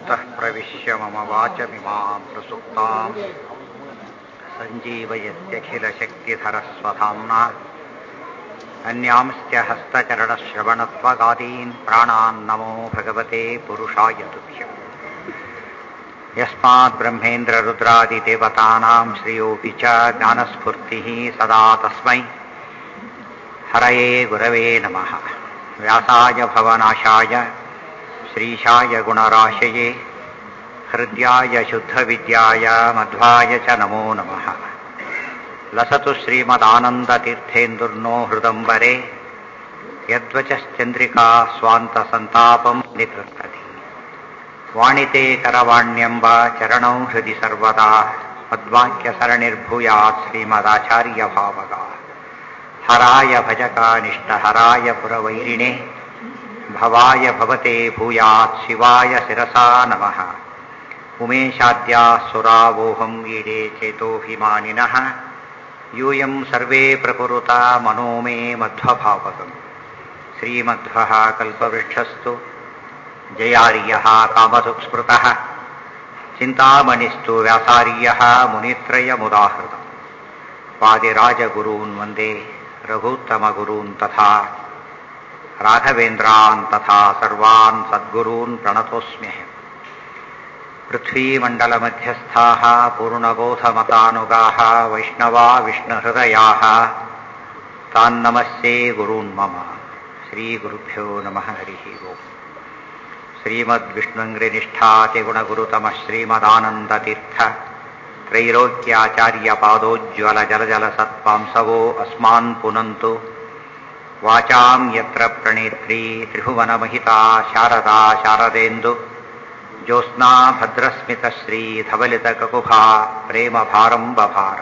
योऽन्तः प्रविश्य मम वाचमिमां प्रसुप्ताम् सञ्जीवयत्यखिलशक्तिधरस्वधाम्ना अन्यांश्च हस्तचरणश्रवणत्वगादीन् प्राणान् नमो भगवते पुरुषाय तुभ्यम् यस्मात् ब्रह्मेन्द्ररुद्रादिदेवतानां श्रियोऽपि च ज्ञानस्फूर्तिः सदा तस्मै हरये गुरवे नमः व्यासाय भवनाशाय श्रीशाय गुणराशये हृद्याय शुद्धविद्याय मध्वाय च नमो नमः लसतु श्रीमदानन्दतीर्थेन्दुर्नो हृदम्बरे यद्वचश्चन्द्रिका स्वान्तसन्तापं निकृन्तति वाणिते करवाण्यम्ब चरणौ हृदि सर्वदा मद्वाक्यसरणिर्भूयात् श्रीमदाचार्यभावगा हराय भजकानिष्टहराय पुरवैरिणे भवाय भवते भूयात् शिवाय शिरसा नमः उमेशाद्याः सुरावोहं ईडे चेतोऽभिमानिनः यूयं सर्वे प्रकुरुता मनो मे मध्वभावकम् श्रीमध्वः कल्पवृक्षस्तु जयार्यः कामसुस्मृतः चिन्तामणिस्तु व्यासार्यः मुनित्रयमुदाहृतम् वादिराजगुरून् वन्दे रघूत्तमगुरून् तथा राघवेन्द्रान् तथा सर्वान् सद्गुरून् प्रणतोऽस्म्यहम् पृथ्वीमण्डलमध्यस्थाः पूर्णबोधमतानुगाः वैष्णवा विष्णुहृदयाः तान्नमस्ये गुरून् मम श्रीगुरुभ्यो नमः हरिः ओम् श्रीमद्विष्णुङ्घ्रिनिष्ठातिगुणगुरुतमः श्रीमदानन्दतीर्थ त्रैलोक्याचार्यपादोज्ज्वलजलजलसत्पांसवो अस्मान् पुनन्तु वाचां यत्र प्रणेत्री त्रिभुवनमहिता शारदा शारदेन्दु ज्योत्स्ना ಭದ್ರಸ್ಮಿತಶ್ರೀಧವಲಿತಕಕುಭಾ ಪ್ರೇಮ ಭಾರಂಬಭಾರ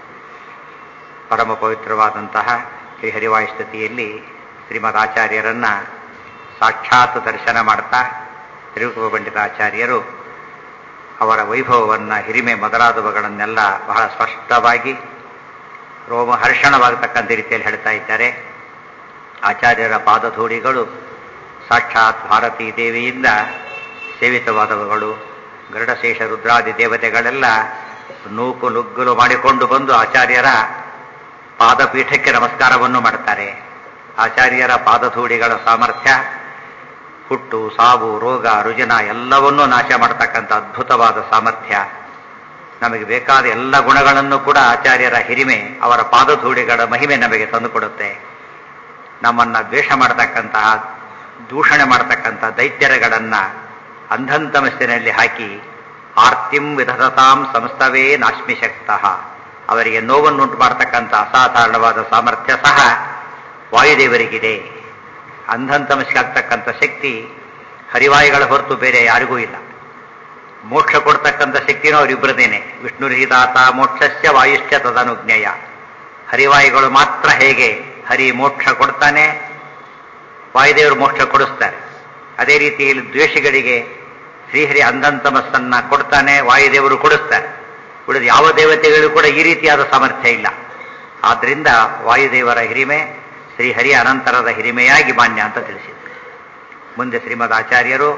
ಪರಮ ಪವಿತ್ರವಾದಂತಹ ಶ್ರೀಹರಿವಾಯುಸ್ತುತಿಯಲ್ಲಿ ಶ್ರೀಮದ್ ಆಚಾರ್ಯರನ್ನ ಸಾಕ್ಷಾತ್ ದರ್ಶನ ಮಾಡ್ತಾ ತಿರುಗುವ ಪಂಡಿತಾಚಾರ್ಯರು ಅವರ ವೈಭವವನ್ನು ಹಿರಿಮೆ ಮೊದಲಾದವುಗಳನ್ನೆಲ್ಲ ಬಹಳ ಸ್ಪಷ್ಟವಾಗಿ ರೋಮಹರ್ಷಣವಾಗತಕ್ಕಂಥ ರೀತಿಯಲ್ಲಿ ಹೇಳ್ತಾ ಇದ್ದಾರೆ ಆಚಾರ್ಯರ ಪಾದಧೂಳಿಗಳು ಸಾಕ್ಷಾತ್ ಭಾರತೀ ದೇವಿಯಿಂದ ಸೇವಿತವಾದವುಗಳು ಗರುಡಶೇಷ ರುದ್ರಾದಿ ದೇವತೆಗಳೆಲ್ಲ ನೂಕು ನುಗ್ಗಲು ಮಾಡಿಕೊಂಡು ಬಂದು ಆಚಾರ್ಯರ ಪಾದಪೀಠಕ್ಕೆ ನಮಸ್ಕಾರವನ್ನು ಮಾಡ್ತಾರೆ ಆಚಾರ್ಯರ ಪಾದಧೂಳಿಗಳ ಸಾಮರ್ಥ್ಯ ಹುಟ್ಟು ಸಾವು ರೋಗ ರುಜಿನ ಎಲ್ಲವನ್ನೂ ನಾಶ ಮಾಡತಕ್ಕಂಥ ಅದ್ಭುತವಾದ ಸಾಮರ್ಥ್ಯ ನಮಗೆ ಬೇಕಾದ ಎಲ್ಲ ಗುಣಗಳನ್ನು ಕೂಡ ಆಚಾರ್ಯರ ಹಿರಿಮೆ ಅವರ ಪಾದಧೂಳಿಗಳ ಮಹಿಮೆ ನಮಗೆ ತಂದುಕೊಡುತ್ತೆ ನಮ್ಮನ್ನ ದ್ವೇಷ ಮಾಡತಕ್ಕಂತಹ ದೂಷಣೆ ಮಾಡತಕ್ಕಂಥ ದೈತ್ಯರಗಳನ್ನ ಅಂಧಂತಮಸ್ಸಿನಲ್ಲಿ ಹಾಕಿ ಆರ್ತಿಂ ವಿಧತಾಂ ಸಂಸ್ಥವೇ ನಾಶ್ಮಿ ಶಕ್ತಃ ಅವರಿಗೆ ನೋವನ್ನುಂಟು ಮಾಡತಕ್ಕಂಥ ಅಸಾಧಾರಣವಾದ ಸಾಮರ್ಥ್ಯ ಸಹ ವಾಯುದೇವರಿಗಿದೆ ಅಂಧಂತಮಸ್ಸಿಗಾಗ್ತಕ್ಕಂಥ ಶಕ್ತಿ ಹರಿವಾಯುಗಳ ಹೊರತು ಬೇರೆ ಯಾರಿಗೂ ಇಲ್ಲ ಮೋಕ್ಷ ಕೊಡ್ತಕ್ಕಂಥ ಶಕ್ತಿನೂ ಅವರಿಬ್ಬರದೇನೆ ವಿಷ್ಣುರಹಿದಾತ ಮೋಕ್ಷಸ್ಯ ವಾಯುಶ್ಚ ತದನುಜ್ಞೇಯ ಹರಿವಾಯುಗಳು ಮಾತ್ರ ಹೇಗೆ ಹರಿ ಮೋಕ್ಷ ಕೊಡ್ತಾನೆ ವಾಯುದೇವರು ಮೋಕ್ಷ ಕೊಡಿಸ್ತಾರೆ ಅದೇ ರೀತಿಯಲ್ಲಿ ದ್ವೇಷಗಳಿಗೆ ಶ್ರೀಹರಿ ಅಂಧಂತಮಸ್ಸನ್ನ ಕೊಡ್ತಾನೆ ವಾಯುದೇವರು ಕೊಡಿಸ್ತಾರೆ ಉಳಿದ ಯಾವ ದೇವತೆಗಳು ಕೂಡ ಈ ರೀತಿಯಾದ ಸಾಮರ್ಥ್ಯ ಇಲ್ಲ ಆದ್ರಿಂದ ವಾಯುದೇವರ ಹಿರಿಮೆ ಶ್ರೀಹರಿ ಅನಂತರದ ಹಿರಿಮೆಯಾಗಿ ಮಾನ್ಯ ಅಂತ ತಿಳಿಸಿದರು ಮುಂದೆ ಶ್ರೀಮದ್ ಆಚಾರ್ಯರು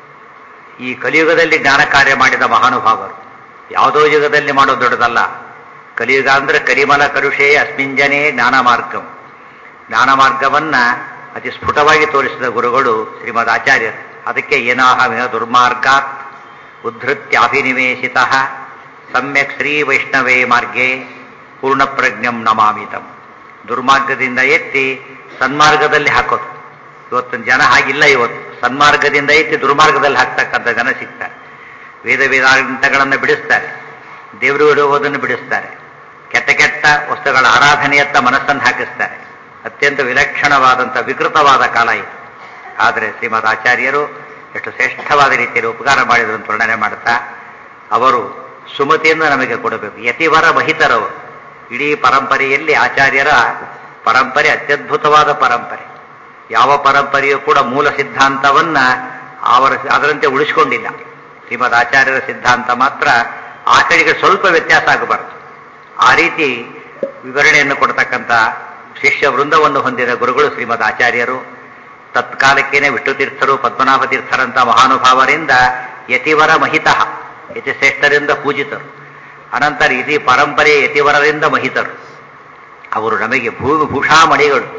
ಈ ಕಲಿಯುಗದಲ್ಲಿ ಜ್ಞಾನ ಕಾರ್ಯ ಮಾಡಿದ ಮಹಾನುಭಾವರು ಯಾವುದೋ ಯುಗದಲ್ಲಿ ಮಾಡೋದು ದೊಡ್ಡದಲ್ಲ ಕಲಿಯುಗ ಅಂದ್ರೆ ಕರಿಮಲ ಕರುಷೇ ಅಸ್ಮಿಂಜನೇ ಜ್ಞಾನ ಮಾರ್ಗಂ ಜ್ಞಾನ ಮಾರ್ಗವನ್ನ ಅತಿ ಸ್ಫುಟವಾಗಿ ತೋರಿಸಿದ ಗುರುಗಳು ಶ್ರೀಮದ್ ಆಚಾರ್ಯರು ಅದಕ್ಕೆ ಏನಾಹ ವಿನ ದುರ್ಮಾರ್ಗಾತ್ ಉದ್ಧತ್ಯಾಭಿನಿವೇಶಿತ ಸಮ್ಯಕ್ ಶ್ರೀ ವೈಷ್ಣವೇ ಮಾರ್ಗೆ ಪೂರ್ಣಪ್ರಜ್ಞಂ ನಮಾಮಿತಂ ದುರ್ಮಾರ್ಗದಿಂದ ಎತ್ತಿ ಸನ್ಮಾರ್ಗದಲ್ಲಿ ಹಾಕೋದು ಇವತ್ತಿನ ಜನ ಹಾಗಿಲ್ಲ ಇವತ್ತು ಸನ್ಮಾರ್ಗದಿಂದ ಎತ್ತಿ ದುರ್ಮಾರ್ಗದಲ್ಲಿ ಹಾಕ್ತಕ್ಕಂಥ ಜನ ಸಿಗ್ತಾರೆ ವೇದ ವೇದಾಂತಗಳನ್ನು ಬಿಡಿಸ್ತಾರೆ ದೇವರು ಇಡುವುದನ್ನು ಬಿಡಿಸ್ತಾರೆ ಕೆಟ್ಟ ಕೆಟ್ಟ ವಸ್ತುಗಳ ಆರಾಧನೆಯತ್ತ ಮನಸ್ಸನ್ನು ಹಾಕಿಸ್ತಾರೆ ಅತ್ಯಂತ ವಿಲಕ್ಷಣವಾದಂಥ ವಿಕೃತವಾದ ಕಾಲ ಇದು ಆದರೆ ಶ್ರೀಮದ್ ಆಚಾರ್ಯರು ಎಷ್ಟು ಶ್ರೇಷ್ಠವಾದ ರೀತಿಯಲ್ಲಿ ಉಪಕಾರ ಮಾಡಿದ್ರು ಅಂತ ವರ್ಣನೆ ಮಾಡ್ತಾ ಅವರು ಸುಮತಿಯಿಂದ ನಮಗೆ ಕೊಡಬೇಕು ಯತಿವರ ಮಹಿತರವರು ಇಡೀ ಪರಂಪರೆಯಲ್ಲಿ ಆಚಾರ್ಯರ ಪರಂಪರೆ ಅತ್ಯದ್ಭುತವಾದ ಪರಂಪರೆ ಯಾವ ಪರಂಪರೆಯೂ ಕೂಡ ಮೂಲ ಸಿದ್ಧಾಂತವನ್ನ ಅವರ ಅದರಂತೆ ಉಳಿಸಿಕೊಂಡಿಲ್ಲ ಶ್ರೀಮದ್ ಆಚಾರ್ಯರ ಸಿದ್ಧಾಂತ ಮಾತ್ರ ಆ ಕಡೆಗೆ ಸ್ವಲ್ಪ ವ್ಯತ್ಯಾಸ ಆಗಬಾರದು ಆ ರೀತಿ ವಿವರಣೆಯನ್ನು ಕೊಡ್ತಕ್ಕಂಥ ಶಿಷ್ಯ ವೃಂದವನ್ನು ಹೊಂದಿದ ಗುರುಗಳು ಶ್ರೀಮದ್ ಆಚಾರ್ಯರು ತತ್ಕಾಲಕ್ಕೇನೆ ವಿಷ್ಣು ತೀರ್ಥರು ಪದ್ಮನಾಭ ತೀರ್ಥರಂತ ಮಹಾನುಭಾವರಿಂದ ಯತಿವರ ಮಹಿತಃ ಯತಿಶ್ರೇಷ್ಠರಿಂದ ಪೂಜಿತರು ಅನಂತರ ಇತಿ ಪರಂಪರೆ ಯತಿವರರಿಂದ ಮಹಿತರು ಅವರು ನಮಗೆ ಭೂ ಭೂಷಾಮಣಿಗಳು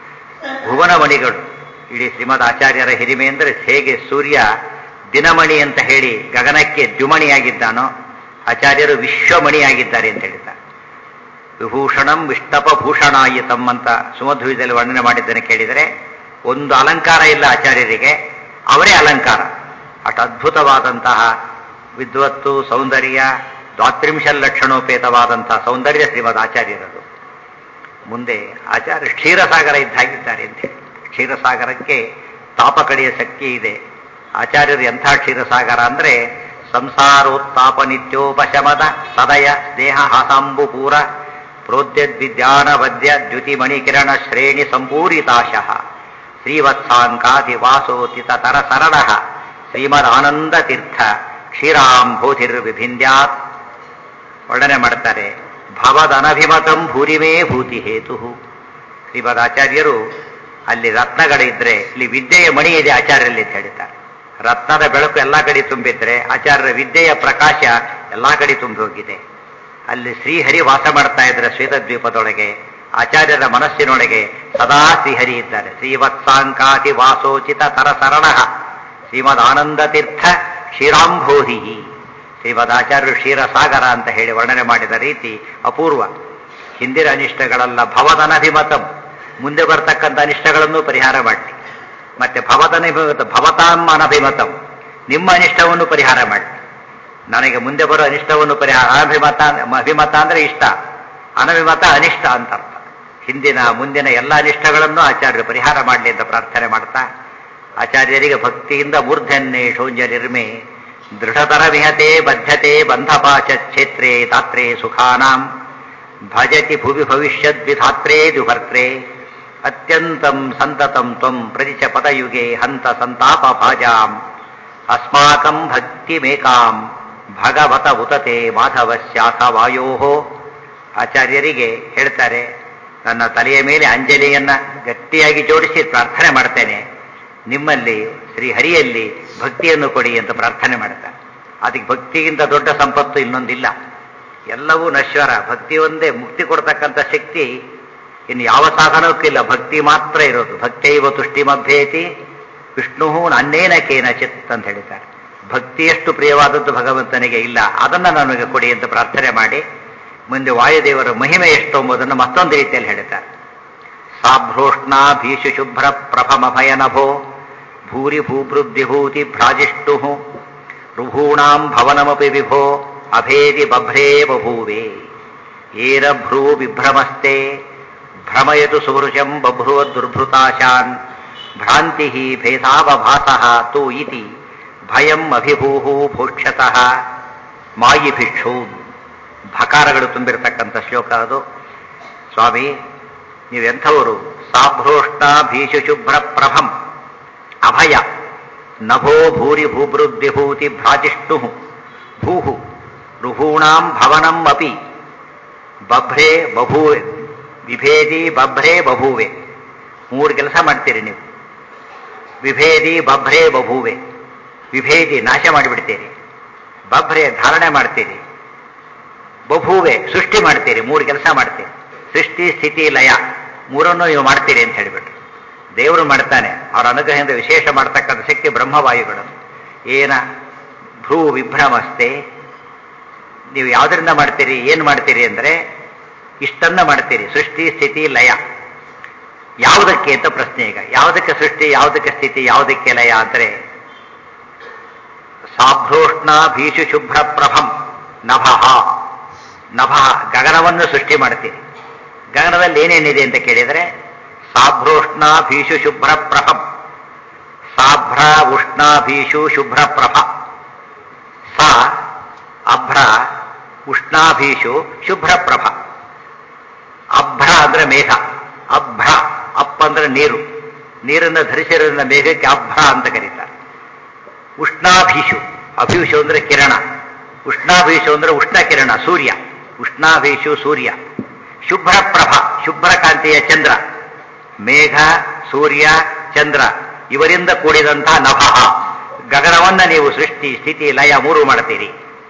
ಭುವನಮಣಿಗಳು ಇಡೀ ಶ್ರೀಮದ್ ಆಚಾರ್ಯರ ಹಿರಿಮೆ ಅಂದರೆ ಹೇಗೆ ಸೂರ್ಯ ದಿನಮಣಿ ಅಂತ ಹೇಳಿ ಗಗನಕ್ಕೆ ದ್ಯುಮಣಿಯಾಗಿದ್ದಾನೋ ಆಚಾರ್ಯರು ವಿಶ್ವಮಣಿಯಾಗಿದ್ದಾರೆ ಅಂತ ಹೇಳಿದ್ದಾರೆ ವಿಭೂಷಣಂ ವಿಷ್ಟಪ ಭೂಷಣಾಯಿತಂ ಅಂತ ಸುಮಧ್ವಿದಲ್ಲಿ ವರ್ಣನೆ ಮಾಡಿದ್ದನ್ನು ಕೇಳಿದರೆ ಒಂದು ಅಲಂಕಾರ ಇಲ್ಲ ಆಚಾರ್ಯರಿಗೆ ಅವರೇ ಅಲಂಕಾರ ಅಷ್ಟು ಅದ್ಭುತವಾದಂತಹ ವಿದ್ವತ್ತು ಸೌಂದರ್ಯ ದ್ವಾತ್ರಿಂಶ ಲಕ್ಷಣೋಪೇತವಾದಂತಹ ಸೌಂದರ್ಯ ಶ್ರೀಮದ್ ಆಚಾರ್ಯರದು ಮುಂದೆ ಆಚಾರ್ಯ ಕ್ಷೀರಸಾಗರ ಇದ್ದಾಗಿದ್ದಾರೆ ಅಂತ ಹೇಳಿ ಕ್ಷೀರಸಾಗರಕ್ಕೆ ತಾಪ ಕಡೆಯ ಶಕ್ತಿ ಇದೆ ಆಚಾರ್ಯರು ಎಂಥ ಕ್ಷೀರಸಾಗರ ಅಂದ್ರೆ ಸಂಸಾರೋತ್ತಾಪ ನಿತ್ಯೋಪಶಮದ ಸದಯ ಸ್ನೇಹ ಹಾಸಾಂಬುಪೂರ ಪ್ರೋದ್ಯದ್ವಿದ್ಯಾನವದ್ಯ ದ್ಯುತಿಮಣಿಕಿರಣ ಶ್ರೇಣಿ ಸಂಪೂರಿತಾಶಃ ಶ್ರೀವತ್ಸಾಂಕಾಧಿ ವಾಸೋತಿತ ತರ ಸರಳ ಶ್ರೀಮದಾನಂದ ತೀರ್ಥ ಕ್ಷೀರಾಂಭೂತಿರ್ವಿಭಿಂದ್ಯಾತ್ ವರ್ಣನೆ ಮಾಡ್ತಾರೆ ಭವದನಭಿಮತಂ ಭೂರಿಮೇ ಭೂತಿ ಹೇತು ಶ್ರೀಮದಾಚಾರ್ಯರು ಅಲ್ಲಿ ರತ್ನಗಳಿದ್ರೆ ಇಲ್ಲಿ ವಿದ್ಯೆಯ ಮಣಿ ಇದೆ ಆಚಾರ್ಯಲ್ಲಿ ಅಂತ ಹೇಳ್ತಾರೆ ರತ್ನದ ಬೆಳಕು ಎಲ್ಲಾ ಕಡೆ ತುಂಬಿದ್ರೆ ಆಚಾರ್ಯರ ವಿದ್ಯೆಯ ಪ್ರಕಾಶ ಎಲ್ಲಾ ಕಡೆ ತುಂಬಿ ಹೋಗಿದೆ ಅಲ್ಲಿ ಶ್ರೀಹರಿ ವಾಸ ಮಾಡ್ತಾ ಇದ್ರೆ ಶ್ವೇತದ್ವೀಪದೊಳಗೆ ಆಚಾರ್ಯರ ಮನಸ್ಸಿನೊಳಗೆ ಸದಾ ಶ್ರೀಹರಿ ಇದ್ದಾರೆ ಶ್ರೀವತ್ಸಾಂಕಾತಿ ವಾಸೋಚಿತ ತರ ಸರಳ ಶ್ರೀಮದ್ ಆನಂದ ತೀರ್ಥ ಕ್ಷೀರಾಂಭೋಧಿ ಶ್ರೀಮದ್ ಆಚಾರ್ಯರು ಕ್ಷೀರಸಾಗರ ಅಂತ ಹೇಳಿ ವರ್ಣನೆ ಮಾಡಿದ ರೀತಿ ಅಪೂರ್ವ ಹಿಂದಿನ ಅನಿಷ್ಟಗಳೆಲ್ಲ ಭವದನಭಿಮತಂ ಮುಂದೆ ಬರ್ತಕ್ಕಂಥ ಅನಿಷ್ಟಗಳನ್ನು ಪರಿಹಾರ ಮಾಡಿ ಮತ್ತೆ ಭವದನಭಿಮತ ಭವತಾಂ ಅನಭಿಮತಂ ನಿಮ್ಮ ಅನಿಷ್ಟವನ್ನು ಪರಿಹಾರ ಮಾಡಿ ನನಗೆ ಮುಂದೆ ಬರೋ ಅನಿಷ್ಟವನ್ನು ಪರಿಹಾರ ಅನಭಿಮತ ಅಭಿಮತ ಅಂದ್ರೆ ಇಷ್ಟ ಅನಭಿಮತ ಅನಿಷ್ಟ ಅಂತ ಅರ್ಥ ಹಿಂದಿನ ಮುಂದಿನ ಎಲ್ಲ ಅನಿಷ್ಟಗಳನ್ನು ಆಚಾರ್ಯರು ಪರಿಹಾರ ಮಾಡಲಿ ಅಂತ ಪ್ರಾರ್ಥನೆ ಮಾಡ್ತಾ ಆಚಾರ್ಯರಿಗೆ ಭಕ್ತಿಯಿಂದ ಮೂರ್ಧನ್ಯೇ ಶೌಂಜರ್ಮೆ ದೃಢತರ ವಿಹತೆ ಬದ್ಧತೆ ಬಂಧಪಾಚ ಕ್ಷೇತ್ರೇ ತಾತ್ರೇ ಸುಖಾನಾಂ ಭಜತಿ ಭುವಿ ಭವಿಷ್ಯದ್ವಿಧಾತ್ರೇ ದುಭರ್ತ್ರೇ ಅತ್ಯಂತಂ ಸಂತತಂ ತ್ವಂ ಪ್ರತಿಚ ಪದಯುಗೆ ಹಂತ ಸಂತಾಪ ಭಾಜಾಂ ಅಸ್ಮಾಕಂ ಭಕ್ತಿಮೇಕಾಂ ಭಗವತ ಉತತೆ ಮಾಧವಸ್ಯಾಥ ವಾಯೋ ಆಚಾರ್ಯರಿಗೆ ಹೇಳ್ತಾರೆ ನನ್ನ ತಲೆಯ ಮೇಲೆ ಅಂಜಲಿಯನ್ನ ಗಟ್ಟಿಯಾಗಿ ಜೋಡಿಸಿ ಪ್ರಾರ್ಥನೆ ಮಾಡ್ತೇನೆ ನಿಮ್ಮಲ್ಲಿ ಶ್ರೀಹರಿಯಲ್ಲಿ ಭಕ್ತಿಯನ್ನು ಕೊಡಿ ಅಂತ ಪ್ರಾರ್ಥನೆ ಮಾಡ್ತಾರೆ ಅದಕ್ಕೆ ಭಕ್ತಿಗಿಂತ ದೊಡ್ಡ ಸಂಪತ್ತು ಇನ್ನೊಂದಿಲ್ಲ ಎಲ್ಲವೂ ನಶ್ವರ ಭಕ್ತಿ ಒಂದೇ ಮುಕ್ತಿ ಕೊಡ್ತಕ್ಕಂಥ ಶಕ್ತಿ ಇನ್ನು ಯಾವ ಸಾಧನಕ್ಕೂ ಭಕ್ತಿ ಮಾತ್ರ ಇರೋದು ಭಕ್ತೈವ ತುಷ್ಟಿಮಭ್ಯೇತಿ ವಿಷ್ಣು ಅನ್ನೇನ ಕೇನಚಿತ್ ಅಂತ ಹೇಳಿದ್ದಾರೆ ಭಕ್ತಿಯಷ್ಟು ಪ್ರಿಯವಾದದ್ದು ಭಗವಂತನಿಗೆ ಇಲ್ಲ ಅದನ್ನು ನನಗೆ ಕೊಡಿ ಅಂತ ಪ್ರಾರ್ಥನೆ ಮಾಡಿ ಮುಂದೆ ವಾಯುದೇವರ ಮಹಿಮೆ ಎಷ್ಟು ಎಂಬುದನ್ನು ಮತ್ತೊಂದು ರೀತಿಯಲ್ಲಿ ಹೇಳ್ತಾರೆ ಸಾಭ್ರೋಷ್ಣ ಭೀಷು ಶುಭ್ರ ಪ್ರಭಮಭಯನಭೋ ಭೂರಿ ಭೂಭೃದ್ವಿಭೂತಿ ಭ್ರಾಜಿಷ್ಟು ರುಭೂಣಾಂ ಭವನಮಪಿ ವಿಭೋ ಅಭೇದಿ ಬಭ್ರೇ ಬಭೂವೆ ಏರ ಭ್ರೂ ವಿಭ್ರಮಸ್ತೆ ಭ್ರಮಯತು ಸುವೃಶಂ ಬಭ್ರುವ ದುರ್ಭೃತಾಶಾನ್ ಭ್ರಾಂತಿ ಭೇದಾವಭಾಸ ತು ಇತಿ ಭಯಂ ಅಭಿಭೂಹು ಭೋಕ್ಷತಃ ಮಾಯಿಭಿಕ್ಷು ಭಕಾರಗಳು ತುಂಬಿರತಕ್ಕಂಥ ಶ್ಲೋಕ ಅದು ಸ್ವಾಮಿ ನೀವೆಂಥವರು ಸಾಭ್ರೋಷ್ಣ ಭೀಷು ಶುಭ್ರ ಪ್ರಭಂ ಅಭಯ ನಭೋ ಭೂರಿ ಭೂಭೃದ್ವಿಭೂತಿ ಭ್ರಾಜಿಷ್ಟು ಭೂಹು ರುಹೂಣಾಂ ಭವನಂ ಅಪಿ ಬಭ್ರೇ ಬಭೂವೆ ವಿಭೇದಿ ಬಭ್ರೇ ಬಭೂವೆ ಮೂರು ಕೆಲಸ ಮಾಡ್ತೀರಿ ನೀವು ವಿಭೇದಿ ಬಭ್ರೇ ಬಭೂವೆ ವಿಭೇದಿ ನಾಶ ಮಾಡಿಬಿಡ್ತೀರಿ ಬಭ್ರೆ ಧಾರಣೆ ಮಾಡ್ತೀರಿ ಬಭೂವೆ ಸೃಷ್ಟಿ ಮಾಡ್ತೀರಿ ಮೂರು ಕೆಲಸ ಮಾಡ್ತೀರಿ ಸೃಷ್ಟಿ ಸ್ಥಿತಿ ಲಯ ಮೂರನ್ನು ನೀವು ಮಾಡ್ತೀರಿ ಅಂತ ಹೇಳಿಬಿಟ್ರು ದೇವರು ಮಾಡ್ತಾನೆ ಅವರ ಅನುಗ್ರಹದಿಂದ ವಿಶೇಷ ಮಾಡ್ತಕ್ಕಂಥ ಶಕ್ತಿ ಬ್ರಹ್ಮವಾಯುಗಳು ಏನ ಭ್ರೂ ವಿಭ್ರಮಸ್ತೆ ನೀವು ಯಾವುದರಿಂದ ಮಾಡ್ತೀರಿ ಏನು ಮಾಡ್ತೀರಿ ಅಂದರೆ ಇಷ್ಟನ್ನ ಮಾಡ್ತೀರಿ ಸೃಷ್ಟಿ ಸ್ಥಿತಿ ಲಯ ಯಾವುದಕ್ಕೆ ಅಂತ ಪ್ರಶ್ನೆ ಈಗ ಯಾವುದಕ್ಕೆ ಸೃಷ್ಟಿ ಯಾವುದಕ್ಕೆ ಸ್ಥಿತಿ ಯಾವುದಕ್ಕೆ ಲಯ ಅಂದರೆ ಸಾಭ್ರೋಷ್ಣ ಭೀಷು ಶುಭ್ರ ಪ್ರಭಂ ನಭಃ ನಭಃ ಗಗನವನ್ನು ಸೃಷ್ಟಿ ಮಾಡ್ತೀರಿ ಗಗನದಲ್ಲಿ ಏನೇನಿದೆ ಅಂತ ಕೇಳಿದರೆ ಸಾಭ್ರೋಷ್ಣ ಭೀಷು ಶುಭ್ರ ಪ್ರಭಂ ಸಾಭ್ರ ಉಷ್ಣ ಭೀಷು ಶುಭ್ರ ಪ್ರಭ ಸಾ ಅಭ್ರ ಉಷ್ಣಾಭೀಷು ಶುಭ್ರ ಪ್ರಭ ಅಭ್ರ ಅಂದ್ರೆ ಮೇಘ ಅಭ್ರ ಅಪ್ ಅಂದ್ರೆ ನೀರು ನೀರನ್ನು ಧರಿಸಿರೋದ್ರಿಂದ ಮೇಘಕ್ಕೆ ಅಭ್ರ ಅಂತ ಕರೀತಾರೆ ಉಷ್ಣಾಭೀಷು ಅಭೀಷು ಅಂದ್ರೆ ಕಿರಣ ಉಷ್ಣಾಭೀಷು ಅಂದ್ರೆ ಉಷ್ಣ ಕಿರಣ ಸೂರ್ಯ ಉಷ್ಣಾಭೀಷು ಸೂರ್ಯ ಶುಭ್ರ ಪ್ರಭ ಶುಭ್ರ ಕಾಂತಿಯ ಚಂದ್ರ ಮೇಘ ಸೂರ್ಯ ಚಂದ್ರ ಇವರಿಂದ ಕೂಡಿದಂತಹ ನಭಃ ಗಗನವನ್ನ ನೀವು ಸೃಷ್ಟಿ ಸ್ಥಿತಿ ಲಯ ಮೂರು ಮಾಡ್ತೀರಿ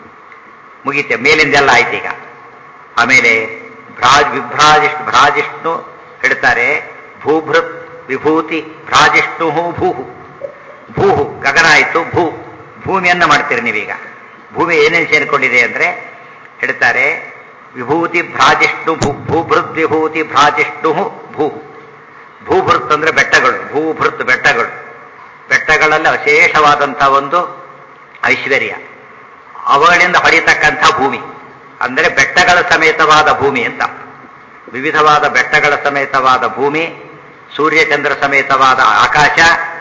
ಮುಗೀತೆ ಮೇಲಿಂದೆಲ್ಲ ಆಯ್ತು ಈಗ ಆಮೇಲೆ ಭ್ರಾಜ್ ವಿಭ್ರಾಜಿಷ್ಣು ಭ್ರಾಜಿಷ್ಣು ಹೇಳ್ತಾರೆ ಭೂಭೃತ್ ವಿಭೂತಿ ಭ್ರಾಜಿಷ್ಣು ಭೂಹು ಭೂಹು ಗಗನ ಆಯಿತು ಭೂ ಭೂಮಿಯನ್ನ ಮಾಡ್ತೀರಿ ನೀವೀಗ ಭೂಮಿ ಏನೇನು ಸೇರಿಕೊಂಡಿದೆ ಅಂದ್ರೆ ಹೇಳ್ತಾರೆ ವಿಭೂತಿ ಭ್ರಾಜಿಷ್ಣು ಭೂ ಭೂಭೃತ್ ವಿಭೂತಿ ಭ್ರಾಜಿಷ್ಣು ಭೂ ಭೂಭೃತ್ ಅಂದ್ರೆ ಬೆಟ್ಟಗಳು ಭೂಭೃತ್ ಬೆಟ್ಟಗಳು ಬೆಟ್ಟಗಳಲ್ಲಿ ವಿಶೇಷವಾದಂಥ ಒಂದು ಐಶ್ವರ್ಯ ಅವುಗಳಿಂದ ಹೊಡಿತಕ್ಕಂಥ ಭೂಮಿ ಅಂದರೆ ಬೆಟ್ಟಗಳ ಸಮೇತವಾದ ಭೂಮಿ ಅಂತ ವಿವಿಧವಾದ ಬೆಟ್ಟಗಳ ಸಮೇತವಾದ ಭೂಮಿ ಸೂರ್ಯಚಂದ್ರ ಸಮೇತವಾದ ಆಕಾಶ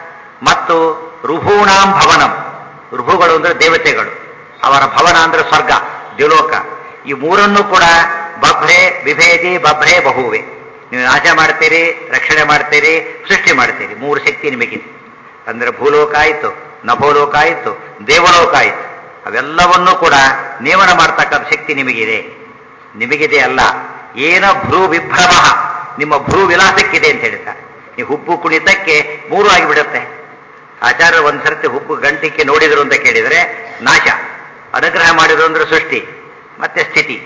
ಮತ್ತು ರುಭೂಣಾಂ ಭವನಂ ರುಭುಗಳು ಅಂದ್ರೆ ದೇವತೆಗಳು ಅವರ ಭವನ ಅಂದ್ರೆ ಸ್ವರ್ಗ ದ್ಯುಲೋಕ ಈ ಮೂರನ್ನು ಕೂಡ ಬಭ್ರೆ ವಿಭೇದಿ ಬಭ್ರೆ ಬಹುವೆ ನೀವು ನಾಶ ಮಾಡ್ತೀರಿ ರಕ್ಷಣೆ ಮಾಡ್ತೀರಿ ಸೃಷ್ಟಿ ಮಾಡ್ತೀರಿ ಮೂರು ಶಕ್ತಿ ನಿಮಗಿದೆ ಅಂದ್ರೆ ಭೂಲೋಕ ಆಯಿತು ನಭೋಲೋಕ ಆಯಿತು ದೇವಲೋಕ ಆಯಿತು ಅವೆಲ್ಲವನ್ನೂ ಕೂಡ ನೇಮನ ಮಾಡ್ತಕ್ಕಂಥ ಶಕ್ತಿ ನಿಮಗಿದೆ ನಿಮಗಿದೆ ಅಲ್ಲ ಏನ ಭ್ರೂ ವಿಭ್ರಮ ನಿಮ್ಮ ಭ್ರೂ ವಿಲಾಸಕ್ಕಿದೆ ಅಂತ ಹೇಳ್ತಾರೆ ಈ ಹುಬ್ಬು ಕುಣಿತಕ್ಕೆ ಮೂರು ಆಗಿಬಿಡುತ್ತೆ ಆಚಾರ್ಯ ಒಂದ್ಸರ್ತಿ ಹುಬ್ಬು ಗಂಟಿಕ್ಕೆ ನೋಡಿದ್ರು ಅಂತ ಕೇಳಿದರೆ ನಾಶ ಅನುಗ್ರಹ ಮಾಡಿದ್ರು ಅಂದ್ರೆ ಸೃಷ್ಟಿ ಮತ್ತೆ ಸ್ಥಿತಿ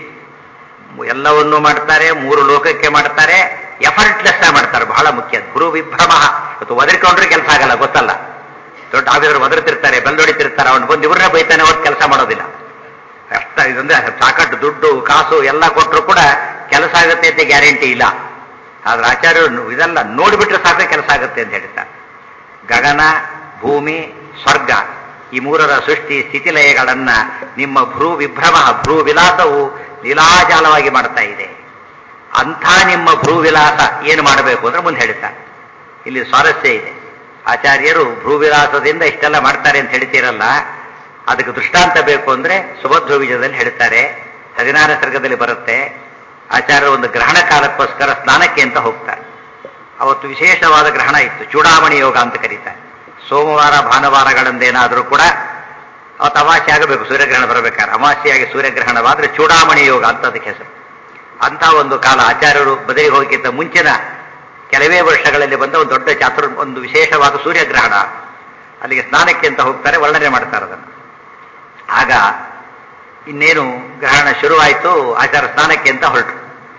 ಎಲ್ಲವನ್ನೂ ಮಾಡ್ತಾರೆ ಮೂರು ಲೋಕಕ್ಕೆ ಮಾಡ್ತಾರೆ ಎಫರ್ಟ್ಲೆಸ್ ಮಾಡ್ತಾರೆ ಬಹಳ ಮುಖ್ಯ ಗುರು ವಿಭ್ರಮ ಇವತ್ತು ಒದರಿಕೊಂಡ್ರೆ ಕೆಲಸ ಆಗಲ್ಲ ಗೊತ್ತಲ್ಲ ದೊಡ್ಡ ಆಫೀಸರ್ ಒದರ್ತಿರ್ತಾರೆ ಬೆಲ್ಲೊಡಿತಿರ್ತಾರೆ ಅವನು ಬಂದು ಇವ್ರನ್ನೇ ಬೈತಾನೆ ಹೊತ್ತು ಕೆಲಸ ಮಾಡೋದಿಲ್ಲ ಅಷ್ಟ ಇದಂದ್ರೆ ಸಾಕಷ್ಟು ದುಡ್ಡು ಕಾಸು ಎಲ್ಲ ಕೊಟ್ಟರು ಕೂಡ ಕೆಲಸ ಆಗುತ್ತೆ ಅಂತ ಗ್ಯಾರಂಟಿ ಇಲ್ಲ ಆದ್ರೆ ಆಚಾರ್ಯರು ಇದೆಲ್ಲ ನೋಡಿಬಿಟ್ರೆ ಸಾಕು ಕೆಲಸ ಆಗುತ್ತೆ ಅಂತ ಹೇಳ್ತಾರೆ ಗಗನ ಭೂಮಿ ಸ್ವರ್ಗ ಈ ಮೂರರ ಸೃಷ್ಟಿ ಸ್ಥಿತಿಲಯಗಳನ್ನ ನಿಮ್ಮ ಭ್ರೂ ವಿಭ್ರಮ ಭ್ರೂ ವಿಲಾಸವು ಲೀಲಾಜಾಲವಾಗಿ ಮಾಡ್ತಾ ಇದೆ ಅಂಥ ನಿಮ್ಮ ಭ್ರೂ ವಿಲಾಸ ಏನು ಮಾಡಬೇಕು ಅಂದ್ರೆ ಮುಂದೆ ಹೇಳ್ತಾರೆ ಇಲ್ಲಿ ಸ್ವಾರಸ್ಯ ಇದೆ ಆಚಾರ್ಯರು ಭ್ರೂ ವಿಲಾಸದಿಂದ ಇಷ್ಟೆಲ್ಲ ಮಾಡ್ತಾರೆ ಅಂತ ಹೇಳ್ತೀರಲ್ಲ ಅದಕ್ಕೆ ದೃಷ್ಟಾಂತ ಬೇಕು ಅಂದ್ರೆ ಸುಭದ್ರ ಬೀಜದಲ್ಲಿ ಹೇಳ್ತಾರೆ ಹದಿನಾರ ಸರ್ಗದಲ್ಲಿ ಬರುತ್ತೆ ಆಚಾರ್ಯರು ಒಂದು ಗ್ರಹಣ ಕಾಲಕ್ಕೋಸ್ಕರ ಸ್ನಾನಕ್ಕೆ ಅಂತ ಹೋಗ್ತಾರೆ ಅವತ್ತು ವಿಶೇಷವಾದ ಗ್ರಹಣ ಇತ್ತು ಚೂಡಾಮಣಿ ಯೋಗ ಅಂತ ಕರೀತಾರೆ ಸೋಮವಾರ ಭಾನುವಾರಗಳಂದೇನಾದರೂ ಕೂಡ ಅವತ್ತು ಅಮಾವಾಸ್ಯೆ ಆಗಬೇಕು ಸೂರ್ಯಗ್ರಹಣ ಬರಬೇಕಾದ್ರೆ ಅಮಾವಾಸ್ಯೆಯಾಗಿ ಸೂರ್ಯಗ್ರಹಣವಾದ್ರೆ ಚೂಡಾಮಣಿ ಯೋಗ ಅಂತ ಅದಕ್ಕೆ ಹೆಸರು ಅಂತ ಒಂದು ಕಾಲ ಆಚಾರ್ಯರು ಬದಲಿಗೆ ಹೋಗಿದ್ದ ಮುಂಚಿನ ಕೆಲವೇ ವರ್ಷಗಳಲ್ಲಿ ಬಂದ ಒಂದು ದೊಡ್ಡ ಚಾತುರ್ ಒಂದು ವಿಶೇಷವಾದ ಸೂರ್ಯಗ್ರಹಣ ಅಲ್ಲಿಗೆ ಸ್ನಾನಕ್ಕೆ ಅಂತ ಹೋಗ್ತಾರೆ ವರ್ಣನೆ ಮಾಡ್ತಾರೆ ಅದನ್ನು ಆಗ ಇನ್ನೇನು ಗ್ರಹಣ ಶುರುವಾಯಿತು ಆಚಾರ ಸ್ನಾನಕ್ಕೆ ಅಂತ ಹೊರಟರು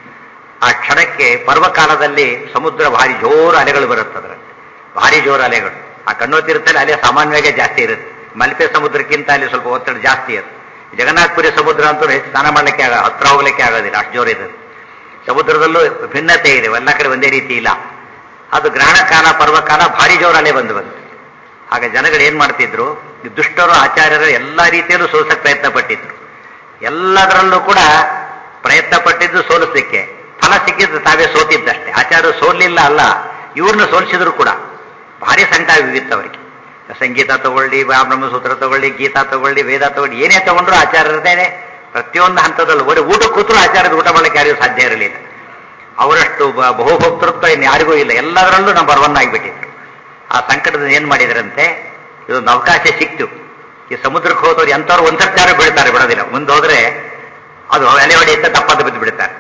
ಆ ಕ್ಷಣಕ್ಕೆ ಪರ್ವಕಾಲದಲ್ಲಿ ಸಮುದ್ರ ಭಾರಿ ಜೋರು ಅಲೆಗಳು ಬರುತ್ತದ್ರ ಭಾರಿ ಜೋರು ಅಲೆಗಳು ಆ ಕಣ್ಣೋ ತೀರ್ಥದಲ್ಲಿ ಅಲೆ ಸಾಮಾನ್ಯವಾಗಿ ಜಾಸ್ತಿ ಇರುತ್ತೆ ಮಲ್ಪೆ ಸಮುದ್ರಕ್ಕಿಂತ ಅಲ್ಲಿ ಸ್ವಲ್ಪ ಒತ್ತಡ ಜಾಸ್ತಿ ಇರುತ್ತೆ ಜಗನ್ನಾಥಪುರಿ ಸಮುದ್ರ ಅಂತೂ ಹೆಚ್ಚು ಸ್ನಾನ ಮಾಡಲಿಕ್ಕೆ ಆಗ ಹತ್ರ ಹೋಗ್ಲಿಕ್ಕೆ ಆಗೋದಿಲ್ಲ ಅಷ್ಟು ಜೋರು ಇರುತ್ತೆ ಸಮುದ್ರದಲ್ಲೂ ಭಿನ್ನತೆ ಇದೆ ಎಲ್ಲ ಕಡೆ ಒಂದೇ ರೀತಿ ಇಲ್ಲ ಅದು ಗ್ರಹಣ ಕಾಲ ಪರ್ವಕಾಲ ಭಾರಿ ಜೋರು ಅಲೆ ಬಂದು ಬಂತು ಆಗ ಜನಗಳು ಏನ್ ಮಾಡ್ತಿದ್ರು ಈ ದುಷ್ಟರು ಆಚಾರ್ಯರು ಎಲ್ಲ ರೀತಿಯಲ್ಲೂ ಸೋಲ್ಸಕ್ಕೆ ಪ್ರಯತ್ನ ಪಟ್ಟಿದ್ರು ಎಲ್ಲದರಲ್ಲೂ ಕೂಡ ಪ್ರಯತ್ನ ಪಟ್ಟಿದ್ದು ಸೋಲಿಸ್ಲಿಕ್ಕೆ ಫಲ ಸಿಕ್ಕಿದ್ದು ತಾವೇ ಸೋತಿದ್ದಷ್ಟೇ ಆಚಾರ್ಯರು ಸೋಲಿಲ್ಲ ಅಲ್ಲ ಇವ್ರನ್ನ ಸೋಲಿಸಿದ್ರು ಕೂಡ ಭಾರಿ ಸಂಕಟ ಬಿದ್ದಿತ್ತು ಅವರಿಗೆ ಸಂಗೀತ ತಗೊಳ್ಳಿ ಬ್ರಹ್ಮಸೂತ್ರ ತಗೊಳ್ಳಿ ಗೀತಾ ತಗೊಳ್ಳಿ ವೇದ ತಗೊಳ್ಳಿ ಏನೇ ತಗೊಂಡ್ರು ಆಚಾರ್ಯರದೇನೆ ಪ್ರತಿಯೊಂದು ಹಂತದಲ್ಲೂ ಬರೀ ಊಟ ಕೂತರು ಆಚಾರ್ಯದ ಊಟ ಮಾಡಲಿಕ್ಕೆ ಯಾರಿಗೂ ಸಾಧ್ಯ ಇರಲಿಲ್ಲ ಅವರಷ್ಟು ಬ- ಬಹುಭಕ್ತೃತ್ವ ಇನ್ನು ಯಾರಿಗೂ ಇಲ್ಲ ಎಲ್ಲದರಲ್ಲೂ ನಂಬರ್ ಒನ್ ಆಗಿಬಿಟ್ಟಿದ್ರು ಆ ಸಂಕಟದಿಂದ ಏನ್ ಮಾಡಿದ್ರಂತೆ ಇದೊಂದು ಅವಕಾಶ ಸಿಕ್ತು ಈ ಸಮುದ್ರಕ್ಕೆ ಹೋದವ್ರು ಎಂಥವ್ರು ಒಂದ್ಸರ್ತಿ ಯಾರು ಬೀಳ್ತಾರೆ ಬಿಡೋದಿಲ್ಲ ಮುಂದೆ ಹೋದ್ರೆ ಅದು ಎಲೆ ಹೊಡೆಯುತ್ತೆ ತಪ್ಪದ ಬಿದ್ದು ಬಿಡ್ತಾರೆ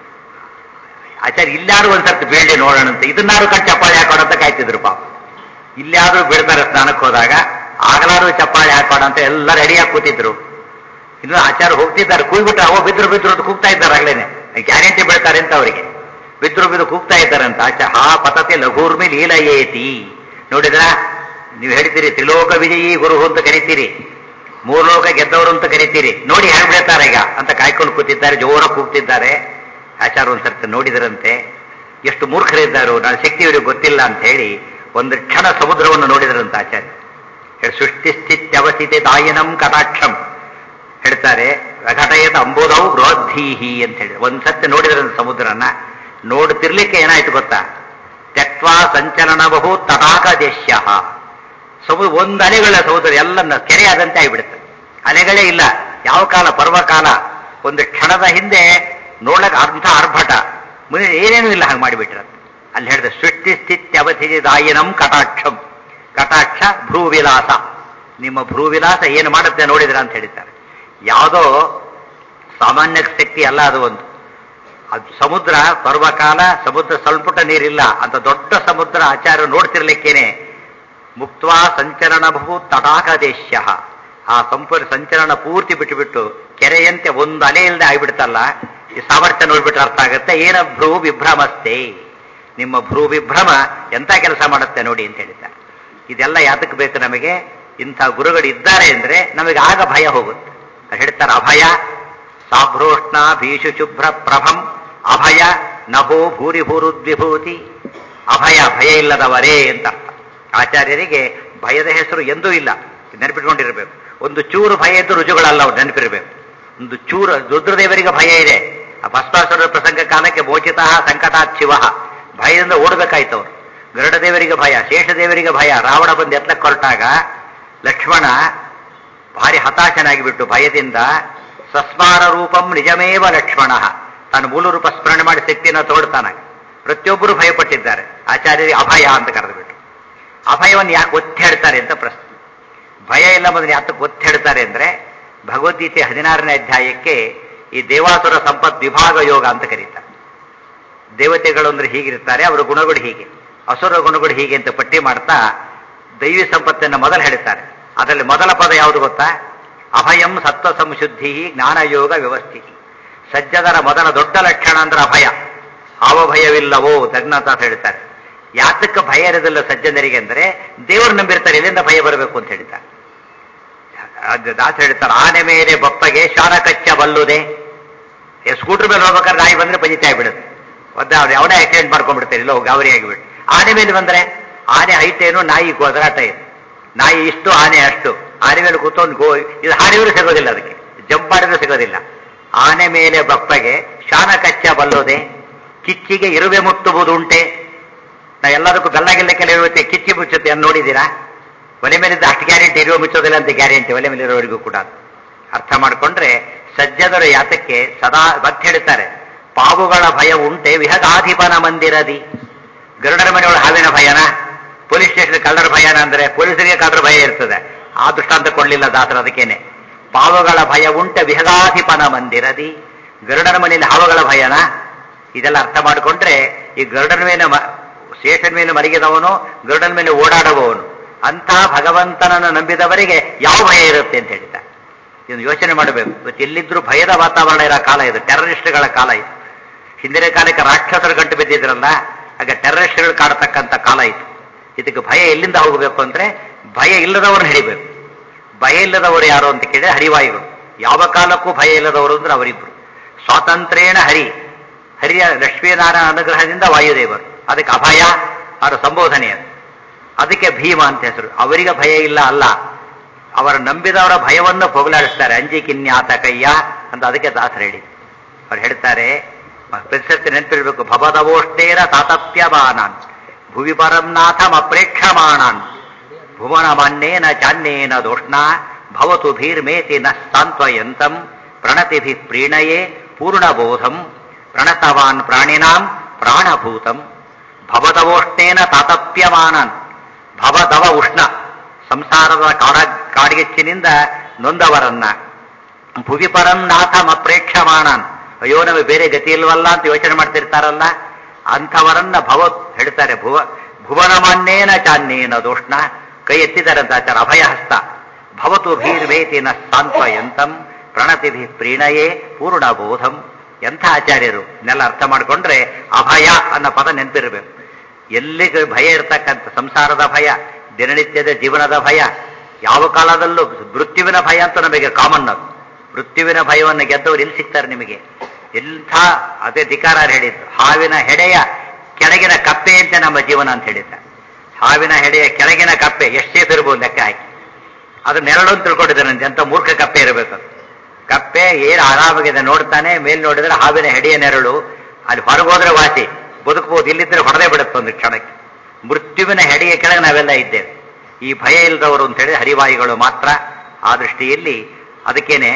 ಆಚಾರ್ಯ ಇಲ್ಲಾರು ಒಂದ್ಸರ್ತಿ ಬೀಳ್ಲಿ ನೋಡೋಣ ಅಂತ ಇದನ್ನಾರು ಕಟ್ಟು ಚಪ್ಪಾಳೆ ಹಾಕೋಣ ಅಂತ ಕಾಯ್ತಿದ್ರು ಪಾಪ ಇಲ್ಲಾದ್ರೂ ಬೀಳ್ತಾರೆ ಸ್ನಾನಕ್ಕೆ ಹೋದಾಗ ಆಗಲಾರು ಚಪ್ಪಾಳೆ ಹಾಕೋಣ ಅಂತ ಎಲ್ಲ ರೆಡಿಯಾಗಿ ಕೂತಿದ್ರು ಇನ್ನು ಆಚಾರ ಹೋಗ್ತಿದ್ದಾರೆ ಕೂಗ್ಬಿಟ್ರೆ ಅವ ಬಿದ್ರು ಬಿದ್ರು ಅಂತ ಕೂಗ್ತಾ ಇದ್ದಾರೆ ಆಗ್ಲೇನೆ ಗ್ಯಾರಂಟಿ ಬೀಳ್ತಾರೆ ಅಂತ ಅವರಿಗೆ ಬಿದ್ರು ಬಿದ್ದು ಕೂಗ್ತಾ ಇದ್ದಾರೆ ಅಂತ ಆಚ ಹಾ ಪತತೆ ಲಘೂರ್ಮಿ ಲೀಲಯೇತಿ ನೋಡಿದ್ರ ನೀವು ಹೇಳ್ತೀರಿ ತ್ರಿಲೋಕ ವಿಜಯಿ ಗುರು ಅಂತ ಕರಿತೀರಿ ಮೂರ್ಲೋಕ ಗೆದ್ದವರು ಅಂತ ಕರಿತೀರಿ ನೋಡಿ ಹೇಗೆ ಬೀಳ್ತಾರೆ ಈಗ ಅಂತ ಕಾಯ್ಕೊಂಡು ಕೂತಿದ್ದಾರೆ ಜೋರ ಕೂಗ್ತಿದ್ದಾರೆ ಆಚಾರ ಒಂದ್ಸರ್ತಿ ನೋಡಿದರಂತೆ ಎಷ್ಟು ಮೂರ್ಖರಿದ್ದಾರೋ ನಾನು ಶಕ್ತಿ ಇವರಿಗೆ ಗೊತ್ತಿಲ್ಲ ಅಂತ ಹೇಳಿ ಒಂದು ಕ್ಷಣ ಸಮುದ್ರವನ್ನು ನೋಡಿದರಂತ ಆಚಾರ್ಯ ಹೇಳಿ ಸೃಷ್ಟಿ ಸ್ಥಿತ್ಯವಸ್ಥಿತಿ ದಾಯಿನಂ ಕಟಾಕ್ಷಂ ಹೇಳ್ತಾರೆ ಘಟಯದ ಅಂಬೋಧವು ಬೃಹದ್ಧೀಹಿ ಅಂತ ಹೇಳಿ ಒಂದ್ಸತಿ ನೋಡಿದ್ರಂತ ಸಮುದ್ರನ ನೋಡ್ತಿರ್ಲಿಕ್ಕೆ ಏನಾಯ್ತು ಗೊತ್ತಾ ತ್ಯಕ್ವಾ ಸಂಚಲನ ಬಹು ತಟಾಕ ದೇಶ್ಯ ಸಮುದ್ರ ಒಂದು ಅಲೆಗಳ ಸಮುದ್ರ ಎಲ್ಲ ಕೆರೆ ಆದಂತೆ ಆಗಿಬಿಡುತ್ತೆ ಅಲೆಗಳೇ ಇಲ್ಲ ಯಾವ ಕಾಲ ಪರ್ವಕಾಲ ಒಂದು ಕ್ಷಣದ ಹಿಂದೆ ನೋಡ್ಲಕ್ಕೆ ಅಂಥ ಆರ್ಭಟ ಮುಂದೆ ಏನೇನೂ ಇಲ್ಲ ಹಾಗೆ ಮಾಡಿಬಿಟ್ರ ಅಲ್ಲಿ ಹೇಳಿದ ಸೃಷ್ಟಿ ಸ್ಥಿತ್ಯವಧಿ ದಾಯಿನಂ ಕಟಾಕ್ಷಂ ಕಟಾಕ್ಷ ಭ್ರೂವಿಲಾಸ ನಿಮ್ಮ ಭ್ರೂವಿಲಾಸ ಏನು ಮಾಡುತ್ತೆ ನೋಡಿದ್ರ ಅಂತ ಹೇಳಿದ್ದಾರೆ ಯಾವುದೋ ಸಾಮಾನ್ಯ ಶಕ್ತಿ ಅಲ್ಲ ಅದು ಒಂದು ಅದು ಸಮುದ್ರ ಪರ್ವಕಾಲ ಸಮುದ್ರ ಸ್ವಲ್ಪಟ ನೀರಿಲ್ಲ ಅಂತ ದೊಡ್ಡ ಸಮುದ್ರ ಆಚಾರ್ಯ ನೋಡ್ತಿರ್ಲಿಕ್ಕೇನೆ ಮುಕ್ತ್ವಾ ಸಂಚರಣ ಭೂ ತಟಾಕದೇಶ್ಯ ಆ ಸಂಪೂರ್ಣ ಸಂಚಲನ ಪೂರ್ತಿ ಬಿಟ್ಟುಬಿಟ್ಟು ಕೆರೆಯಂತೆ ಒಂದು ಅಲೆ ಇಲ್ಲದೆ ಆಗಿಬಿಡ್ತಲ್ಲ ಈ ಸಾಮರ್ಥ್ಯ ನೋಡ್ಬಿಟ್ರೆ ಅರ್ಥ ಆಗುತ್ತೆ ಏನ ಭ್ರೂ ವಿಭ್ರಮಸ್ತೆ ನಿಮ್ಮ ಭ್ರೂ ವಿಭ್ರಮ ಎಂತ ಕೆಲಸ ಮಾಡುತ್ತೆ ನೋಡಿ ಅಂತ ಹೇಳಿದ್ದಾರೆ ಇದೆಲ್ಲ ಯಾತಕ್ಕೆ ಬೇಕು ನಮಗೆ ಇಂಥ ಗುರುಗಳು ಇದ್ದಾರೆ ಅಂದ್ರೆ ನಮಗೆ ಆಗ ಭಯ ಹೋಗುತ್ತೆ ಅವ್ರು ಹೇಳ್ತಾರೆ ಅಭಯ ಸಾಭ್ರೋಷ್ಣ ಭೀಷು ಶುಭ್ರ ಪ್ರಭಂ ಅಭಯ ನಭೋ ಭೂರಿ ಭೂರುದ್ವಿಭೂತಿ ಅಭಯ ಭಯ ಇಲ್ಲದವರೇ ಅಂತ ಅರ್ಥ ಆಚಾರ್ಯರಿಗೆ ಭಯದ ಹೆಸರು ಎಂದೂ ಇಲ್ಲ ನೆನಪಿಟ್ಕೊಂಡಿರಬೇಕು ಒಂದು ಚೂರು ಭಯ ಇದ್ದು ರುಜುಗಳಲ್ಲ ಅವ್ರು ನೆನಪಿರಬೇಕು ಒಂದು ಚೂರು ರುದ್ರದೇವರಿಗೆ ಭಯ ಇದೆ ಆ ಭಸ್ಮಾಸುರ ಪ್ರಸಂಗ ಕಾಲಕ್ಕೆ ಮೋಚಿತ ಸಂಕಟಾತ್ ಶಿವ ಭಯದಿಂದ ಓಡಬೇಕಾಯ್ತು ಅವರು ಗರುಡದೇವರಿಗೆ ಭಯ ಶೇಷದೇವರಿಗೆ ಭಯ ರಾವಣ ಬಂದು ಎತ್ತಕ್ಕೆ ಹೊರಟಾಗ ಲಕ್ಷ್ಮಣ ಭಾರಿ ಹತಾಶನಾಗಿ ಬಿಟ್ಟು ಭಯದಿಂದ ಸಸ್ಮಾರ ರೂಪಂ ನಿಜಮೇವ ಲಕ್ಷ್ಮಣ ತಾನು ಮೂಲ ರೂಪ ಸ್ಮರಣೆ ಮಾಡಿ ಶಕ್ತಿಯನ್ನು ತೋಡ್ತಾನೆ ಪ್ರತಿಯೊಬ್ಬರು ಭಯಪಟ್ಟಿದ್ದಾರೆ ಆಚಾರ್ಯರಿಗೆ ಅಭಯ ಅಂತ ಕರೆದುಬಿಟ್ಟು ಅಭಯವನ್ನು ಯಾಕೆ ಒತ್ತಿ ಹೇಳ್ತಾರೆ ಅಂತ ಪ್ರಶ್ನೆ ಭಯ ಇಲ್ಲ ಮೊದಲು ಯಾತಕ್ಕೆ ಒತ್ತಿ ಹೇಳ್ತಾರೆ ಅಂದ್ರೆ ಭಗವದ್ಗೀತೆ ಹದಿನಾರನೇ ಅಧ್ಯಾಯಕ್ಕೆ ಈ ದೇವಾಸುರ ಸಂಪತ್ ವಿಭಾಗ ಯೋಗ ಅಂತ ಕರೀತಾರೆ ದೇವತೆಗಳು ಅಂದ್ರೆ ಹೀಗಿರ್ತಾರೆ ಅವರ ಗುಣಗಳು ಹೀಗೆ ಅಸುರ ಗುಣಗಳು ಹೀಗೆ ಅಂತ ಪಟ್ಟಿ ಮಾಡ್ತಾ ದೈವಿ ಸಂಪತ್ತನ್ನು ಮೊದಲು ಹೇಳ್ತಾರೆ ಅದರಲ್ಲಿ ಮೊದಲ ಪದ ಯಾವುದು ಗೊತ್ತಾ ಅಭಯಂ ಸತ್ವ ಸಂಶುದ್ಧಿ ಜ್ಞಾನಯೋಗ ವ್ಯವಸ್ಥಿತಿ ಸಜ್ಜದರ ಮೊದಲ ದೊಡ್ಡ ಲಕ್ಷಣ ಅಂದ್ರೆ ಅಭಯ ಅವಭಯವಿಲ್ಲವೋ ದಗ್ನತ ಅಂತ ಹೇಳ್ತಾರೆ ಯಾತಕ್ಕೆ ಭಯ ಇರೋದಿಲ್ಲ ಸಜ್ಜನರಿಗೆ ಅಂದ್ರೆ ದೇವರು ನಂಬಿರ್ತಾರೆ ಎಲ್ಲಿಂದ ಭಯ ಬರಬೇಕು ಅಂತ ಹೇಳ್ತಾರೆ ಅದು ದಾಸ ಹೇಳ್ತಾರೆ ಆನೆ ಮೇಲೆ ಬಪ್ಪಗೆ ಶಾರ ಕಚ್ಚ ಬಲ್ಲುದೆ ಸ್ಕೂಟರ್ ಮೇಲೆ ಹೋಗ್ಬೇಕಾದ್ರೆ ನಾಯಿ ಬಂದ್ರೆ ಪಂಜಿತ ಆಗ್ಬಿಡುತ್ತೆ ಒದ್ದ ಅವ್ರು ಅವನೇ ಆಕ್ಸಿಡೆಂಟ್ ಮಾಡ್ಕೊಂಡ್ಬಿಡ್ತಾರೆ ಇಲ್ಲ ಗಾಬರಿ ಆಗಿಬಿಟ್ಟು ಆನೆ ಮೇಲೆ ಬಂದ್ರೆ ಆನೆ ಹೈಟ್ ಏನು ನಾಯಿ ಗೊದರಾಟ ಏನು ನಾಯಿ ಇಷ್ಟು ಆನೆ ಅಷ್ಟು ಆನೆ ಮೇಲೆ ಕೂತ್ಕೊಂಡು ಗೋ ಇದು ಹಾರಿದ್ರು ಸಿಗೋದಿಲ್ಲ ಅದಕ್ಕೆ ಜಂಪ್ ಮಾಡಿದ್ರೆ ಸಿಗೋದಿಲ್ಲ ಆನೆ ಮೇಲೆ ಬಪ್ಪಗೆ ಶಾನ ಕಚ್ಚ ಬಲ್ಲೋದೆ ಕಿಚ್ಚಿಗೆ ಇರುವೆ ಮುಟ್ಟುವುದುಂಟೆ ನಾ ಎಲ್ಲದಕ್ಕೂ ಬೆಲ್ಲ ಗಿಲ್ಲಕ್ಕೆಲ್ಲ ಇರುತ್ತೆ ಕಿಚ್ಚಿ ಮುಚ್ಚುತ್ತೆ ಅಂತ ನೋಡಿದ್ದೀರಾ ಒಲೆ ಮೇಲಿದ್ದ ಅಷ್ಟು ಗ್ಯಾರಂಟಿ ಇರುವ ಮುಚ್ಚೋದಿಲ್ಲ ಅಂತ ಗ್ಯಾರಂಟಿ ಒಲೆ ಮೇಲೆ ಇರೋವರೆಗೂ ಕೂಡ ಅರ್ಥ ಮಾಡಿಕೊಂಡ್ರೆ ಸಜ್ಜದರು ಯಾತಕ್ಕೆ ಸದಾ ಭಕ್ತಿ ಹೇಳ್ತಾರೆ ಪಾವುಗಳ ಭಯ ಉಂಟೆ ವಿಹಗಾಧಿಪನ ಮಂದಿರದಿ ಗರುಡರ ಮನೆಯೊಳ ಹಾವಿನ ಭಯನ ಪೊಲೀಸ್ ಸ್ಟೇಷನ್ ಕಳ್ಳರ ಭಯನ ಅಂದ್ರೆ ಪೊಲೀಸರಿಗೆ ಕಳ್ಳರ ಭಯ ಇರ್ತದೆ ಆ ದೃಷ್ಟಾಂತ ಕೊಡ್ಲಿಲ್ಲ ದಾಸರ ಅದಕ್ಕೇನೆ ಪಾವುಗಳ ಭಯ ಉಂಟೆ ವಿಹಗಾಧಿಪನ ಮಂದಿರದಿ ಗರುಡರ ಮನೆಯಲ್ಲಿ ಹಾವುಗಳ ಭಯನ ಇದೆಲ್ಲ ಅರ್ಥ ಮಾಡಿಕೊಂಡ್ರೆ ಈ ಗರುಡನ ಮೇಲೆ ಶೇಷನ ಮೇಲೆ ಮಲಗಿದವನು ಗರುಡನ ಮೇಲೆ ಓಡಾಡುವವನು ಅಂಥ ಭಗವಂತನನ್ನು ನಂಬಿದವರಿಗೆ ಯಾವ ಭಯ ಇರುತ್ತೆ ಅಂತ ಹೇಳ್ತಾರೆ ಇದನ್ನು ಯೋಚನೆ ಮಾಡಬೇಕು ಇವತ್ತು ಎಲ್ಲಿದ್ರೂ ಭಯದ ವಾತಾವರಣ ಇರೋ ಕಾಲ ಇದು ಟೆರರಿಸ್ಟ್ಗಳ ಕಾಲ ಇದು ಹಿಂದಿನ ಕಾಲಕ್ಕೆ ರಾಕ್ಷಸರು ಗಂಟು ಬಿದ್ದಿದ್ರಲ್ಲ ಆಗ ಟೆರರಿಸ್ಟ್ಗಳು ಕಾಡತಕ್ಕಂಥ ಕಾಲ ಇತ್ತು ಇದಕ್ಕೆ ಭಯ ಎಲ್ಲಿಂದ ಹೋಗಬೇಕು ಅಂದ್ರೆ ಭಯ ಇಲ್ಲದವ್ರನ್ನ ಹಿಡಿಬೇಕು ಭಯ ಇಲ್ಲದವರು ಯಾರು ಅಂತ ಕೇಳಿದ್ರೆ ಹರಿವಾಯುಗಳು ಯಾವ ಕಾಲಕ್ಕೂ ಭಯ ಇಲ್ಲದವರು ಅಂದ್ರೆ ಅವರಿಬ್ರು ಸ್ವಾತಂತ್ರ್ಯೇಣ ಹರಿ ಹರಿಯ ಲಕ್ಷ್ಮೀನಾರಾಯಣ ಅನುಗ್ರಹದಿಂದ ವಾಯುದೇವರು ಅದಕ್ಕೆ ಅಭಯ ಅವರ ಸಂಬೋಧನೆ ಅದು ಅದಕ್ಕೆ ಭೀಮ ಅಂತ ಹೆಸರು ಅವರಿಗೆ ಭಯ ಇಲ್ಲ ಅಲ್ಲ ಅವರ ನಂಬಿದವರ ಭಯವನ್ನು ಹೋಗಲಾಡಿಸ್ತಾರೆ ಅಂಜಿ ಕಿನ್ಯಾತ ಕಯ್ಯ ಅಂತ ಅದಕ್ಕೆ ದಾಸರು ಹೇಳಿ ಅವ್ರು ಹೇಳ್ತಾರೆ ಪ್ರತಿಸತಿ ನೆನಪಿರ್ಬೇಕು ಭವದವೋಷ್ಟೇನ ತಾತಪ್ಯಮಾನಾನ್ ಭುವಿ ಪರಂನಾಥಂ ಅಪ್ರೇಕ್ಷಮಾಣಾನ್ ಭುವನ ಮಾನ್ಯೇನ ಚಾನ್ಯೇನ ದೋಷ್ಣ ಭವತು ಭೀರ್ಮೇತಿ ನ ಸಾಂತ್ವಯಂತಂ ಪ್ರಣತಿಭಿ ಪ್ರೀಣಯೇ ಪೂರ್ಣಬೋಧಂ ಪ್ರಣತವಾನ್ ಪ್ರಾಣಿನಾಂ ಪ್ರಾಣಭೂತಂ ಭವದವೋಷ್ಣೇನ ತಾತಪ್ಯಮಾನನ್ ಭವದವ ಉಷ್ಣ ಸಂಸಾರದ ಕಾಡ ಕಾಡಿಗೆಚ್ಚಿನಿಂದ ನೊಂದವರನ್ನ ಭುವಿ ಪರಂನಾಥಂ ಅಪ್ರೇಕ್ಷಮಾಣನ್ ಅಯ್ಯೋ ನಮಗೆ ಬೇರೆ ಗತಿ ಇಲ್ವಲ್ಲ ಅಂತ ಯೋಚನೆ ಮಾಡ್ತಿರ್ತಾರಲ್ಲ ಅಂಥವರನ್ನ ಭವ ಹೇಳ್ತಾರೆ ಭುವ ಭುವನಮಾನ್ಯೇನ ಚಾನ್ಯೇನ ದೋಷ್ಣ ಕೈ ಎತ್ತಿದಾರಂತ ಆಚಾರ ಅಭಯ ಹಸ್ತ ಭವತು ಭೀರ್ವೇತಿ ನ ಸಾಂತ್ವಯಂತಂ ಪ್ರಣತಿಭಿ ಪ್ರೀಣಯೇ ಪೂರ್ಣಬೋಧಂ ಎಂಥ ಆಚಾರ್ಯರು ಇದನ್ನೆಲ್ಲ ಅರ್ಥ ಮಾಡಿಕೊಂಡ್ರೆ ಅಭಯ ಅನ್ನೋ ಪದ ನೆನಪಿರಬೇಕು ಎಲ್ಲಿಗೆ ಭಯ ಇರ್ತಕ್ಕಂಥ ಸಂಸಾರದ ಭಯ ದಿನನಿತ್ಯದ ಜೀವನದ ಭಯ ಯಾವ ಕಾಲದಲ್ಲೂ ಮೃತ್ಯುವಿನ ಭಯ ಅಂತ ನಮಗೆ ಕಾಮನ್ ಅದು ಮೃತ್ಯುವಿನ ಭಯವನ್ನು ಗೆದ್ದವರು ಎಲ್ಲಿ ಸಿಗ್ತಾರೆ ನಿಮಗೆ ಎಂಥ ಅದೇ ಧಿಕಾರ ಹೇಳಿದ್ದು ಹಾವಿನ ಹೆಡೆಯ ಕೆಳಗಿನ ಕಪ್ಪೆ ಅಂತ ನಮ್ಮ ಜೀವನ ಅಂತ ಹೇಳಿದ್ದ ಹಾವಿನ ಹೆಡೆಯ ಕೆಳಗಿನ ಕಪ್ಪೆ ಎಷ್ಟು ಸೇಫ್ ಇರ್ಬೋದು ಲೆಕ್ಕ ಹಾಕಿ ಅದು ನೆರಳು ಅಂತ ತಿಳ್ಕೊಂಡಿದ್ದಾನಂತೆ ಅಂತ ಮೂರ್ಖ ಕಪ್ಪೆ ಇರಬೇಕು ಅದು ಕಪ್ಪೆ ಏನು ಆರಾಮಾಗಿದೆ ನೋಡ್ತಾನೆ ಮೇಲ್ ನೋಡಿದ್ರೆ ಹಾವಿನ ಹೆಡೆಯ ನೆರಳು ಅಲ್ಲಿ ಹೊರಗೋದ್ರೆ ವಾಸಿ ಬದುಕಬಹುದು ಇಲ್ಲಿದ್ರೆ ಹೊಡೆದೇ ಬಿಡುತ್ತೆ ಒಂದು ಕ್ಷಣಕ್ಕೆ ಮೃತ್ಯುವಿನ ಹೆಡೆಯ ಕೆಳಗೆ ನಾವೆಲ್ಲ ಇದ್ದೇವೆ ಈ ಭಯ ಇಲ್ಲದವರು ಅಂತ ಹೇಳಿ ಹರಿವಾಯುಗಳು ಮಾತ್ರ ಆ ದೃಷ್ಟಿಯಲ್ಲಿ ಅದಕ್ಕೇನೆ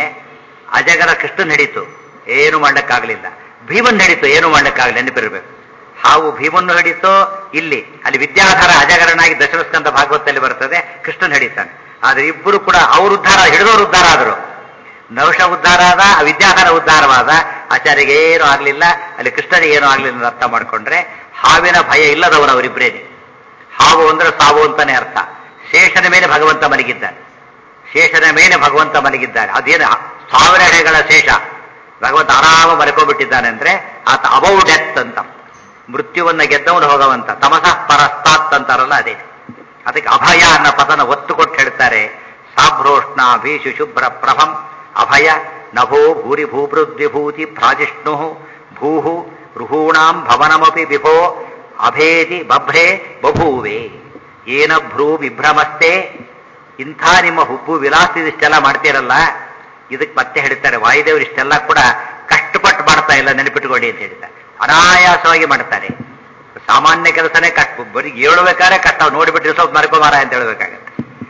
ಅಜಗರ ಕೃಷ್ಣನ್ ಹಿಡಿತು ಏನು ಮಾಡಕ್ಕಾಗಲಿಲ್ಲ ಭೀಮನ್ ಹಿಡಿತು ಏನು ಮಾಡಕ್ಕಾಗಲಿ ನೆನಪಿರಬೇಕು ಹಾವು ಭೀಮನ್ನು ಹಿಡಿತೋ ಇಲ್ಲಿ ಅಲ್ಲಿ ವಿದ್ಯಾಧರ ಅಜಗರನಾಗಿ ದಶಮಸ್ಕಂದ ಭಾಗವತದಲ್ಲಿ ಬರ್ತದೆ ಕೃಷ್ಣನ್ ಹಿಡಿತಾನೆ ಆದ್ರೆ ಇಬ್ಬರು ಕೂಡ ಅವ್ರ ಉದ್ಧಾರ ಹಿಡಿದವರು ಉದ್ಧಾರ ಆದರು ನಹುಷ ಉದ್ಧಾರ ಆದ ವಿದ್ಯಾಧರ ಉದ್ಧಾರವಾದ ಆಚಾರ್ಯಗೆ ಏನೂ ಆಗ್ಲಿಲ್ಲ ಅಲ್ಲಿ ಕೃಷ್ಣನಿಗೆ ಏನೂ ಆಗ್ಲಿಲ್ಲ ಅಂತ ಅರ್ಥ ಮಾಡ್ಕೊಂಡ್ರೆ ಹಾವಿನ ಭಯ ಇಲ್ಲದವರು ಅವರಿಬ್ಬರೇನೆ ಹಾವು ಅಂದ್ರೆ ಸಾವು ಅಂತಾನೆ ಅರ್ಥ ಶೇಷನ ಮೇಲೆ ಭಗವಂತ ಮಲಗಿದ್ದಾನೆ ಶೇಷನ ಮೇಲೆ ಭಗವಂತ ಮಲಗಿದ್ದಾನೆ ಅದೇನು ಸಾವಿರ ಎಡೆಗಳ ಶೇಷ ಭಗವಂತ ಆರಾಮ ಮಲ್ಕೊಂಡ್ಬಿಟ್ಟಿದ್ದಾನೆ ಅಂದ್ರೆ ಆತ ಅಬೌ ಡೆತ್ ಅಂತ ಮೃತ್ಯುವನ್ನ ಗೆದ್ದವನು ಹೋಗವಂತ ತಮಸಃ ಪರಸ್ತಾತ್ ಅಂತಾರಲ್ಲ ಅದೇ ಅದಕ್ಕೆ ಅಭಯ ಅನ್ನೋ ಪದನ ಒತ್ತು ಕೊಟ್ಟು ಹೇಳ್ತಾರೆ ಸಾಭ್ರೋಷ್ಣ ಭೀಷು ಶುಭ್ರ ಪ್ರಭಂ ಅಭಯ ನಭೋ ಭೂರಿ ಭೂಭೃದ್ವಿಭೂತಿ ಪ್ರಾಜಿಷ್ಣು ಭೂಹು ರುಹೂಣಾಂ ಭವನಮಪಿ ವಿಭೋ ಅಭೇದಿ ಬಭ್ರೇ ಬಭೂವೆ ಏನ ಭ್ರೂ ವಿಭ್ರಮಸ್ತೆ ಇಂಥ ನಿಮ್ಮ ಹುಬ್ಬು ವಿಲಾಸ ಇಷ್ಟೆಲ್ಲ ಮಾಡ್ತೀರಲ್ಲ ಇದಕ್ಕೆ ಮತ್ತೆ ಹೇಳ್ತಾರೆ ವಾಯುದೇವರು ಇಷ್ಟೆಲ್ಲ ಕೂಡ ಕಷ್ಟಪಟ್ಟು ಮಾಡ್ತಾ ಇಲ್ಲ ನೆನಪಿಟ್ಕೊಳ್ಳಿ ಅಂತ ಹೇಳ್ತಾರೆ ಅನಾಯಾಸವಾಗಿ ಮಾಡ್ತಾರೆ ಸಾಮಾನ್ಯ ಕೆಲಸನೇ ಕಷ್ಟ ಬರೀ ಹೇಳ್ಬೇಕಾದ್ರೆ ಕಷ್ಟ ನೋಡಿಬಿಟ್ರೆ ಸ್ವಲ್ಪ ಮರ್ಕೋಮಾರ ಅಂತ ಹೇಳ್ಬೇಕಾಗತ್ತೆ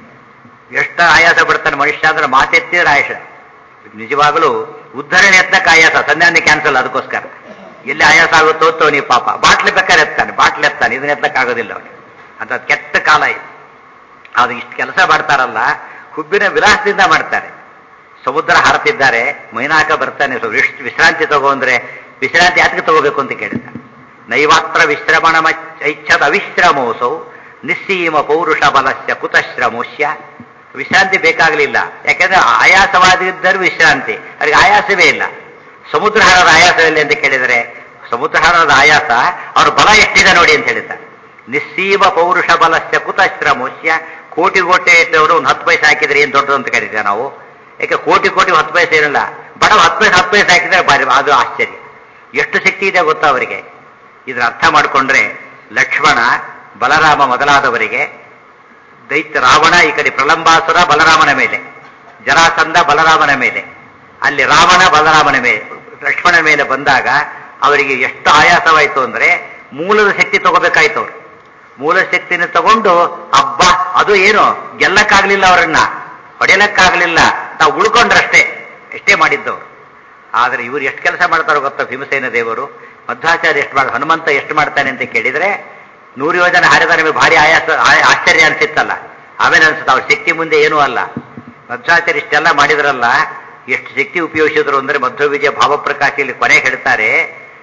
ಎಷ್ಟು ಆಯಾಸ ಪಡ್ತಾನೆ ಮನುಷ್ಯ ಅಂದ್ರೆ ಮಾತೆತ್ತಿದ್ರೆ ಆಯಾಸ ನಿಜವಾಗಲೂ ಉದ್ಧರಣೆ ಎತ್ತಕ್ಕೆ ಆಯಾಸ ಸಂಧ್ಯಾನೆ ಕ್ಯಾನ್ಸಲ್ ಅದಕ್ಕೋಸ್ಕರ ಎಲ್ಲಿ ಆಯಾಸ ಆಗುತ್ತೋ ತೋ ನೀವು ಪಾಪ ಬಾಟ್ಲಿ ಬೇಕಾದ್ರೆ ಎತ್ತಾನೆ ಬಾಟ್ಲಿ ಎತ್ತಾನೆ ಇದನ್ನ ಎತ್ತಕ್ಕಾಗೋದಿಲ್ಲ ಅವನಿಗೆ ಅಂತ ಕೆಟ್ಟ ಕಾಲ ಇದು ಅದು ಇಷ್ಟು ಕೆಲಸ ಮಾಡ್ತಾರಲ್ಲ ಹುಬ್ಬಿನ ವಿಲಾಸದಿಂದ ಮಾಡ್ತಾರೆ ಸಮುದ್ರ ಹಾರತಿದ್ದಾರೆ ಮೈನಾಕ ಬರ್ತಾನೆ ಸೊ ವಿಶ್- ವಿಶ್ರಾಂತಿ ತಗೋ ಅಂದ್ರೆ ವಿಶ್ರಾಂತಿ ಯಾತಕ್ಕೆ ತಗೋಬೇಕು ಅಂತ ಕೇಳಿದ್ದಾರೆ ನೈವಾತ್ರ ವಿಶ್ರಮಣ ಐಚ್ಛದ ಅವಿಶ್ರಮೋಸೌ ನಿಸ್ಸೀಮ ಪೌರುಷ ಬಲಸ್ಯ ಕುತಶ್ರಮೋಷ್ಯ ವಿಶ್ರಾಂತಿ ಬೇಕಾಗಲಿಲ್ಲ ಯಾಕೆಂದ್ರೆ ಆಯಾಸವಾದಿದ್ದರೂ ವಿಶ್ರಾಂತಿ ಅವರಿಗೆ ಆಯಾಸವೇ ಇಲ್ಲ ಸಮುದ್ರ ಹಾರದ ಆಯಾಸವಿಲ್ಲ ಅಂತ ಕೇಳಿದರೆ ಸಮುದ್ರ ಹಾರದ ಆಯಾಸ ಅವ್ರ ಬಲ ಎಷ್ಟಿದೆ ನೋಡಿ ಅಂತ ಹೇಳಿದ್ದಾರೆ ನಿಸ್ಸೀಮ ಪೌರುಷ ಬಲಸ್ಯ ಕುತಶ್ರಮೋಷ್ಯ ಕೋಟಿ ಕೋಟಿ ಇಟ್ಟವರು ಒಂದು ಹತ್ತು ಪೈಸೆ ಹಾಕಿದ್ರೆ ಏನ್ ದೊಡ್ಡದು ಅಂತ ಕರೀತೇವೆ ನಾವು ಯಾಕೆ ಕೋಟಿ ಕೋಟಿ ಹತ್ತು ಪೈಸೆ ಇರಲ್ಲ ಬಡ ಹತ್ತು ಪೈಸೆ ಹತ್ತು ಪೈಸೆ ಹಾಕಿದ್ರೆ ಬಾರಿ ಅದು ಆಶ್ಚರ್ಯ ಎಷ್ಟು ಶಕ್ತಿ ಇದೆ ಗೊತ್ತಾ ಅವರಿಗೆ ಇದ್ರ ಅರ್ಥ ಮಾಡಿಕೊಂಡ್ರೆ ಲಕ್ಷ್ಮಣ ಬಲರಾಮ ಮೊದಲಾದವರಿಗೆ ದೈತ್ಯ ರಾವಣ ಈ ಕಡೆ ಪ್ರಲಂಬಾಸುರ ಬಲರಾಮನ ಮೇಲೆ ಜರಾಸಂಧ ಬಲರಾಮನ ಮೇಲೆ ಅಲ್ಲಿ ರಾವಣ ಬಲರಾಮನ ಮೇಲೆ ಲಕ್ಷ್ಮಣನ ಮೇಲೆ ಬಂದಾಗ ಅವರಿಗೆ ಎಷ್ಟು ಆಯಾಸವಾಯಿತು ಅಂದ್ರೆ ಮೂಲದ ಶಕ್ತಿ ತಗೋಬೇಕಾಯ್ತು ಅವರು ಮೂಲ ಶಕ್ತಿನ ತಗೊಂಡು ಅಬ್ಬ ಅದು ಏನು ಗೆಲ್ಲಕ್ಕಾಗ್ಲಿಲ್ಲ ಅವರನ್ನ ಹೊಡೆಯಲಕ್ಕಾಗ್ಲಿಲ್ಲ ತಾವು ಉಳ್ಕೊಂಡ್ರಷ್ಟೇ ಎಷ್ಟೇ ಮಾಡಿದ್ದವರು ಆದ್ರೆ ಇವರು ಎಷ್ಟು ಕೆಲಸ ಮಾಡ್ತಾರೋ ಗೊತ್ತಾ ಭೀಮಸೇನ ದೇವರು ಮಧ್ವಾಚಾರ್ಯ ಎಷ್ಟು ಮಾಡ ಹನುಮಂತ ಎಷ್ಟು ಮಾಡ್ತಾನೆ ಅಂತ ಕೇಳಿದ್ರೆ ನೂರು ಯೋಜನೆ ಹಾರಿದ ನಿಮಗೆ ಭಾರಿ ಆಯಾಸ ಆ- ಆಶ್ಚರ್ಯ ಅನ್ಸಿತ್ತಲ್ಲ ಆಮೇಲೆ ಅನ್ಸುತ್ತೆ ಅವ್ರ ಶಕ್ತಿ ಮುಂದೆ ಏನೂ ಅಲ್ಲ ಮಧ್ವಾಚಾರ್ಯ ಇಷ್ಟೆಲ್ಲ ಮಾಡಿದ್ರಲ್ಲ ಎಷ್ಟು ಶಕ್ತಿ ಉಪಯೋಗಿಸಿದ್ರು ಅಂದ್ರೆ ಮಧ್ವ ವಿಜಯ ಭಾವಪ್ರಕಾಶಿಯಲ್ಲಿ ಕೊನೆ ಹೇಳ್ತಾರೆ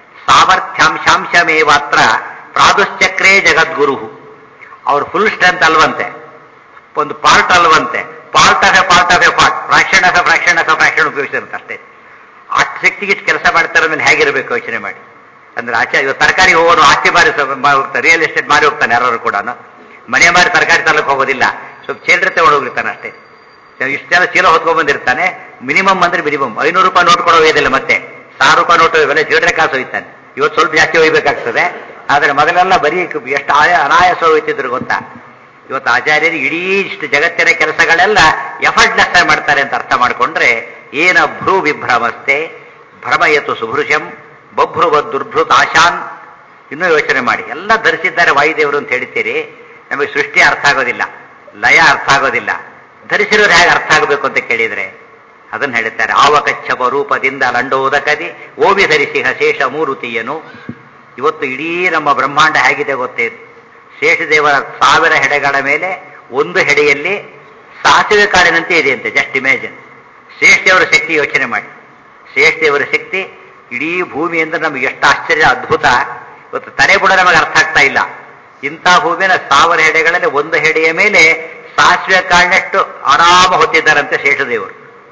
ಸಾಮರ್ಥ್ಯಾಂಶಾಂಶಮೇವಾತ್ರ ಪ್ರಾದುಶ್ಚಕ್ರೇ ಜಗದ್ಗುರು ಅವ್ರು ಫುಲ್ ಸ್ಟ್ರೆಂತ್ ಅಲ್ವಂತೆ ಒಂದು ಪಾರ್ಟ್ ಅಲ್ವಂತೆ part of a part of a part fraction of a fraction of a fraction ಉಪಯೋಗಿಸಿರುತ್ತೆ ಅಷ್ಟೇ ಅಷ್ಟು ಶಕ್ತಿಗೆ ಇಷ್ಟು ಕೆಲಸ ಮಾಡ್ತಾರೆ ಮೇಲೆ ಹೇಗಿರಬೇಕು ಯೋಚನೆ ಮಾಡಿ ಅಂದ್ರೆ ಆಚೆ ಇವತ್ತು ತರಕಾರಿ ಹೋಗೋನು ಆಸ್ತಿ ಮಾರಿ ಸ- ಮಾರಿ ಹೋಗ್ತಾನೆ ರಿಯಲ್ ಎಸ್ಟೇಟ್ ಮಾರಿ ಹೋಗ್ತಾನೆ ಯಾರು ಕೂಡ ಮನೆ ಮಾರಿ ತರಕಾರಿ ತರಲಿಕ್ಕೆ ಹೋಗೋದಿಲ್ಲ ಸ್ವಲ್ಪ ಚಿಲ್ಲರೆ ತಗೊಂಡು ಹೋಗಿರ್ತಾನೆ ಅಷ್ಟೇ ಇಷ್ಟೆಲ್ಲ ಚೀಲ ಹೊತ್ಕೊಂಡ್ ಬಂದಿರ್ತಾನೆ ಮಿನಿಮಮ್ ಅಂದ್ರೆ ಮಿನಿಮಮ್ ಐನೂರು ರೂಪಾಯಿ ನೋಟ್ ಕೊಡೋ ಒಯ್ಯೋದಿಲ್ಲ ಮತ್ತೆ ಸಾವಿರ ರೂಪಾಯಿ ನೋಟ್ ಇವೆಲ್ಲ ಚಿಲ್ಲರೆ ಕಾಸು ಒಯ್ತಾನೆ ಇವತ್ತು ಸ್ವಲ್ಪ ಜಾಸ್ತಿ ಒಯ್ಬೇಕಾಗ್ತದೆ ಆದ್ರೆ ಮೊದಲೆಲ್ಲ ಬರೀ ಎಷ್ಟು ಆಯ ಅನಾಯಾಸ ಹೋಯ್ತಿದ್ರು ಗೊತ್ತಾ ಇವತ್ತು ಆಚಾರ್ಯರು ಇಡೀ ಇಷ್ಟು ಜಗತ್ತಿನ ಕೆಲಸಗಳೆಲ್ಲ ಎಫರ್ಟ್ಲೆಸ್ ಆಗಿ ಮಾಡ್ತಾರೆ ಅಂತ ಅರ್ಥ ಮಾಡಿಕೊಂಡ್ರೆ ಏನ ಭ್ರೂ ವಿಭ್ರಮಸ್ತೆ ಭ್ರಮಯತು ಸುಭೃಶಂ ಬಭ್ರುವ ದುರ್ಭೃತ ಆಶಾನ್ ಇನ್ನೂ ಯೋಚನೆ ಮಾಡಿ ಎಲ್ಲ ಧರಿಸಿದ್ದಾರೆ ವಾಯುದೇವರು ಅಂತ ಹೇಳ್ತೀರಿ ನಮಗೆ ಸೃಷ್ಟಿ ಅರ್ಥ ಆಗೋದಿಲ್ಲ ಲಯ ಅರ್ಥ ಆಗೋದಿಲ್ಲ ಧರಿಸಿರೋರು ಹೇಗೆ ಅರ್ಥ ಆಗಬೇಕು ಅಂತ ಕೇಳಿದ್ರೆ ಅದನ್ನ ಹೇಳ್ತಾರೆ ಆವಕಚ್ಚಪ ರೂಪದಿಂದ ಲಂಡೋದಕದಿ ಓವಿ ಧರಿಸಿ ಶೇಷ ಮೂರುತಿಯನು ಇವತ್ತು ಇಡೀ ನಮ್ಮ ಬ್ರಹ್ಮಾಂಡ ಹೇಗಿದೆ ಗೊತ್ತೇ ಶೇಷದೇವರ ಸಾವಿರ ಹೆಡೆಗಳ ಮೇಲೆ ಒಂದು ಹೆಡೆಯಲ್ಲಿ ಸಾಸಿವೆ ಕಾಳಿನಂತೆ ಇದೆ ಅಂತೆ ಜಸ್ಟ್ ಇಮೇಜಿನ್ ಶೇಷದೇವರ ಶಕ್ತಿ ಯೋಚನೆ ಮಾಡಿ ಶೇಷದೇವರ ಶಕ್ತಿ ಇಡೀ ಭೂಮಿಯಿಂದ ನಮಗೆ ಎಷ್ಟು ಆಶ್ಚರ್ಯ ಅದ್ಭುತ ಇವತ್ತು ತಲೆ ಕೂಡ ನಮಗೆ ಅರ್ಥ ಆಗ್ತಾ ಇಲ್ಲ ಇಂಥ ಭೂಮಿನ ಸಾವಿರ ಹೆಡೆಗಳಲ್ಲಿ ಒಂದು ಹೆಡೆಯ ಮೇಲೆ ಸಾಸಿವೆ ಕಾಳಿನಷ್ಟು ಆರಾಮ ಹೊತ್ತಿದ್ದಾರಂತೆ ಶೇಷದೇವರು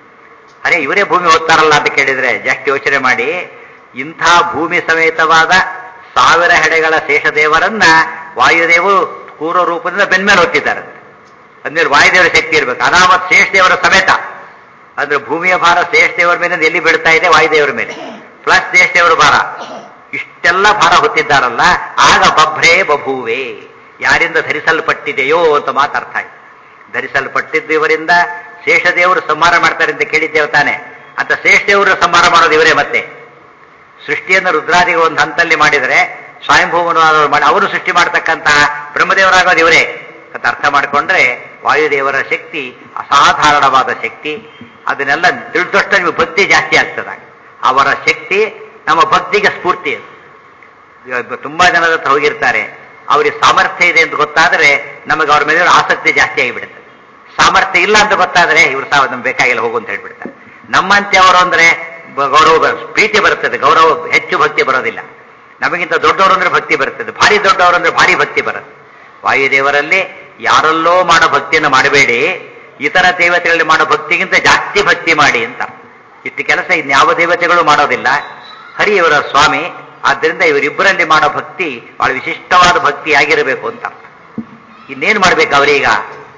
ಅರೆ ಇವರೇ ಭೂಮಿ ಹೊತ್ತಾರಲ್ಲ ಅಂತ ಕೇಳಿದ್ರೆ ಜಸ್ಟ್ ಯೋಚನೆ ಮಾಡಿ ಇಂಥ ಭೂಮಿ ಸಮೇತವಾದ ಸಾವಿರ ಹೆಡೆಗಳ ಶೇಷದೇವರನ್ನ ವಾಯುದೇವರು ಕೂರೋ ರೂಪದಿಂದ ಬೆನ್ಮೇಲೆ ಹೊತ್ತಿದ್ದಾರೆ ಅಂದ್ಮೇಲೆ ವಾಯುದೇವರ ಶಕ್ತಿ ಇರಬೇಕು ಅನಾಮತ್ ಶೇಷದೇವರ ಸಮೇತ ಅಂದ್ರೆ ಭೂಮಿಯ ಭಾರ ಶೇಷದೇವರ ಮೇಲೆ ಎಲ್ಲಿ ಬೀಳ್ತಾ ಇದೆ ವಾಯುದೇವರ ಮೇಲೆ ಪ್ಲಸ್ ದೇಶದೇವರ ಭಾರ ಇಷ್ಟೆಲ್ಲ ಭಾರ ಹೊತ್ತಿದ್ದಾರಲ್ಲ ಆಗ ಬಭ್ರೇ ಬಭೂವೆ ಯಾರಿಂದ ಧರಿಸಲ್ಪಟ್ಟಿದೆಯೋ ಅಂತ ಮಾತಾರ್ಥ ಆಯ್ತು ಧರಿಸಲ್ಪಟ್ಟಿದ್ದು ಇವರಿಂದ ಶೇಷದೇವರು ಸಂಹಾರ ಮಾಡ್ತಾರೆ ಅಂತ ಕೇಳಿದ್ದೇವೆ ತಾನೆ ಅಂತ ಶೇಷದೇವರು ಸಂಹಾರ ಮಾಡೋದು ಇವರೇ ಮತ್ತೆ ಸೃಷ್ಟಿಯನ್ನು ರುದ್ರಾದಿಗಳು ಒಂದು ಹಂತಲ್ಲಿ ಮಾಡಿದರೆ ಸ್ವಯಂಭೂಮನವಾದವರು ಮಾಡಿ ಅವರು ಸೃಷ್ಟಿ ಮಾಡ್ತಕ್ಕಂತಹ ಬ್ರಹ್ಮದೇವರಾಗೋದು ಇವರೇ ಅಂತ ಅರ್ಥ ಮಾಡಿಕೊಂಡ್ರೆ ವಾಯುದೇವರ ಶಕ್ತಿ ಅಸಾಧಾರಣವಾದ ಶಕ್ತಿ ಅದನ್ನೆಲ್ಲ ತಿಳಿದಷ್ಟು ನಿಮಗೆ ಭಕ್ತಿ ಜಾಸ್ತಿ ಆಗ್ತದೆ ಅವರ ಶಕ್ತಿ ನಮ್ಮ ಭಕ್ತಿಗೆ ಸ್ಫೂರ್ತಿ ಅದು. ಇವಾಗ ತುಂಬಾ ಜನದ ಹತ್ರ ಹೋಗಿರ್ತಾರೆ ಅವರಿಗೆ ಸಾಮರ್ಥ್ಯ ಇದೆ ಅಂತ ಗೊತ್ತಾದ್ರೆ ನಮಗೆ ಅವ್ರ ಮೇಲೆ ಆಸಕ್ತಿ ಜಾಸ್ತಿ ಆಗಿಬಿಡುತ್ತೆ ಸಾಮರ್ಥ್ಯ ಇಲ್ಲ ಅಂತ ಗೊತ್ತಾದ್ರೆ ಇವ್ರು ಸಾವ ನಮ್ಗೆ ಬೇಕಾಗಿಲ್ಲ ಹೋಗು ಅಂತ ಹೇಳ್ಬಿಡ್ತಾರೆ ನಮ್ಮಂತೆ ಅವರು ಅಂದ್ರೆ ಬ- ಗೌರವ ಬರ್- ಪ್ರೀತಿ ಬರುತ್ತದೆ ಗೌರವ ಹೆಚ್ಚು ಭಕ್ತಿ ಬರೋದಿಲ್ಲ ನಮಗಿಂತ ದೊಡ್ಡವರು ಅಂದ್ರೆ ಭಕ್ತಿ ಬರುತ್ತದೆ ಭಾರಿ ದೊಡ್ಡವರು ಅಂದ್ರೆ ಭಾರಿ ಭಕ್ತಿ ಬರುತ್ತೆ ವಾಯುದೇವರಲ್ಲಿ ಯಾರಲ್ಲೋ ಮಾಡೋ ಭಕ್ತಿಯನ್ನು ಮಾಡಬೇಡಿ ಇತರ ದೇವತೆಗಳಲ್ಲಿ ಮಾಡೋ ಭಕ್ತಿಗಿಂತ ಜಾಸ್ತಿ ಭಕ್ತಿ ಮಾಡಿ ಅಂತ ಇಷ್ಟು ಕೆಲಸ ಇನ್ಯಾವ ದೇವತೆಗಳು ಮಾಡೋದಿಲ್ಲ ಹರಿ ಇವರ ಸ್ವಾಮಿ ಆದ್ದರಿಂದ ಇವರಿಬ್ಬರಲ್ಲಿ ಮಾಡೋ ಭಕ್ತಿ ಬಹಳ ವಿಶಿಷ್ಟವಾದ ಭಕ್ತಿ ಆಗಿರಬೇಕು ಅಂತ ಅರ್ಥ ಇನ್ನೇನು ಮಾಡ್ಬೇಕು ಅವರೀಗ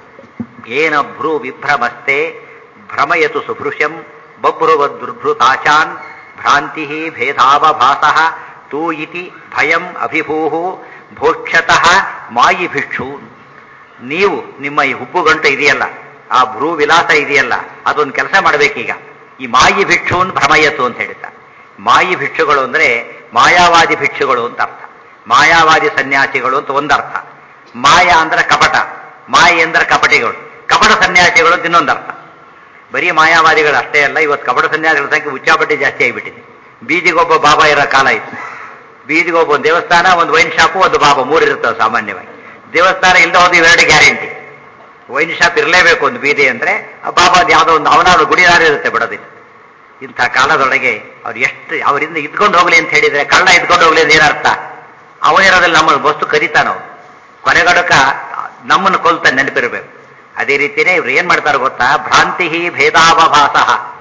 ಏನ ಭ್ರೂ ವಿಭ್ರಮಸ್ತೆ ಭ್ರಮಯತು ಸುಭೃಶಂ ಬಭ್ರುವ ದುರ್ಭೃತಾಶಾನ್ ಭ್ರಾಂತಿ ಭೇದಾವಭಾಸ ತೂ ಇತಿ ಭಯಂ ಅಭಿಭೂಹು ಭೋಕ್ಷತಃ ಮಾಯಿ ಭಿಕ್ಷೂನ್ ನೀವು ನಿಮ್ಮ ಈ ಹುಬ್ಬುಗಂಟು ಇದೆಯಲ್ಲ ಆ ಭ್ರೂ ವಿಲಾಸ ಇದೆಯಲ್ಲ ಅದೊಂದು ಕೆಲಸ ಮಾಡಬೇಕೀಗ ಈ ಮಾಯಿ ಭಿಕ್ಷೂನ್ ಭ್ರಮಯತು ಅಂತ ಹೇಳಿದ್ದ ಮಾಯಿ ಭಿಕ್ಷುಗಳು ಅಂದ್ರೆ ಮಾಯಾವಾದಿ ಭಿಕ್ಷುಗಳು ಅಂತ ಅರ್ಥ ಮಾಯಾವಾದಿ ಸನ್ಯಾಸಿಗಳು ಅಂತ ಒಂದರ್ಥ ಮಾಯ ಅಂದ್ರೆ ಕಪಟ ಮಾಯಿ ಅಂದ್ರೆ ಕಪಟಿಗಳು ಕಪಟ ಸನ್ಯಾಸಿಗಳು ಅಂತ ಇನ್ನೊಂದು ಅರ್ಥ ಬರೀ ಮಾಯಾವಾದಿಗಳು ಅಷ್ಟೇ ಅಲ್ಲ ಇವತ್ತು ಕಪಟ ಸನ್ಯಾಸಿಗಳ ಸಂಖ್ಯೆ ಉಚ್ಚಾಪಟ್ಟಿ ಜಾಸ್ತಿ ಆಗಿಬಿಟ್ಟಿದೆ ಬೀದಿಗೊಬ್ಬ ಬಾಬಾ ಇರೋ ಕಾಲ ಇತ್ತು ಬೀದಿಗೊಬ್ಬ ಒಂದು ದೇವಸ್ಥಾನ ಒಂದು ವೈನ್ ಶಾಪು ಒಂದು ಬಾಬಾ ಮೂರು ಇರ್ತವೆ ಸಾಮಾನ್ಯವಾಗಿ ದೇವಸ್ಥಾನ ಇಲ್ಲದೆ ಹೋದ ಇವೆರಡು ಗ್ಯಾರಂಟಿ ವೈನ್ ಶಾಪ್ ಇರಲೇಬೇಕು ಒಂದು ಬೀದಿ ಅಂದ್ರೆ ಆ ಬಾಬಾ ಯಾವುದೋ ಒಂದು ಅವನಾದ್ರು ಗುಡಿದಾರ ಇರುತ್ತೆ ಬಿಡೋದಿಲ್ಲ ಇಂಥ ಕಾಲದೊಳಗೆ ಅವ್ರು ಎಷ್ಟು ಅವರಿಂದ ಇದ್ಕೊಂಡು ಹೋಗ್ಲಿ ಅಂತ ಹೇಳಿದ್ರೆ ಕಳ್ಳ ಇದ್ಕೊಂಡು ಹೋಗ್ಲಿ ಅಂತ ಏನರ್ಥ ಅವನಿರೋದ್ರಲ್ಲಿ ನಮ್ಮ ವಸ್ತು ಕರೀತಾನವ್ ಕೊನೆಗಡಕ ನಮ್ಮನ್ನು ಕೊಲ್ತಾನೆ ನೆನಪಿರಬೇಕು ಅದೇ ರೀತಿನೇ ಇವ್ರು ಏನ್ ಮಾಡ್ತಾರೆ ಗೊತ್ತಾ ಭ್ರಾಂತಿ ಭೇದಾವಭಾಸ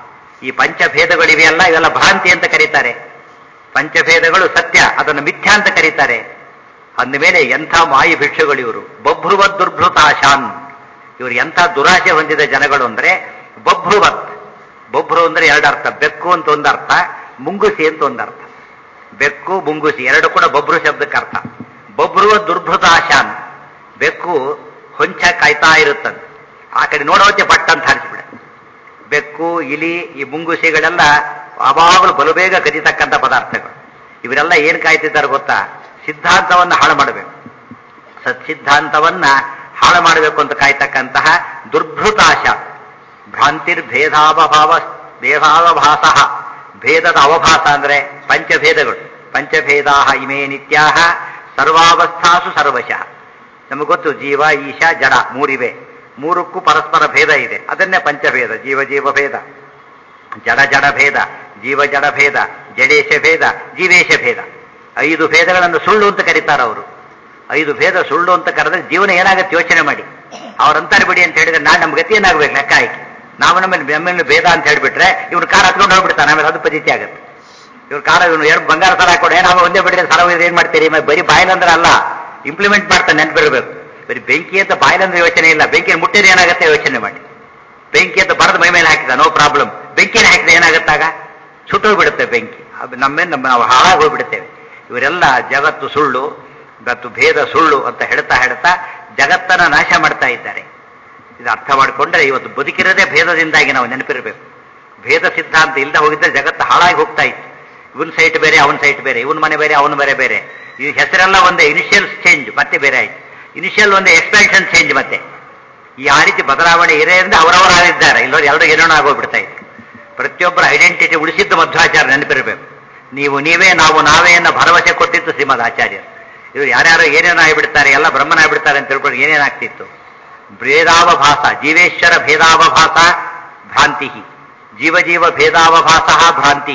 ಈ ಪಂಚಭೇದಗಳಿವೆಯಲ್ಲ ಇವೆಲ್ಲ ಭ್ರಾಂತಿ ಅಂತ ಕರೀತಾರೆ ಪಂಚಭೇದಗಳು ಸತ್ಯ ಅದನ್ನು ಮಿಥ್ಯಾ ಅಂತ ಕರೀತಾರೆ ಅಂದಮೇಲೆ ಎಂಥ ಮಾಯಿ ಭಿಕ್ಷುಗಳು ಇವರು ಬಭ್ರುವತ್ ದುರ್ಭೃತಾಶಾನ್ ಇವರು ಎಂಥ ದುರಾಶೆ ಹೊಂದಿದ ಜನಗಳು ಅಂದ್ರೆ ಬಭ್ರುವತ್ ಬೊಬ್ರು ಅಂದ್ರೆ ಎರಡು ಅರ್ಥ ಬೆಕ್ಕು ಅಂತ ಒಂದು ಅರ್ಥ ಮುಂಗುಸಿ ಅಂತ ಒಂದು ಅರ್ಥ ಬೆಕ್ಕು ಮುಂಗುಸಿ ಎರಡು ಕೂಡ ಬೊಬ್ರು ಶಬ್ದಕ್ಕೆ ಅರ್ಥ ಬೊಬ್ರುವ ದುರ್ಭೃತಾಶಾನ್ ಬೆಕ್ಕು ಹೊಂಚ ಕಾಯ್ತಾ ಇರುತ್ತಂತೆ ಆ ಕಡೆ ನೋಡೋಕೆ ಪಟ್ಟ ಅಂತ ಹಾರಿಸ್ಬಿಡ ಬೆಕ್ಕು ಇಲಿ ಈ ಮುಂಗುಸಿಗಳೆಲ್ಲ ಯಾವಾಗಲೂ ಬಲು ಬೇಗ ಕದಿತಕ್ಕಂಥ ಪದಾರ್ಥಗಳು ಇವರೆಲ್ಲ ಏನ್ ಕಾಯ್ತಿದ್ದಾರೆ ಗೊತ್ತಾ ಸಿದ್ಧಾಂತವನ್ನ ಹಾಳು ಮಾಡಬೇಕು ಸತ್ಸಿದ್ಧಾಂತವನ್ನ ಹಾಳು ಮಾಡಬೇಕು ಅಂತ ಕಾಯ್ತಕ್ಕಂತಹ ದುರ್ಭೃತಾಶ ಭ್ರಾಂತಿರ್ ಭೇದಾವಭಾವ ಭೇದಾವಭಾಸ ಭೇದದ ಅವಭಾಸ ಅಂದ್ರೆ ಪಂಚಭೇದಗಳು ಪಂಚಭೇದಾ ಇಮೇ ನಿತ್ಯಾ ಸರ್ವಾವಸ್ಥಾಸು ಸರ್ವಶಃ ನಮಗೆ ಗೊತ್ತು ಜೀವ ಈಶ ಜಡ ಮೂರಿವೆ ಮೂರಕ್ಕೂ ಪರಸ್ಪರ ಭೇದ ಇದೆ ಅದನ್ನೇ ಪಂಚಭೇದ ಜೀವ ಜೀವ ಭೇದ ಜಡ ಜಡ ಭೇದ ಜೀವ ಜಡ ಭೇದ ಜಡೇಶ ಭೇದ ಜೀವೇಶ ಭೇದ ಐದು ಭೇದಗಳನ್ನು ಸುಳ್ಳು ಅಂತ ಕರೀತಾರೆ ಅವರು ಐದು ಭೇದ ಸುಳ್ಳು ಅಂತ ಕರೆದ್ರೆ ಜೀವನ ಏನಾಗುತ್ತೆ ಯೋಚನೆ ಮಾಡಿ ಅವ್ರಂತಾರೆ ಬಿಡಿ ಅಂತ ಹೇಳಿದ್ರೆ ನಾನು ನಮ್ಮ ಗತಿ ಏನಾಗಬೇಕು ಲೆಕ್ಕ ಹಾಕಿ ನಾವು ನಮ್ಮಲ್ಲಿ ನಮ್ಮಲ್ಲಿ ಭೇದ ಅಂತ ಹೇಳ್ಬಿಟ್ರೆ ಇವ್ರು ಕಾರ್ ಹತ್ಕೊಂಡು ಹೋಗ್ಬಿಡ್ತಾನೆ ಆಮೇಲೆ ಅದು ಪದ್ಧತಿ ಆಗುತ್ತೆ ಇವ್ರ ಕಾರ ಇವನು ಎರಡು ಬಂಗಾರ ಸರ ಹಾಕೊಂಡು ನಾವು ಒಂದೇ ಬಿಡಿದ್ರೆ ಸರ ಒಯ್ದ್ರೆ ಏನ್ ಮಾಡ್ತೀರಿ ಮ- ಬರೀ ಬಾಯಿಲಂದ್ರೆ ಅಲ್ಲ ಇಂಪ್ಲಿಮೆಂಟ್ ಮಾಡ್ತಾನೆ ನೆನ್ಪಿರ್ಬೇಕು ಬರೀ ಬೆಂಕಿ ಅಂತ ಬಾಯಿಲಂದ್ರೆ ಯೋಚನೆ ಇಲ್ಲ ಬೆಂಕಿ ಮುಟ್ಟಿದ್ರೆ ಏನಾಗುತ್ತೆ ಯೋಚನೆ ಮಾಡಿ ಬೆಂಕಿ ಅಂತ ಬರದ ಮೈ ಮೇಲೆ ಹಾಕಿದ ನೋ ಪ್ರಾಬ್ಲಮ್ ಬೆಂಕಿನ ಹಾಕಿದ್ರೆ ಏನಾಗುತ್ತಾಗ ಸುಟ್ಟೋಗ್ಬಿಡುತ್ತೆ ಬೆಂಕಿ ಅದು ನಮ್ಮ ನಮ್ಮ ನಾವು ಹಾಳಾಗಿ ಹೋಗ್ಬಿಡುತ್ತೇವೆ ಇವರೆಲ್ಲ ಜಗತ್ತು ಸುಳ್ಳು ಮತ್ತು ಭೇದ ಸುಳ್ಳು ಅಂತ ಹೇಳ್ತಾ ಹೇಳ್ತಾ ಜಗತ್ತನ್ನ ನಾಶ ಮಾಡ್ತಾ ಇದ್ದಾರೆ ಇದು ಅರ್ಥ ಮಾಡಿಕೊಂಡ್ರೆ ಇವತ್ತು ಬದುಕಿರೋದೇ ಭೇದದಿಂದಾಗಿ ನಾವು ನೆನಪಿರಬೇಕು ಭೇದ ಸಿದ್ಧಾಂತ ಇಲ್ಲದೆ ಹೋಗಿದ್ರೆ ಜಗತ್ತು ಹಾಳಾಗಿ ಹೋಗ್ತಾ ಇತ್ತು ಇವನ್ ಸೈಟ್ ಬೇರೆ ಅವನ ಸೈಟ್ ಬೇರೆ ಇವನ್ ಮನೆ ಬೇರೆ ಅವನ ಮನೆ ಬೇರೆ ಈ ಹೆಸರೆಲ್ಲ ಒಂದೇ ಇನಿಷಿಯಲ್ ಚೇಂಜ್ ಮತ್ತೆ ಬೇರೆ ಆಯ್ತು ಇನಿಷಿಯಲ್ ಒಂದೇ ಎಕ್ಸ್ಪೆನ್ಷನ್ ಚೇಂಜ್ ಮತ್ತೆ ಈ ಆ ರೀತಿ ಬದಲಾವಣೆ ಇರೋದ್ರಿಂದ ಅವರವರಾಗಿದ್ದಾರೆ ಇಲ್ಲವ್ರು ಎಲ್ಲರೂ ಏನೇನೋ ಆಗೋಗ್ಬಿಡ್ತಾ ಇತ್ತು ಪ್ರತಿಯೊಬ್ಬರ ಐಡೆಂಟಿಟಿ ಉಳಿಸಿದ್ದು ಮಧ್ವಾಚಾರ್ಯ ನೆನಪಿರಬೇಕು ನೀವು ನೀವೇ ನಾವು ನಾವೇ ಅನ್ನೋ ಭರವಸೆ ಕೊಟ್ಟಿತ್ತು ಶ್ರೀಮದ್ ಆಚಾರ್ಯರು ಇವರು ಯಾರ್ಯಾರು ಏನೇನೋ ಆಗಿಬಿಡ್ತಾರೆ ಎಲ್ಲ ಬ್ರಹ್ಮನ ಆಗಿಬಿಡ್ತಾರೆ ಅಂತ ತಿಳ್ಕೊಂಡು ಏನೇನಾಗ್ತಿತ್ತು ಭೇದಾವಭಾಸ ಜೀವೇಶ್ವರ ಭೇದಾವಭಾಸ ಭ್ರಾಂತಿ ಜೀವ ಜೀವ ಭೇದಾವಭಾಸ ಭ್ರಾಂತಿ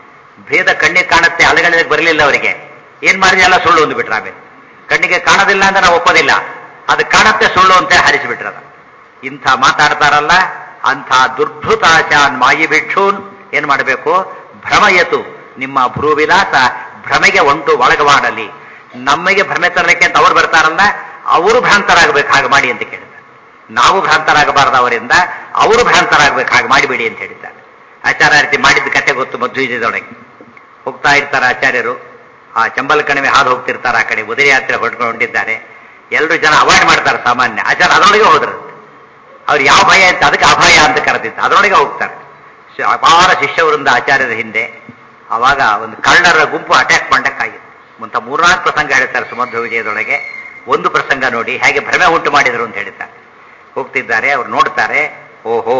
ಭೇದ ಕಣ್ಣಿಗೆ ಕಾಣುತ್ತೆ ಅಲೆಗಳಿಗೆ ಬರಲಿಲ್ಲ ಅವರಿಗೆ ಏನ್ ಮಾಡಿದ್ರೆ ಎಲ್ಲ ಸುಳ್ಳು ಅಂದ್ಬಿಟ್ರ ಆಮೇಲೆ ಕಣ್ಣಿಗೆ ಕಾಣೋದಿಲ್ಲ ಅಂತ ನಾವು ಒಪ್ಪೋದಿಲ್ಲ ಅದು ಕಾಣುತ್ತೆ ಸುಳ್ಳು ಅಂತ ಹರಿಸಿಬಿಟ್ರದ ಇಂಥ ಮಾತಾಡ್ತಾರಲ್ಲ ಅಂಥ ದುರ್ಭೃತಾಚಾನ್ ಮಾಯಿ ಭಿಕ್ಷೂನ್ ಏನ್ ಮಾಡಬೇಕು ಭ್ರಮಯತು ನಿಮ್ಮ ಭ್ರೂವಿಲಾಸ ಭ್ರಮೆಗೆ ಒಂಟು ಒಳಗವಾಡಲಿ ನಮಗೆ ಭ್ರಮೆ ತರಲಿಕ್ಕೆ ಅಂತ ಅವ್ರು ಬರ್ತಾರಲ್ಲ ಅವರು ಭ್ರಾಂತರಾಗಬೇಕು ಹಾಗೆ ಮಾಡಿ ಅಂತ ಕೇಳಿದ್ದಾರೆ ನಾವು ಭ್ರಾಂತರಾಗಬಾರದು ಅವರಿಂದ ಅವರು ಭ್ರಾಂತರಾಗಬೇಕು ಹಾಗೆ ಮಾಡಿಬಿಡಿ ಅಂತ ಹೇಳಿದ್ದಾರೆ ಆಚಾರ್ಯ ರೀತಿ ಮಾಡಿದ ಕತೆ ಗೊತ್ತು ಮಧ್ವಿಜಯದೊಳಗೆ ಹೋಗ್ತಾ ಇರ್ತಾರೆ ಆಚಾರ್ಯರು ಆ ಚಂಬಲ್ ಕಣಿವೆ ಹಾದು ಹೋಗ್ತಿರ್ತಾರೆ ಆ ಕಡೆ ಉದಯ ಯಾತ್ರೆ ಹೊಡ್ಕೊಂಡು ಹೊಂಟಿದ್ದಾರೆ ಎಲ್ಲರೂ ಜನ ಅವಾಯ್ಡ್ ಮಾಡ್ತಾರೆ ಸಾಮಾನ್ಯ ಆಚಾರ ಅದರೊಳಗೆ ಹೋದ್ರು ಅವ್ರು ಯಾವ ಭಯ ಅಂತ ಅದಕ್ಕೆ ಅಭಯ ಅಂತ ಕರೆದಿತ್ತು ಅದರೊಳಗೆ ಹೋಗ್ತಾರೆ ಶಿ- ಅಪಾರ ಶಿಷ್ಯವೃಂದ ಆಚಾರ್ಯರ ಹಿಂದೆ ಅವಾಗ ಒಂದು ಕಳ್ಳರ ಗುಂಪು ಅಟ್ಯಾಕ್ ಮಾಡಕ್ಕಾಗಿತ್ತು ಮುಂತ ಮೂರ್ನಾಲ್ಕು ಪ್ರಸಂಗ ಹೇಳ್ತಾರೆ ಸುಮಧ್ವ ವಿಜಯದೊಳಗೆ ಒಂದು ಪ್ರಸಂಗ ನೋಡಿ ಹೇಗೆ ಭ್ರಮೆ ಉಂಟು ಮಾಡಿದರು ಅಂತ ಹೇಳ್ತಾರೆ ಹೋಗ್ತಿದ್ದಾರೆ ಅವ್ರು ನೋಡ್ತಾರೆ ಓಹೋ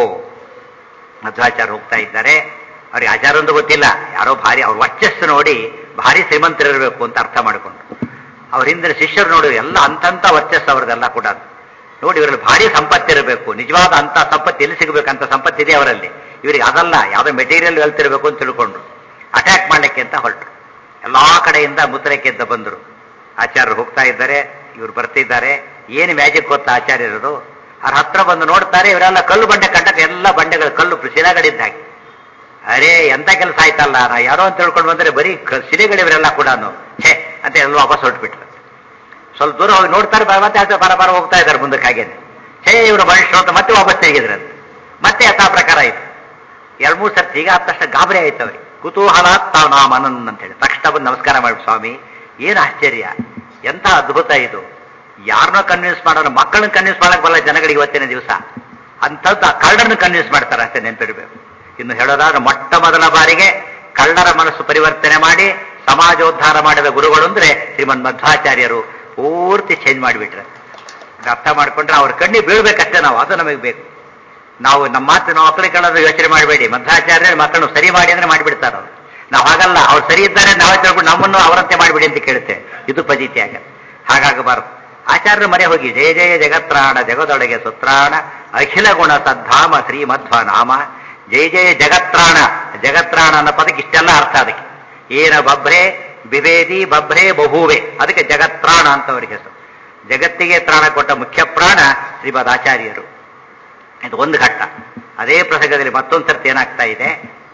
ಮಧ್ವಾಚಾರ್ಯ ಹೋಗ್ತಾ ಇದ್ದಾರೆ ಅವ್ರಿಗೆ ಆಚಾರ ಒಂದು ಗೊತ್ತಿಲ್ಲ ಯಾರೋ ಭಾರಿ ಅವ್ರ ವರ್ಚಸ್ಸು ನೋಡಿ ಭಾರಿ ಶ್ರೀಮಂತರಿರಬೇಕು ಅಂತ ಅರ್ಥ ಮಾಡಿಕೊಂಡು ಅವ್ರ ಹಿಂದಿನ ಶಿಷ್ಯರು ನೋಡಿ ಎಲ್ಲ ಅಂತಂತ ವರ್ಚಸ್ಸು ಅವ್ರದ್ದೆಲ್ಲ ಕೂಡ ನೋಡಿ ಇವರಲ್ಲಿ ಭಾರಿ ಸಂಪತ್ತಿರಬೇಕು ನಿಜವಾದ ಅಂತ ಸಂಪತ್ತು ಎಲ್ಲಿ ಸಿಗಬೇಕಂತ ಸಂಪತ್ತಿದೆ ಅವರಲ್ಲಿ ಇವರಿಗೆ ಅದಲ್ಲ ಯಾವುದೋ ಮೆಟೀರಿಯಲ್ ವೆಲ್ತ್ ಇರಬೇಕು ಅಂತ ತಿಳ್ಕೊಂಡ್ರು ಅಟ್ಯಾಕ್ ಮಾಡ್ಲಿಕ್ಕೆ ಅಂತ ಹೊರಟರು ಎಲ್ಲಾ ಕಡೆಯಿಂದ ಮುದ್ರಕ್ಕೆ ಅಂತ ಬಂದರು ಆಚಾರ್ಯರು ಹೋಗ್ತಾ ಇದ್ದಾರೆ ಇವರು ಬರ್ತಿದ್ದಾರೆ ಏನು ಮ್ಯಾಜಿಕ್ ಗೊತ್ತಾ ಆಚಾರ್ಯರದು ಅವ್ರ ಹತ್ರ ಬಂದು ನೋಡ್ತಾರೆ ಇವರೆಲ್ಲ ಕಲ್ಲು ಬಂಡೆ ಕಂಡಕ್ಕೆ ಎಲ್ಲ ಬಂಡೆಗಳು ಕಲ್ಲು ಶಿಲೆಗಳಿದ್ದ ಹಾಗೆ ಅರೇ ಎಂತ ಕೆಲಸ ಆಯ್ತಲ್ಲ ನಾ ಯಾರೋ ಅಂತ ತಿಳ್ಕೊಂಡು ಬಂದ್ರೆ ಬರೀ ಕ- ಶಿಲೆಗಳಿವರೆಲ್ಲ ಕೂಡ ಹೇ ಅಂತ ಎಲ್ಲ ವಾಪಸ್ ಹೊರಟ್ಬಿಟ್ರು ಸ್ವಲ್ಪ ದೂರ ಹೋಗಿ ನೋಡ್ತಾರೆ ಬ- ಮತ್ತೆ ಆಚೆ ಬರ ಬರ ಹೋಗ್ತಾ ಇದ್ದಾರೆ ಮುಂದಕ್ಕೆ ಹಾಗೇನೆ ಹೇ ಇವರು ಮನುಷ್ಯರು ಅಂತ ಮತ್ತೆ ವಾಪಸ್ ತೆಗಿದ್ರಂತೆ ಮತ್ತೆ ಯಥಾ ಪ್ರಕಾರ ಆಯ್ತು ಎರಡ್ ಮೂರು ಸರ್ತಿ ಈಗ ಆದ ತಕ್ಷಣ ಗಾಬರಿ ಆಯ್ತು ಅವ್ರಿಗೆ ಕುತೂಹಲ ತಾವು ನಾಮ ಅನನ್ ಅಂತ ಹೇಳಿ ತಕ್ಷಣ ಬಂದು ನಮಸ್ಕಾರ ಮಾಡಿ ಸ್ವಾಮಿ ಏನು ಆಶ್ಚರ್ಯ ಎಂಥ ಅದ್ಭುತ ಇದು ಯಾರನ್ನೋ ಕನ್ವಿನ್ಸ್ ಮಾಡೋಣ ಮಕ್ಕಳನ್ನ ಕನ್ವಿನ್ಸ್ ಮಾಡಕ್ ಬರಲ್ಲ ಜನಗಳಿಗೆ ಇವತ್ತಿನ ದಿವಸ ಅಂಥದ್ದು ಆ ಕಳ್ಳರನ್ನ ಕನ್ವಿನ್ಸ್ ಮಾಡ್ತಾರೆ ಅಷ್ಟೇ ನೆನಪಿರ್ಬೇಕು ಇನ್ನು ಹೇಳೋದಾದ್ರೆ ಮೊಟ್ಟ ಮೊದಲ ಬಾರಿಗೆ ಕಳ್ಳರ ಮನಸ್ಸು ಪರಿವರ್ತನೆ ಮಾಡಿ ಸಮಾಜೋದ್ಧಾರ ಮಾಡಿದ ಗುರುಗಳು ಅಂದ್ರೆ ಶ್ರೀಮನ್ ಮಧ್ವಾಚಾರ್ಯರು ಪೂರ್ತಿ ಚೇಂಜ್ ಮಾಡಿಬಿಟ್ರೆ ಇದು ಅರ್ಥ ಮಾಡ್ಕೊಂಡ್ರೆ ಅವ್ರ ಕಣ್ಣಿ ಬೀಳ್ಬೇಕಷ್ಟೇ ನಾವು ಅದು ನಮಗೆ ಬೇಕು ನಾವು ನಮ್ಮ ಮಾತು ನಾವು ಮಕ್ಕಳಿಗೆ ಕೇಳೋದು ಯೋಚನೆ ಮಾಡಬೇಡಿ ಮಧ್ವಾಚಾರ್ಯ ಮಕ್ಕಳನ್ನು ಸರಿ ಮಾಡಿ ಅಂದ್ರೆ ಮಾಡಿಬಿಡ್ತಾರೆ ಅವ್ರು ನಾವು ಹಾಗಲ್ಲ ಅವ್ರು ಸರಿ ಇದ್ದಾರೆ ನಾವೇ ತಿಳ್ಕೊಂಡು ನಮ್ಮನ್ನು ಅವರಂತೆ ಮಾಡಿಬಿಡಿ ಅಂತ ಕೇಳುತ್ತೆ ಇದು ಪಜಿತಿ ಆಗ ಹಾಗಾಗಬಾರದು ಆಚಾರ್ಯರು ಮನೆ ಹೋಗಿ ಜಯ ಜಯ ಜಗತ್ರಾಣ ಜಗದೊಳಗೆ ಸುತ್ರಾಣ ಅಖಿಲ ಗುಣ ಸದ್ಧಾಮ ಶ್ರೀ ಮಧ್ವ ನಾಮ ಜಯ ಜಯ ಜಗತ್ರಾಣ ಜಗತ್ರಾಣ ಅನ್ನೋ ಪದಕ್ಕೆ ಇಷ್ಟೆಲ್ಲ ಅರ್ಥ ಅದಕ್ಕೆ ಏನ ಬಭ್ರೆ ಬಿವೇದಿ ಬಭ್ರೆ ಬಹುವೆ ಅದಕ್ಕೆ ಜಗತ್ರಾಣ ಅಂತ ಅವರಿಗೆ ಹೆಸರು ಜಗತ್ತಿಗೆ ತ್ರಾಣ ಕೊಟ್ಟ ಮುಖ್ಯ ಪ್ರಾಣ ಶ್ರೀಮದ್ ಆಚಾರ್ಯರು ಇದು ಒಂದು ಘಟ್ಟ ಅದೇ ಪ್ರಸಂಗದಲ್ಲಿ ಮತ್ತೊಂದು ಸರ್ತಿ ಏನಾಗ್ತಾ ಇದೆ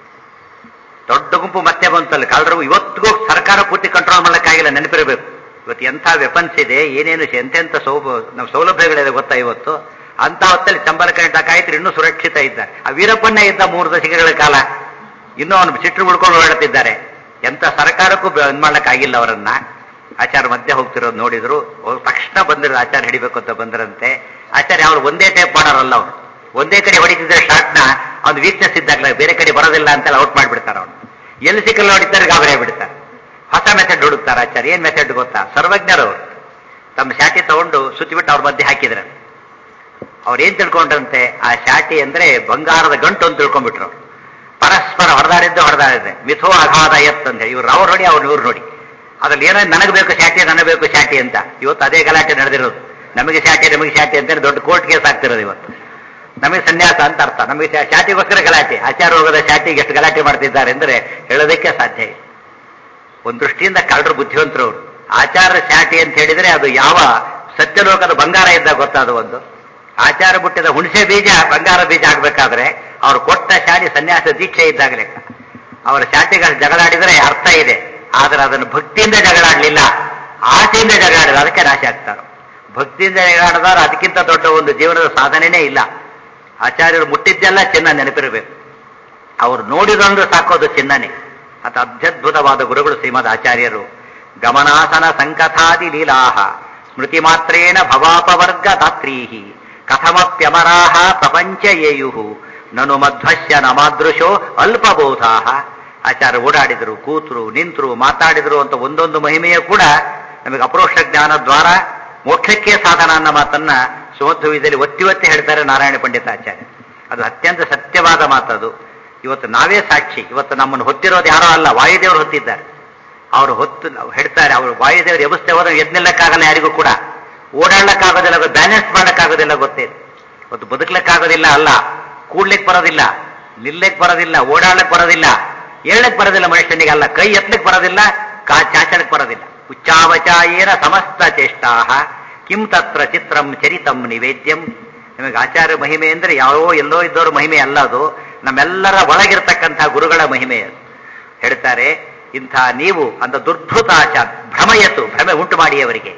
ದೊಡ್ಡ ಗುಂಪು ಮತ್ತೆ ಬಂತಲ್ಲ ಕಳ್ಳರು ಇವತ್ತಿಗೂ ಸರ್ಕಾರ ಪೂರ್ತಿ ಕಂಟ್ರೋಲ್ ಮಾಡಕ್ಕಾಗಿಲ್ಲ ನೆನಪಿರಬೇಕು ಇವತ್ತು ಎಂಥ ವೆಪನ್ಸ್ ಇದೆ ಏನೇನು ಶೆ- ಎಂತೆಂಥ ಸೌಭ ನಮ್ಮ ಸೌಲಭ್ಯಗಳಿದೆ ಗೊತ್ತಾ ಇವತ್ತು ಅಂತ ಹೊತ್ತಲ್ಲಿ ಚಂಬಲ ಕರೆಂಟ್ ಹಾಕಾಯ್ತು ಇನ್ನೂ ಸುರಕ್ಷಿತ ಇದ್ದಾರೆ ಆ ವೀರಪ್ಪನೇ ಇದ್ದ ಮೂರು ದಶಕಗಳ ಕಾಲ ಇನ್ನೂ ಅವನು ಸಿಟ್ಟರು ಬಿಡ್ಕೊಂಡು ಓಡಾಡ್ತಿದ್ದಾರೆ ಎಂಥ ಸರ್ಕಾರಕ್ಕೂ ಇದ್ ಮಾಡ್ಲಿಕ್ಕಾಗಿಲ್ಲ ಅವರನ್ನ ಆಚಾರ ಮಧ್ಯೆ ಹೋಗ್ತಿರೋದು ನೋಡಿದ್ರು ಅವ್ರು ತಕ್ಷಣ ಬಂದಿರೋ ಆಚಾರ ಹಿಡಿಬೇಕು ಅಂತ ಬಂದ್ರಂತೆ ಆಚಾರ್ಯ ಅವ್ರು ಒಂದೇ ಟೈಪ್ ಮಾಡೋರಲ್ಲ ಅವ್ರು ಒಂದೇ ಕಡೆ ಹೊಡಿತಿದ್ರೆ ಶಾಟ್ನ ಅವ್ನು ವೀಕ್ನೆಸ್ ಇದ್ದಾಗಲೇ ಬೇರೆ ಕಡೆ ಬರೋದಿಲ್ಲ ಅಂತೆಲ್ಲ ಔಟ್ ಮಾಡಿಬಿಡ್ತಾರೆ ಅವನು ಎಲ್ಲಿ ಸಿಕ್ಕಲ್ಲ ಹೊಡಿತಾರೆ ಗಾಬರಿ ಬಿಡ್ತಾರೆ ಹೊಸ ಮೆಥಡ್ ಹುಡುಕ್ತಾರೆ ಆಚಾರ್ಯ ಏನ್ ಮೆಥಡ್ ಗೊತ್ತಾ ಸರ್ವಜ್ಞರು ಅವ್ರು. ತಮ್ಮ ಶಾಟಿ ತಗೊಂಡು ಸುತ್ತಿಬಿಟ್ಟು ಅವ್ರ ಮಧ್ಯೆ ಹಾಕಿದ್ರು ಅವ್ರು ಏನ್ ತಿಳ್ಕೊಂಡ್ರಂತೆ ಆ ಶಾಟಿ ಅಂದ್ರೆ ಬಂಗಾರದ ಗಂಟು ಅಂತ ತಿಳ್ಕೊಂಡ್ಬಿಟ್ರು ಅವ್ರು. ಪರಸ್ಪರ ಹೊಡೆದಾಡಿದ್ದು ಹೊಡೆದಾಡಿದ್ದೆ ಮಿಥೋ ಅಗಾಧ ಎತ್ ಅಂತ ಹೇಳಿ ಇವ್ರು ಅವ್ರು ನೋಡಿ ಅವ್ರು ಇವ್ರು ನೋಡಿ ಅದ್ರಲ್ಲಿ ಏನೋ ನನಗೆ ಬೇಕು ಶಾಟಿ ನನಗೆ ಬೇಕು ಶಾಟಿ ಅಂತ ಇವತ್ತು ಅದೇ ಗಲಾಟೆ ನಡೆದಿರೋದು ನಮಗೆ ಶಾಟಿ ನಮಗೆ ಶಾಟಿ ಅಂತ ದೊಡ್ಡ ಕೋರ್ಟ್ ಕೇಸ್ ಆಗ್ತಿರೋದು ಇವತ್ತು ನಮಗೆ ಸನ್ಯಾಸ ಅಂತ ಅರ್ಥ ನಮಗೆ ಶಾ- ಶಾಟಿಗೋಸ್ಕರ ಗಲಾಟೆ ಆಚಾರ ಹೋಗದ ಶಾಟಿಗೆ ಎಷ್ಟು ಗಲಾಟೆ ಮಾಡ್ತಿದ್ದಾರೆ ಅಂದ್ರೆ ಹೇಳೋದಕ್ಕೆ ಸಾಧ್ಯ ಇಲ್ಲ ಒಂದು ದೃಷ್ಟಿಯಿಂದ ಕಳ್ಳರು ಬುದ್ಧಿವಂತರು ಅವರು ಆಚಾರ ಶಾಟಿ ಅಂತ ಹೇಳಿದ್ರೆ ಅದು ಯಾವ ಸತ್ಯಲೋಕದ ಬಂಗಾರ ಇದ್ದಾಗ ಗೊತ್ತಾದ ಒಂದು ಆಚಾರ ಬಿಟ್ಟಿದ ಹುಣಸೆ ಬೀಜ ಬಂಗಾರ ಬೀಜ ಆಗ್ಬೇಕಾದ್ರೆ ಅವ್ರು ಕೊಟ್ಟ ಶಾಟಿ ಸನ್ಯಾಸ ದೀಕ್ಷೆ ಇದ್ದಾಗ ಲೆಕ್ಕ ಅವರ ಶಾಟಿಗಳು ಜಗಳಾಡಿದ್ರೆ ಅರ್ಥ ಇದೆ ಆದ್ರೆ ಅದನ್ನು ಭಕ್ತಿಯಿಂದ ಜಗಳಾಡ್ಲಿಲ್ಲ ಆಸೆಯಿಂದ ಜಗಳಾಡಿದ್ರೆ ಅದಕ್ಕೆ ನಾಶ ಆಗ್ತಾರೆ ಭಕ್ತಿಯಿಂದ ಜಗಳಾಡಿದವರು ಅದಕ್ಕಿಂತ ದೊಡ್ಡ ಒಂದು ಜೀವನದ ಸಾಧನೆನೇ ಇಲ್ಲ ಆಚಾರ್ಯರು ಮುಟ್ಟಿದ್ದೆಲ್ಲ ಚಿನ್ನ ನೆನಪಿರಬೇಕು ಅವರು ನೋಡಿದಂದ್ರೆ ಸಾಕೋದು ಚಿನ್ನನೆ ಅತ ಅತ್ಯದ್ಭುತವಾದ ಗುರುಗಳು ಶ್ರೀಮದ್ ಆಚಾರ್ಯರು ಗಮನಾಸನ ಸಂಕಥಾದಿ ಲೀಲಾಹ ಸ್ಮೃತಿ ಮಾತ್ರೇಣ ಭವಾಪವರ್ಗ ದಾತ್ರೀಹಿ ಕಥಮಪ್ಯಮರಾಹ ಪ್ರಪಂಚ ಯೇಯು ನನು ಮಧ್ವಶ್ಯ ನಮಾದೃಶೋ ಅಲ್ಪಬೋಧಾಹ ಆಚಾರ್ಯ ಓಡಾಡಿದರು ಕೂತರು ನಿಂತರು ಮಾತಾಡಿದರು ಅಂತ ಒಂದೊಂದು ಮಹಿಮೆಯೂ ಕೂಡ ನಮಗೆ ಅಪರೋಕ್ಷ ಜ್ಞಾನ ದ್ವಾರ ಮೋಕ್ಷಕ್ಕೆ ಸಾಧನ ಅನ್ನೋ ಮಾತನ್ನ ಸುಮಧ್ವದಲ್ಲಿ ಒತ್ತಿ ಒತ್ತಿ ಹೇಳ್ತಾರೆ ನಾರಾಯಣ ಪಂಡಿತ ಆಚಾರ್ಯ ಅದು ಅತ್ಯಂತ ಸತ್ಯವಾದ ಮಾತದು ಇವತ್ತು ನಾವೇ ಸಾಕ್ಷಿ ಇವತ್ತು ನಮ್ಮನ್ನು ಹೊತ್ತಿರೋದು ಯಾರೋ ಅಲ್ಲ ವಾಯುದೇವರು ಹೊತ್ತಿದ್ದಾರೆ ಅವರು ಹೊತ್ತು ಹೇಳ್ತಾರೆ ಅವರು ವಾಯುದೇವರು ಎಬ್ಬಿಸ್ತೇ ಹೋದ್ರೆ ಎದ್ನಿಲ್ಲಕ್ಕಾಗಲ್ಲ ಯಾರಿಗೂ ಕೂಡ ಓಡಾಡ್ಲಕ್ಕಾಗೋದಿಲ್ಲ ಬ್ಯಾಲೆನ್ಸ್ ಮಾಡಕ್ಕಾಗೋದಿಲ್ಲ ಗೊತ್ತೇನು ಇವತ್ತು ಬದುಕ್ಲಿಕ್ಕಾಗೋದಿಲ್ಲ ಅಲ್ಲ ಕೂಡ್ಲಿಕ್ಕೆ ಬರೋದಿಲ್ಲ ನಿಲ್ಲಕ್ ಬರೋದಿಲ್ಲ ಓಡಾಡ್ಲಕ್ ಬರೋದಿಲ್ಲ ಏಳಕ್ ಬರೋದಿಲ್ಲ ಮನುಷ್ಯನಿಗೆ ಅಲ್ಲ ಕೈ ಎತ್ತಲಿಕ್ಕೆ ಬರೋದಿಲ್ಲ ಕಾ ಚಾಚಡಕ್ ಬರೋದಿಲ್ಲ ಉಚ್ಚಾವಚಾಯೇನ ಸಮಸ್ತ ಚೇಷ್ಟಾಹ ಕಿಂ ತತ್ರ ಚಿತ್ರಂ ಚರಿತಂ ನಿವೇದ್ಯಂ ನಿಮಗೆ ಆಚಾರ್ಯ ಮಹಿಮೆ ಅಂದ್ರೆ ಯಾವೋ ಎಲ್ಲೋ ಇದ್ದವ್ರ ಮಹಿಮೆ ಅಲ್ಲ ಅದು ನಮ್ಮೆಲ್ಲರ ಒಳಗಿರ್ತಕ್ಕಂಥ ಗುರುಗಳ ಮಹಿಮೆ ಅದು ಹೇಳ್ತಾರೆ ಇಂಥ ನೀವು ಅಂತ ದುರ್ಭೃತ ಆಚಾರ ಭ್ರಮಯತು ಭ್ರಮೆ ಉಂಟು ಮಾಡಿ ಅವರಿಗೆ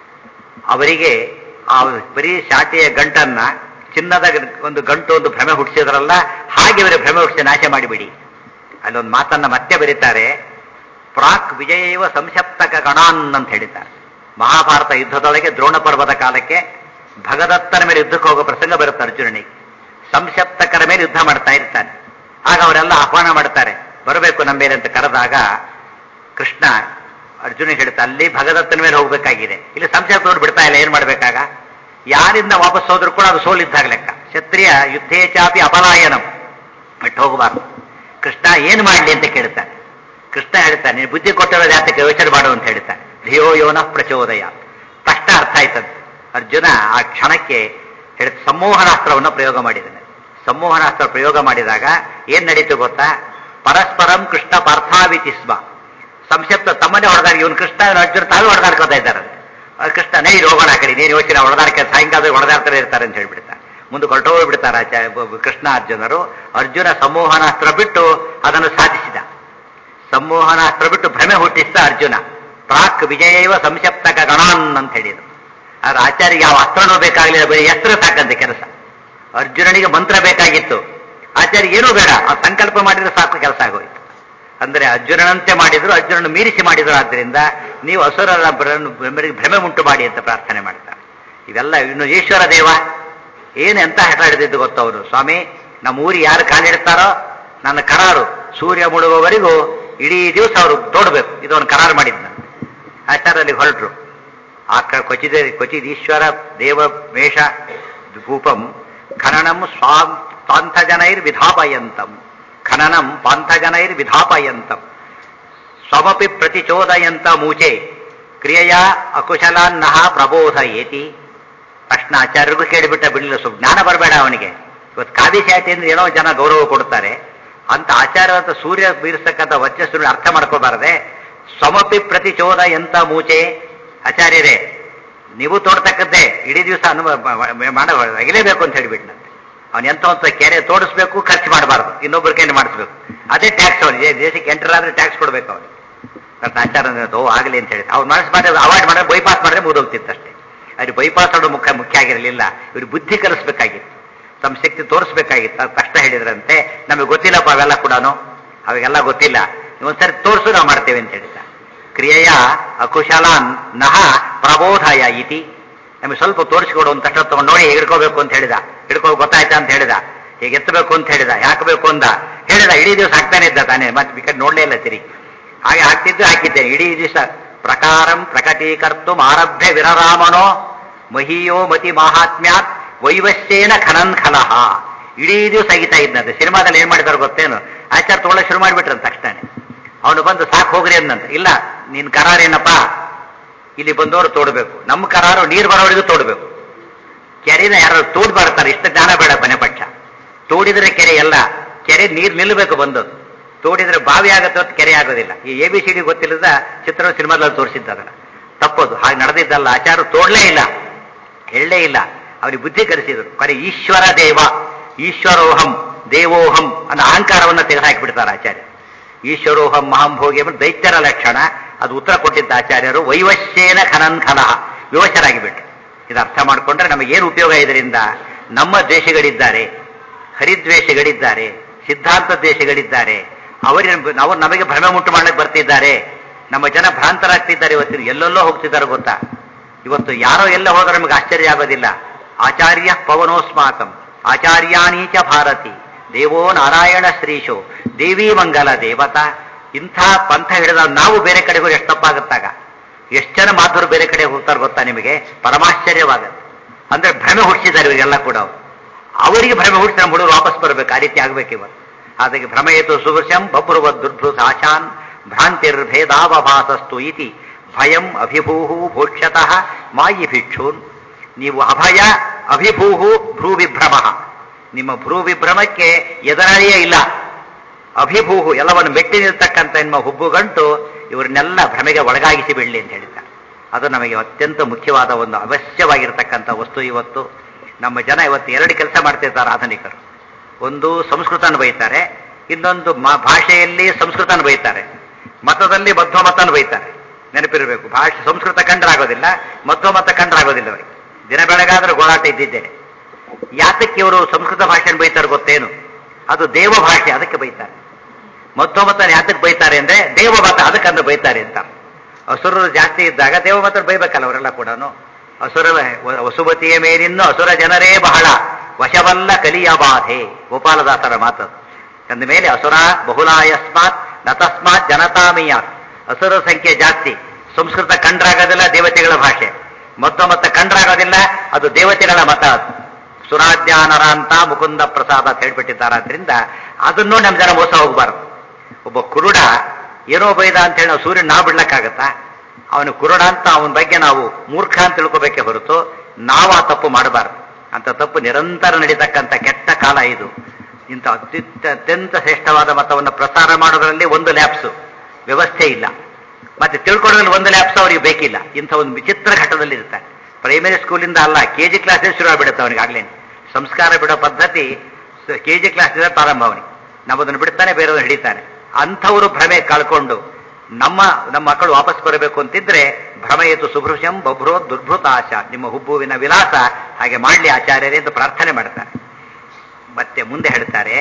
ಅವರಿಗೆ ಆ ಬರೀ ಶಾಟಿಯ ಗಂಟನ್ನ ಚಿನ್ನದ ಒಂದು ಗಂಟು ಒಂದು ಭ್ರಮೆ ಹುಟ್ಟಿಸಿದ್ರಲ್ಲ ಹಾಗೆ ಅವರಿಗೆ ಭ್ರಮೆ ಹುಟ್ಟಿಸಿ ನಾಶ ಮಾಡಿಬಿಡಿ ಅಲ್ಲೊಂದು ಮಾತನ್ನ ಮತ್ತೆ ಬರೀತಾರೆ ಪ್ರಾಕ್ ವಿಜಯವ ಸಂಸಪ್ತಕ ಗಣಾನ್ ಅಂತ ಹೇಳಿದ್ದಾರೆ ಮಹಾಭಾರತ ಯುದ್ಧದೊಳಗೆ ದ್ರೋಣ ಪರ್ವದ ಕಾಲಕ್ಕೆ ಭಗದತ್ತನ ಮೇಲೆ ಯುದ್ಧಕ್ಕೆ ಹೋಗೋ ಪ್ರಸಂಗ ಬರುತ್ತೆ ಅರ್ಜುನನಿಗೆ ಸಂಸಪ್ತಕರ ಮೇಲೆ ಯುದ್ಧ ಮಾಡ್ತಾ ಇರ್ತಾನೆ ಆಗ ಅವರೆಲ್ಲ ಆಹ್ವಾನ ಮಾಡ್ತಾರೆ ಬರಬೇಕು ನಮ್ಮ ಮೇಲೆ ಅಂತ ಕರೆದಾಗ ಕೃಷ್ಣ ಅರ್ಜುನ ಹೇಳ್ತಾ ಅಲ್ಲಿ ಭಗದತ್ತನ ಮೇಲೆ ಹೋಗ್ಬೇಕಾಗಿದೆ ಇಲ್ಲಿ ಸಂಸಪ್ತವ್ರು ಬಿಡ್ತಾ ಇಲ್ಲ ಏನ್ ಮಾಡ್ಬೇಕಾಗ ಯಾರಿಂದ ವಾಪಸ್ ಹೋದ್ರು ಕೂಡ ಅದು ಸೋಲಿದ್ದಾಗ ಲೆಕ್ಕ ಕ್ಷತ್ರಿಯ ಯುದ್ಧೇ ಚಾಪಿ ಅಪಲಾಯನಂ ಬಿಟ್ಟು ಹೋಗಬಾರ್ದು ಕೃಷ್ಣ ಏನ್ ಮಾಡ್ಲಿ ಅಂತ ಕೇಳ್ತಾನೆ ಕೃಷ್ಣ ಹೇಳ್ತಾನೆ ನೀನು ಬುದ್ಧಿ ಕೊಟ್ಟಿರೋದು ಯಾತಕ್ಕೆ ಯೋಚನೆ ಮಾಡು ಅಂತ ಹೇಳ್ತಾನೆ ಧಿಯೋ ಯೋನ ಪ್ರಚೋದಯ ತಕ್ಷಣ ಅರ್ಥ ಆಯ್ತಂತೆ ಅರ್ಜುನ ಆ ಕ್ಷಣಕ್ಕೆ ಹೇಳ ಸಂಮೋಹನಾಸ್ತ್ರವನ್ನು ಪ್ರಯೋಗ ಮಾಡಿದ್ದಾನೆ ಸಂಮೋಹನಾಸ್ತ್ರ ಪ್ರಯೋಗ ಮಾಡಿದಾಗ ಏನ್ ನಡೀತು ಗೊತ್ತಾ ಪರಸ್ಪರಂ ಕೃಷ್ಣ ಪಾರ್ಥಾವಿತಿಸ್ಮ ಸಂಕ್ಷಿಪ್ತ ತಮ್ಮನ್ನೇ ಹೊಡೆದಾರ ಇವನು ಕೃಷ್ಣ ಇವನು ಅರ್ಜುನ ತಾವೇ ಹೊಡೆದಾಡ್ಕೋತಾ ಇದ್ದಾರಂತೆ ಆ ಕೃಷ್ಣ ನೈ ಹೋಗೋಣ ಆ ಕಡೆ ನೀನು ಯೋಚನೆ ಹೊಡೆದಾಡ್ಕೆ ಸಾಯಂಕಾಲ ಹೊಡೆದಾಡ್ತಾರೆ ಇರ್ತಾರೆ ಅಂತ ಹೇಳ್ಬಿಡ್ತಾರೆ ಮುಂದೆ ಹೊರಟೋಗ್ಬಿಡ್ತಾರೆ ಆಚಾರ್ಯ ಕೃಷ್ಣ ಅರ್ಜುನರು ಅರ್ಜುನ ಸಂಮೋಹನಾಸ್ತ್ರ ಬಿಟ್ಟು ಅದನ್ನು ಸಾಧಿಸಿದ ಸಂಮೋಹನಾಸ್ತ್ರ ಬಿಟ್ಟು ಭ್ರಮೆ ಹುಟ್ಟಿಸಿದ ಅರ್ಜುನ ಪ್ರಾಕ್ ವಿಜಯವ ಸಂಶಪ್ತಕ ಗಣಾನ್ ಅಂತ ಹೇಳಿದ್ರು ಆದ್ರೆ ಆಚಾರ್ಯ ಯಾವ ಅಸ್ತ್ರನೂ ಬೇಕಾಗಲಿಲ್ಲ ಬರೀ ಅಸ್ತ್ರ ಸಾಕಂತೆ ಕೆಲಸ ಅರ್ಜುನನಿಗೆ ಮಂತ್ರ ಬೇಕಾಗಿತ್ತು ಆಚಾರ್ಯ ಏನೂ ಬೇಡ ಆ ಸಂಕಲ್ಪ ಮಾಡಿದ್ರೆ ಸಾಕು ಕೆಲಸ ಆಗೋಯ್ತು ಅಂದ್ರೆ ಅರ್ಜುನನಂತೆ ಮಾಡಿದ್ರು ಅರ್ಜುನನ ಮೀರಿಸಿ ಮಾಡಿದ್ರು ಆದ್ರಿಂದ ನೀವು ಅಸುರರ ಭ್ರಮೆ- ಭ್ರಮೆ ಉಂಟು ಮಾಡಿ ಅಂತ ಪ್ರಾರ್ಥನೆ ಮಾಡ್ತಾರೆ ಇವೆಲ್ಲ ಇನ್ನು ಈಶ್ವರ ದೇವ ಏನು ಎಂತ ಹಠ ಹಿಡಿದಿದ್ದು ಗೊತ್ತವರು ಸ್ವಾಮಿ ನಮ್ಮ ಊರಿಗೆ ಯಾರು ಕಾಲಿಡ್ತಾರೋ ನನ್ನ ಕರಾರು ಸೂರ್ಯ ಮುಳುಗುವವರೆಗೂ ಇಡೀ ದಿವಸ ಅವರು ತೋಡ್ಬೇಕು ಇದೊಂದು ಕರಾರು ಮಾಡಿದ್ದು ನಾನು ಆಚಾರಲ್ಲಿ ಹೊರಟರು ಆ ಕ- ಕ್ವಚಿದ ಕ್ವಚಿದ್ ಈಶ್ವರ ದೇವ ಮೇಷ ಭೂಪಂ ಖನನಂ ಸ್ವಾಂ ಪಾಂಥಜನೈರ್ ವಿಧಾಪಯಂತಂ ಖನನಂ ಪಾಂಥಜನೈರ್ ವಿಧಾಪಯಂತಂ ಸ್ವಮಪಿ ಪ್ರತಿಚೋದಯಂತ ಮೂಚೆ ಕ್ರಿಯೆಯ ಅಕುಶಲಾನ್ನಹ ಪ್ರಬೋಧಯೇತಿ ತಕ್ಷಣ ಆಚಾರ್ಯರಿಗೂ ಕೇಳಿಬಿಟ್ಟ ಬಿಡಲಿಲ್ಲ ಸ್ವಲ್ಪ ಜ್ಞಾನ ಬರಬೇಡ ಅವನಿಗೆ ಇವತ್ತು ಕಾವಿ ಶಾಟಿ ಅಂದ್ರೆ ಏನೋ ಜನ ಗೌರವ ಕೊಡ್ತಾರೆ ಅಂತ ಆಚಾರ ಅಂತ ಸೂರ್ಯ ಬೀರಿಸ್ತಕ್ಕಂಥ ವರ್ಚಸ್ಸು ಅರ್ಥ ಮಾಡ್ಕೋಬಾರದೆ ಸ್ವಮಪಿ ಪ್ರತಿಚೋದ ಎಂತ ಮೂಚೆ ಆಚಾರ್ಯರೇ ನೀವು ತೋಡ್ತಕ್ಕದ್ದೇ ಇಡೀ ದಿವಸ ಅನುಭವ ಮಾಡ ಅಗಿಲೇಬೇಕು ಅಂತ ಹೇಳಿಬಿಟ್ನಂತೆ ಅವನು ಎಂತ ಒಂದು ಕೆರೆ ತೋಡಿಸ್ಬೇಕು ಖರ್ಚು ಮಾಡಬಾರ್ದು ಇನ್ನೊಬ್ಬರ ಕೈಲಿ ಮಾಡಿಸ್ಬೇಕು ಅದೇ ಟ್ಯಾಕ್ಸ್ ಅವನಿಗೆ ದೇಶಕ್ಕೆ ಎಂಟರಾದ್ರೆ ಟ್ಯಾಕ್ಸ್ ಕೊಡ್ಬೇಕು ಅವನಿಗೆ ನನ್ನ ಆಚಾರ ಅಂದ್ರೆ ಓ ಆಗಲಿ ಅಂತ ಹೇಳಿ ಅವ್ರು ಮಾಡಿಸ್ಬಾರ್ದು ಅವಾಯ್ಡ್ ಮಾಡಿದ್ರೆ ಬೈಪಾಸ್ ಮಾಡಿದ್ರೆ ಮುಗಿದೋಗ್ತಿತ್ತು ಅಷ್ಟೇ ಅವ್ರಿಗೆ ಬೈಪಾಸ್ ಮಾಡೋದು ಮುಖ್ಯ ಮುಖ್ಯ ಆಗಿರಲಿಲ್ಲ ಇವ್ರು ಬುದ್ಧಿ ಕಲಿಸ್ಬೇಕಾಗಿತ್ತು ತಮ್ಮ ಶಕ್ತಿ ತೋರಿಸ್ಬೇಕಾಗಿತ್ತು ಅದು ಕಷ್ಟ ಹೇಳಿದ್ರಂತೆ ನಮಗೆ ಗೊತ್ತಿಲ್ಲಪ್ಪ ಅವೆಲ್ಲ ಕೂಡ ಅವಾಗೆಲ್ಲ ಗೊತ್ತಿಲ್ಲ ಒಂದ್ಸರಿ ತೋರಿಸು ನಾವು ಮಾಡ್ತೇವೆ ಅಂತ ಹೇಳಿದ ಕ್ರಿಯೆಯ ಅಕುಶಲಾನ್ ನಹ ಪ್ರಬೋಧಯ ಇತಿ ನಮಗೆ ಸ್ವಲ್ಪ ತೋರಿಸಿಕೊಡು ಅಂತ ತಕ್ಷಣ ತಗೊಂಡು ನೋಡಿ ಹಿಡ್ಕೋಬೇಕು ಅಂತ ಹೇಳಿದ ಹಿಡ್ಕೋ ಗೊತ್ತಾಯ್ತಾ ಅಂತ ಹೇಳಿದ ಹೇಗೆ ಎತ್ತಬೇಕು ಅಂತ ಹೇಳಿದ ಯಾಕಬೇಕು ಅಂದ ಹೇಳಿದ ಇಡೀ ದಿವಸ ಹಾಕ್ತಾನೆ ಇದ್ದ ತಾನೇ ಮತ್ತೆ ಈ ಕಡೆ ನೋಡ್ಲೇ ಇಲ್ಲ ತಿರುಗಿ ಹಾಗೆ ಹಾಕ್ತಿದ್ದು ಹಾಕಿದ್ದೇನೆ ಇಡೀ ದಿವಸ ಪ್ರಕಾರಂ ಪ್ರಕಟೀಕರ್ತು ಆರಭ್ಯ ವಿರರಾಮನೋ ಮಹೀಯೋ ಮತಿ ಮಾಹಾತ್ಮ್ಯಾತ್ ವೈವಶ್ಯೇನ ಖನನ್ ಖಲಹ ಇಡೀ ದಿವಸ ಅಗಿತಾ ಇದ್ದಂತೆ ಸಿನಿಮಾದಲ್ಲಿ ಏನ್ ಮಾಡಿದಾರೆ ಗೊತ್ತೇನು ಆಚಾರ ತಗೊಳ್ಳೋ ಶುರು ಮಾಡಿಬಿಟ್ರಂತ ತಕ್ಷಣ ಅವನು ಬಂದು ಸಾಕು ಹೋಗ್ರಿ ಅಂದಂತ ಇಲ್ಲ ನಿನ್ ಕರಾರೇನಪ್ಪ ಇಲ್ಲಿ ಬಂದವರು ತೋಡ್ಬೇಕು ನಮ್ಮ ಕರಾರು ನೀರು ಬರೋವರೆಗೂ ತೋಡ್ಬೇಕು ಕೆರೆನ ಯಾರು ತೋಡ್ ಬರ್ತಾರೆ ಇಷ್ಟ ಜ್ಞಾನ ಬೇಡ ಮನೆ ಪಕ್ಷ ತೋಡಿದ್ರೆ ಕೆರೆ ಎಲ್ಲ ಕೆರೆ ನೀರು ನಿಲ್ಲಬೇಕು ಬಂದದ್ದು ತೋಡಿದ್ರೆ ಬಾವಿ ಆಗತ್ತೆ ಹೊತ್ತು ಕೆರೆ ಆಗೋದಿಲ್ಲ ಈ ಎ ಬಿ ಸಿ ಡಿ ಗೊತ್ತಿಲ್ಲದ ಚಿತ್ರ ಸಿನಿಮಾದಲ್ಲಿ ತೋರಿಸಿದ್ದ ಅದನ್ನ ತಪ್ಪದು ಹಾಗೆ ನಡೆದಿದ್ದಲ್ಲ ಆಚಾರ ತೋಡ್ಲೇ ಇಲ್ಲ ಹೇಳಲೇ ಇಲ್ಲ ಅವನಿಗೆ ಬುದ್ಧಿ ಕಲಿಸಿದರು ಕೊನೆ ಈಶ್ವರ ದೇವ ಈಶ್ವರೋಹಂ ದೇವೋಹಂ ಅನ್ನೋ ಅಹಂಕಾರವನ್ನು ತೆಗೆದುಹಾಕಿಬಿಡ್ತಾರೆ ಆಚಾರ್ಯ ಈಶ್ವರೋಹಂ ಮಹಾಂಭೋಗಿ ಎಂಬ ದೈತ್ಯರ ಲಕ್ಷಣ ಅದು ಉತ್ತರ ಕೊಟ್ಟಿದ್ದ ಆಚಾರ್ಯರು ವೈವಶ್ಯೇನ ಖನನ್ ಖನಃ ವಿವಶರಾಗಿ ಬಿಟ್ರು ಇದು ಅರ್ಥ ಮಾಡಿಕೊಂಡ್ರೆ ನಮಗೇನು ಉಪಯೋಗ ಇದರಿಂದ ನಮ್ಮ ದೇಶಗಳಿದ್ದಾರೆ ಹರಿದ್ವೇಷಗಳಿದ್ದಾರೆ ಸಿದ್ಧಾಂತ ದೇಶಗಳಿದ್ದಾರೆ ಅವರ ಅವರು ನಮಗೆ ಭ್ರಮೆ ಉಂಟು ಮಾಡಲಿಕ್ಕೆ ಬರ್ತಿದ್ದಾರೆ ನಮ್ಮ ಜನ ಭ್ರಾಂತರಾಗ್ತಿದ್ದಾರೆ ಇವತ್ತಿನ ಎಲ್ಲೆಲ್ಲೋ ಹೋಗ್ತಿದ್ದಾರೆ ಗೊತ್ತಾ ಇವತ್ತು ಯಾರೋ ಎಲ್ಲ ಹೋದ್ರೆ ನಮಗೆ ಆಶ್ಚರ್ಯ ಆಗೋದಿಲ್ಲ ಆಚಾರ್ಯ ಪವನೋಸ್ಮಾಕಂ ಆಚಾರ್ಯಾನೀಚ ಭಾರತಿ ದೇವೋ ನಾರಾಯಣ ಶ್ರೀಶೋ ದೇವಿ ಮಂಗಲ ದೇವತಾ ಇಂಥ ಪಂಥ ಹಿಡಿದ ನಾವು ಬೇರೆ ಕಡೆ ಹೋಗಿ ಎಷ್ಟು ತಪ್ಪಾಗುತ್ತಾಗ ಎಷ್ಟು ಜನ ಮಾತುರು ಬೇರೆ ಕಡೆ ಹೋಗ್ತಾರೆ ಗೊತ್ತಾ ನಿಮಗೆ ಪರಮಾಶ್ಚರ್ಯವಾಗುತ್ತೆ ಅಂದ್ರೆ ಭ್ರಮೆ ಹುಟ್ಟಿಸಿದ್ದಾರೆ ಇವರೆಲ್ಲ ಕೂಡ ಅವ್ರು. ಅವರಿಗೆ ಭ್ರಮೆ ಹುಟ್ಟಿಸಿ ನಮ್ಮ ಹುಡುಗರು ವಾಪಸ್ ಬರಬೇಕು ಆ ರೀತಿ ಆಗ್ಬೇಕು ಇವತ್ತು ಅದಕ್ಕೆ ಭ್ರಮಯೇತು ಸುವೃಶಂ ಬಪುರುವ ದುರ್ಭೃತ ಆಶಾನ್ ಭ್ರಾಂತಿರ್ಭೇದಾವಭಾಸಸ್ತು ಇತಿ ಭಯಂ ಅಭಿಭೂಹು ಭೋಕ್ಷ್ಯತಃ ಮಾಯಿ ಭಿಕ್ಷೂನ್ ನೀವು ಅಭಯ ಅಭಿಭೂಹು ಭ್ರೂವಿಭ್ರಮ ನಿಮ್ಮ ಭ್ರೂವಿಭ್ರಮಕ್ಕೆ ಎದುರಾಳಿಯೇ ಇಲ್ಲ ಅಭಿಭೂಹು ಎಲ್ಲವನ್ನು ಮೆಟ್ಟಿ ನಿಲ್ತಕ್ಕಂಥ ನಿಮ್ಮ ಹುಬ್ಬುಗಂಟು ಇವರನ್ನೆಲ್ಲ ಭ್ರಮೆಗೆ ಒಳಗಾಗಿಸಿ ಬಿಡಲಿ ಅಂತ ಹೇಳಿದ್ದಾರೆ ಅದು ನಮಗೆ ಅತ್ಯಂತ ಮುಖ್ಯವಾದ ಒಂದು ಅವಶ್ಯವಾಗಿರತಕ್ಕಂಥ ವಸ್ತು ಇವತ್ತು ನಮ್ಮ ಜನ ಇವತ್ತು ಎರಡು ಕೆಲಸ ಮಾಡ್ತಿರ್ತಾರೆ ಆಧುನಿಕರು ಒಂದು ಸಂಸ್ಕೃತನ ಬೈತಾರೆ ಇನ್ನೊಂದು ಮ- ಭಾಷೆಯಲ್ಲಿ ಸಂಸ್ಕೃತನ ಬೈತಾರೆ ಮತದಲ್ಲಿ ಮಧ್ವ ಮತನ ಬೈತಾರೆ ನೆನಪಿರಬೇಕು ಭಾಷೆ ಸಂಸ್ಕೃತ ಕಂಡ್ರಾಗೋದಿಲ್ಲ ಮಧ್ವ ಮತ ಕಂಡ್ರಾಗೋದಿಲ್ಲ ಅವರಿಗೆ ದಿನ ಬೆಳಗಾದ್ರೆ ಗೋಳಾಟ ಇದ್ದಿದ್ದೇನೆ ಯಾತಕ್ಕೆ ಇವರು ಸಂಸ್ಕೃತ ಭಾಷೆಯನ್ನು ಬೈತಾರೆ ಗೊತ್ತೇನು ಅದು ದೇವ ಭಾಷೆ ಅದಕ್ಕೆ ಬೈತಾರೆ ಮಧ್ವಮತನ ಯಾತಕ್ಕೆ ಬೈತಾರೆ ಅಂದ್ರೆ ದೇವಮತ ಅದಕ್ಕಂದ್ರೆ ಬೈತಾರೆ ಅಂತ ಅಸುರರು ಜಾಸ್ತಿ ಇದ್ದಾಗ ದೇವಮತ ಬೈಬೇಕಲ್ಲ ಅವರೆಲ್ಲ ಕೂಡ ಅಸುರ ವಸುಮತಿಯ ಮೇಲಿನ್ನು ಅಸುರ ಜನರೇ ಬಹಳ ವಶವಲ್ಲ ಕಲಿಯ ಬಾಧೆ ಗೋಪಾಲದಾಸರ ಮಾತು ಅಂದ ಮೇಲೆ ಅಸುರ ಬಹುಲಾಯಸ್ಮಾತ್ ನತಸ್ಮಾತ್ ಜನತಾಮೀಯಾತ್ ಅಸುರ ಸಂಖ್ಯೆ ಜಾಸ್ತಿ ಸಂಸ್ಕೃತ ಕಂಡ್ರಾಗೋದಿಲ್ಲ ದೇವತೆಗಳ ಭಾಷೆ ಮತ್ತೊಮ್ಮತ್ತ ಮತ್ತ ಕಂಡ್ರಾಗೋದಿಲ್ಲ ಅದು ದೇವತೆಗಳ ಮತ ಅದು ಸುರಾಜ್ಞಾನರ ಅಂತ ಮುಕುಂದ ಪ್ರಸಾದ ಅಂತ ಹೇಳ್ಬಿಟ್ಟಿದ್ದಾರಾದ್ರಿಂದ ಅದನ್ನು ನಮ್ಮ ಜನ ಮೋಸ ಹೋಗಬಾರದು ಒಬ್ಬ ಕುರುಡ ಏನೋ ಬೈದ ಅಂತ ಹೇಳಿ ನಾವು ಸೂರ್ಯನ ನಾವು ಬಿಡ್ಲಕ್ಕಾಗತ್ತಾ ಅವನು ಕುರುಡ ಅಂತ ಅವನ ಬಗ್ಗೆ ನಾವು ಮೂರ್ಖ ಅಂತ ತಿಳ್ಕೋಬೇಕೇ ಹೊರತು ನಾವು ಆ ತಪ್ಪು ಮಾಡಬಾರದು ಅಂತ ತಪ್ಪು ನಿರಂತರ ನಡೀತಕ್ಕಂಥ ಕೆಟ್ಟ ಕಾಲ ಇದು ಇಂಥ ಅತ್ಯುತ್ತ ಅತ್ಯಂತ ಶ್ರೇಷ್ಠವಾದ ಮತವನ್ನು ಪ್ರಸಾರ ಮಾಡೋದರಲ್ಲಿ ಒಂದು ಲ್ಯಾಪ್ಸು ವ್ಯವಸ್ಥೆ ಇಲ್ಲ ಮತ್ತೆ ತಿಳ್ಕೊಳ್ಳೋದ್ರಲ್ಲಿ ಒಂದು ಲ್ಯಾಪ್ಸ್ ಅವರಿಗೆ ಬೇಕಿಲ್ಲ ಇಂಥ ಒಂದು ವಿಚಿತ್ರ ಘಟ್ಟದಲ್ಲಿ ಇರ್ತಾರೆ ಪ್ರೈಮರಿ ಸ್ಕೂಲಿಂದ ಅಲ್ಲ ಕೆ ಜಿ ಕ್ಲಾಸೇ ಶುರು ಆಗ್ಬಿಡುತ್ತೆ ಅವನಿಗೆ ಆಗ್ಲೇ ಸಂಸ್ಕಾರ ಬಿಡೋ ಪದ್ಧತಿ ಕೆ ಜಿ ಕ್ಲಾಸಿಂದ ಪ್ರಾರಂಭ ಅವನಿಗೆ ನಮ್ಮದನ್ನು ಬಿಡ್ತಾನೆ ಬೇರೆಯವ್ರನ್ನ ಹಿಡಿತಾನೆ ಅಂಥವರು ಭ್ರಮೆ ಕಳ್ಕೊಂಡು ನಮ್ಮ ನಮ್ಮ ಮಕ್ಕಳು ವಾಪಸ್ ಬರಬೇಕು ಅಂತಿದ್ರೆ ಭ್ರಮಯತು ಸುಭೃಶಂ ಬಭ್ರೋ ದುರ್ಭೃತ ಆಶ ನಿಮ್ಮ ಹುಬ್ಬುವಿನ ವಿಲಾಸ ಹಾಗೆ ಮಾಡಲಿ ಆಚಾರ್ಯರೇ ಅಂತ ಪ್ರಾರ್ಥನೆ ಮಾಡ್ತಾರೆ ಮತ್ತೆ ಮುಂದೆ ಹೇಳ್ತಾರೆ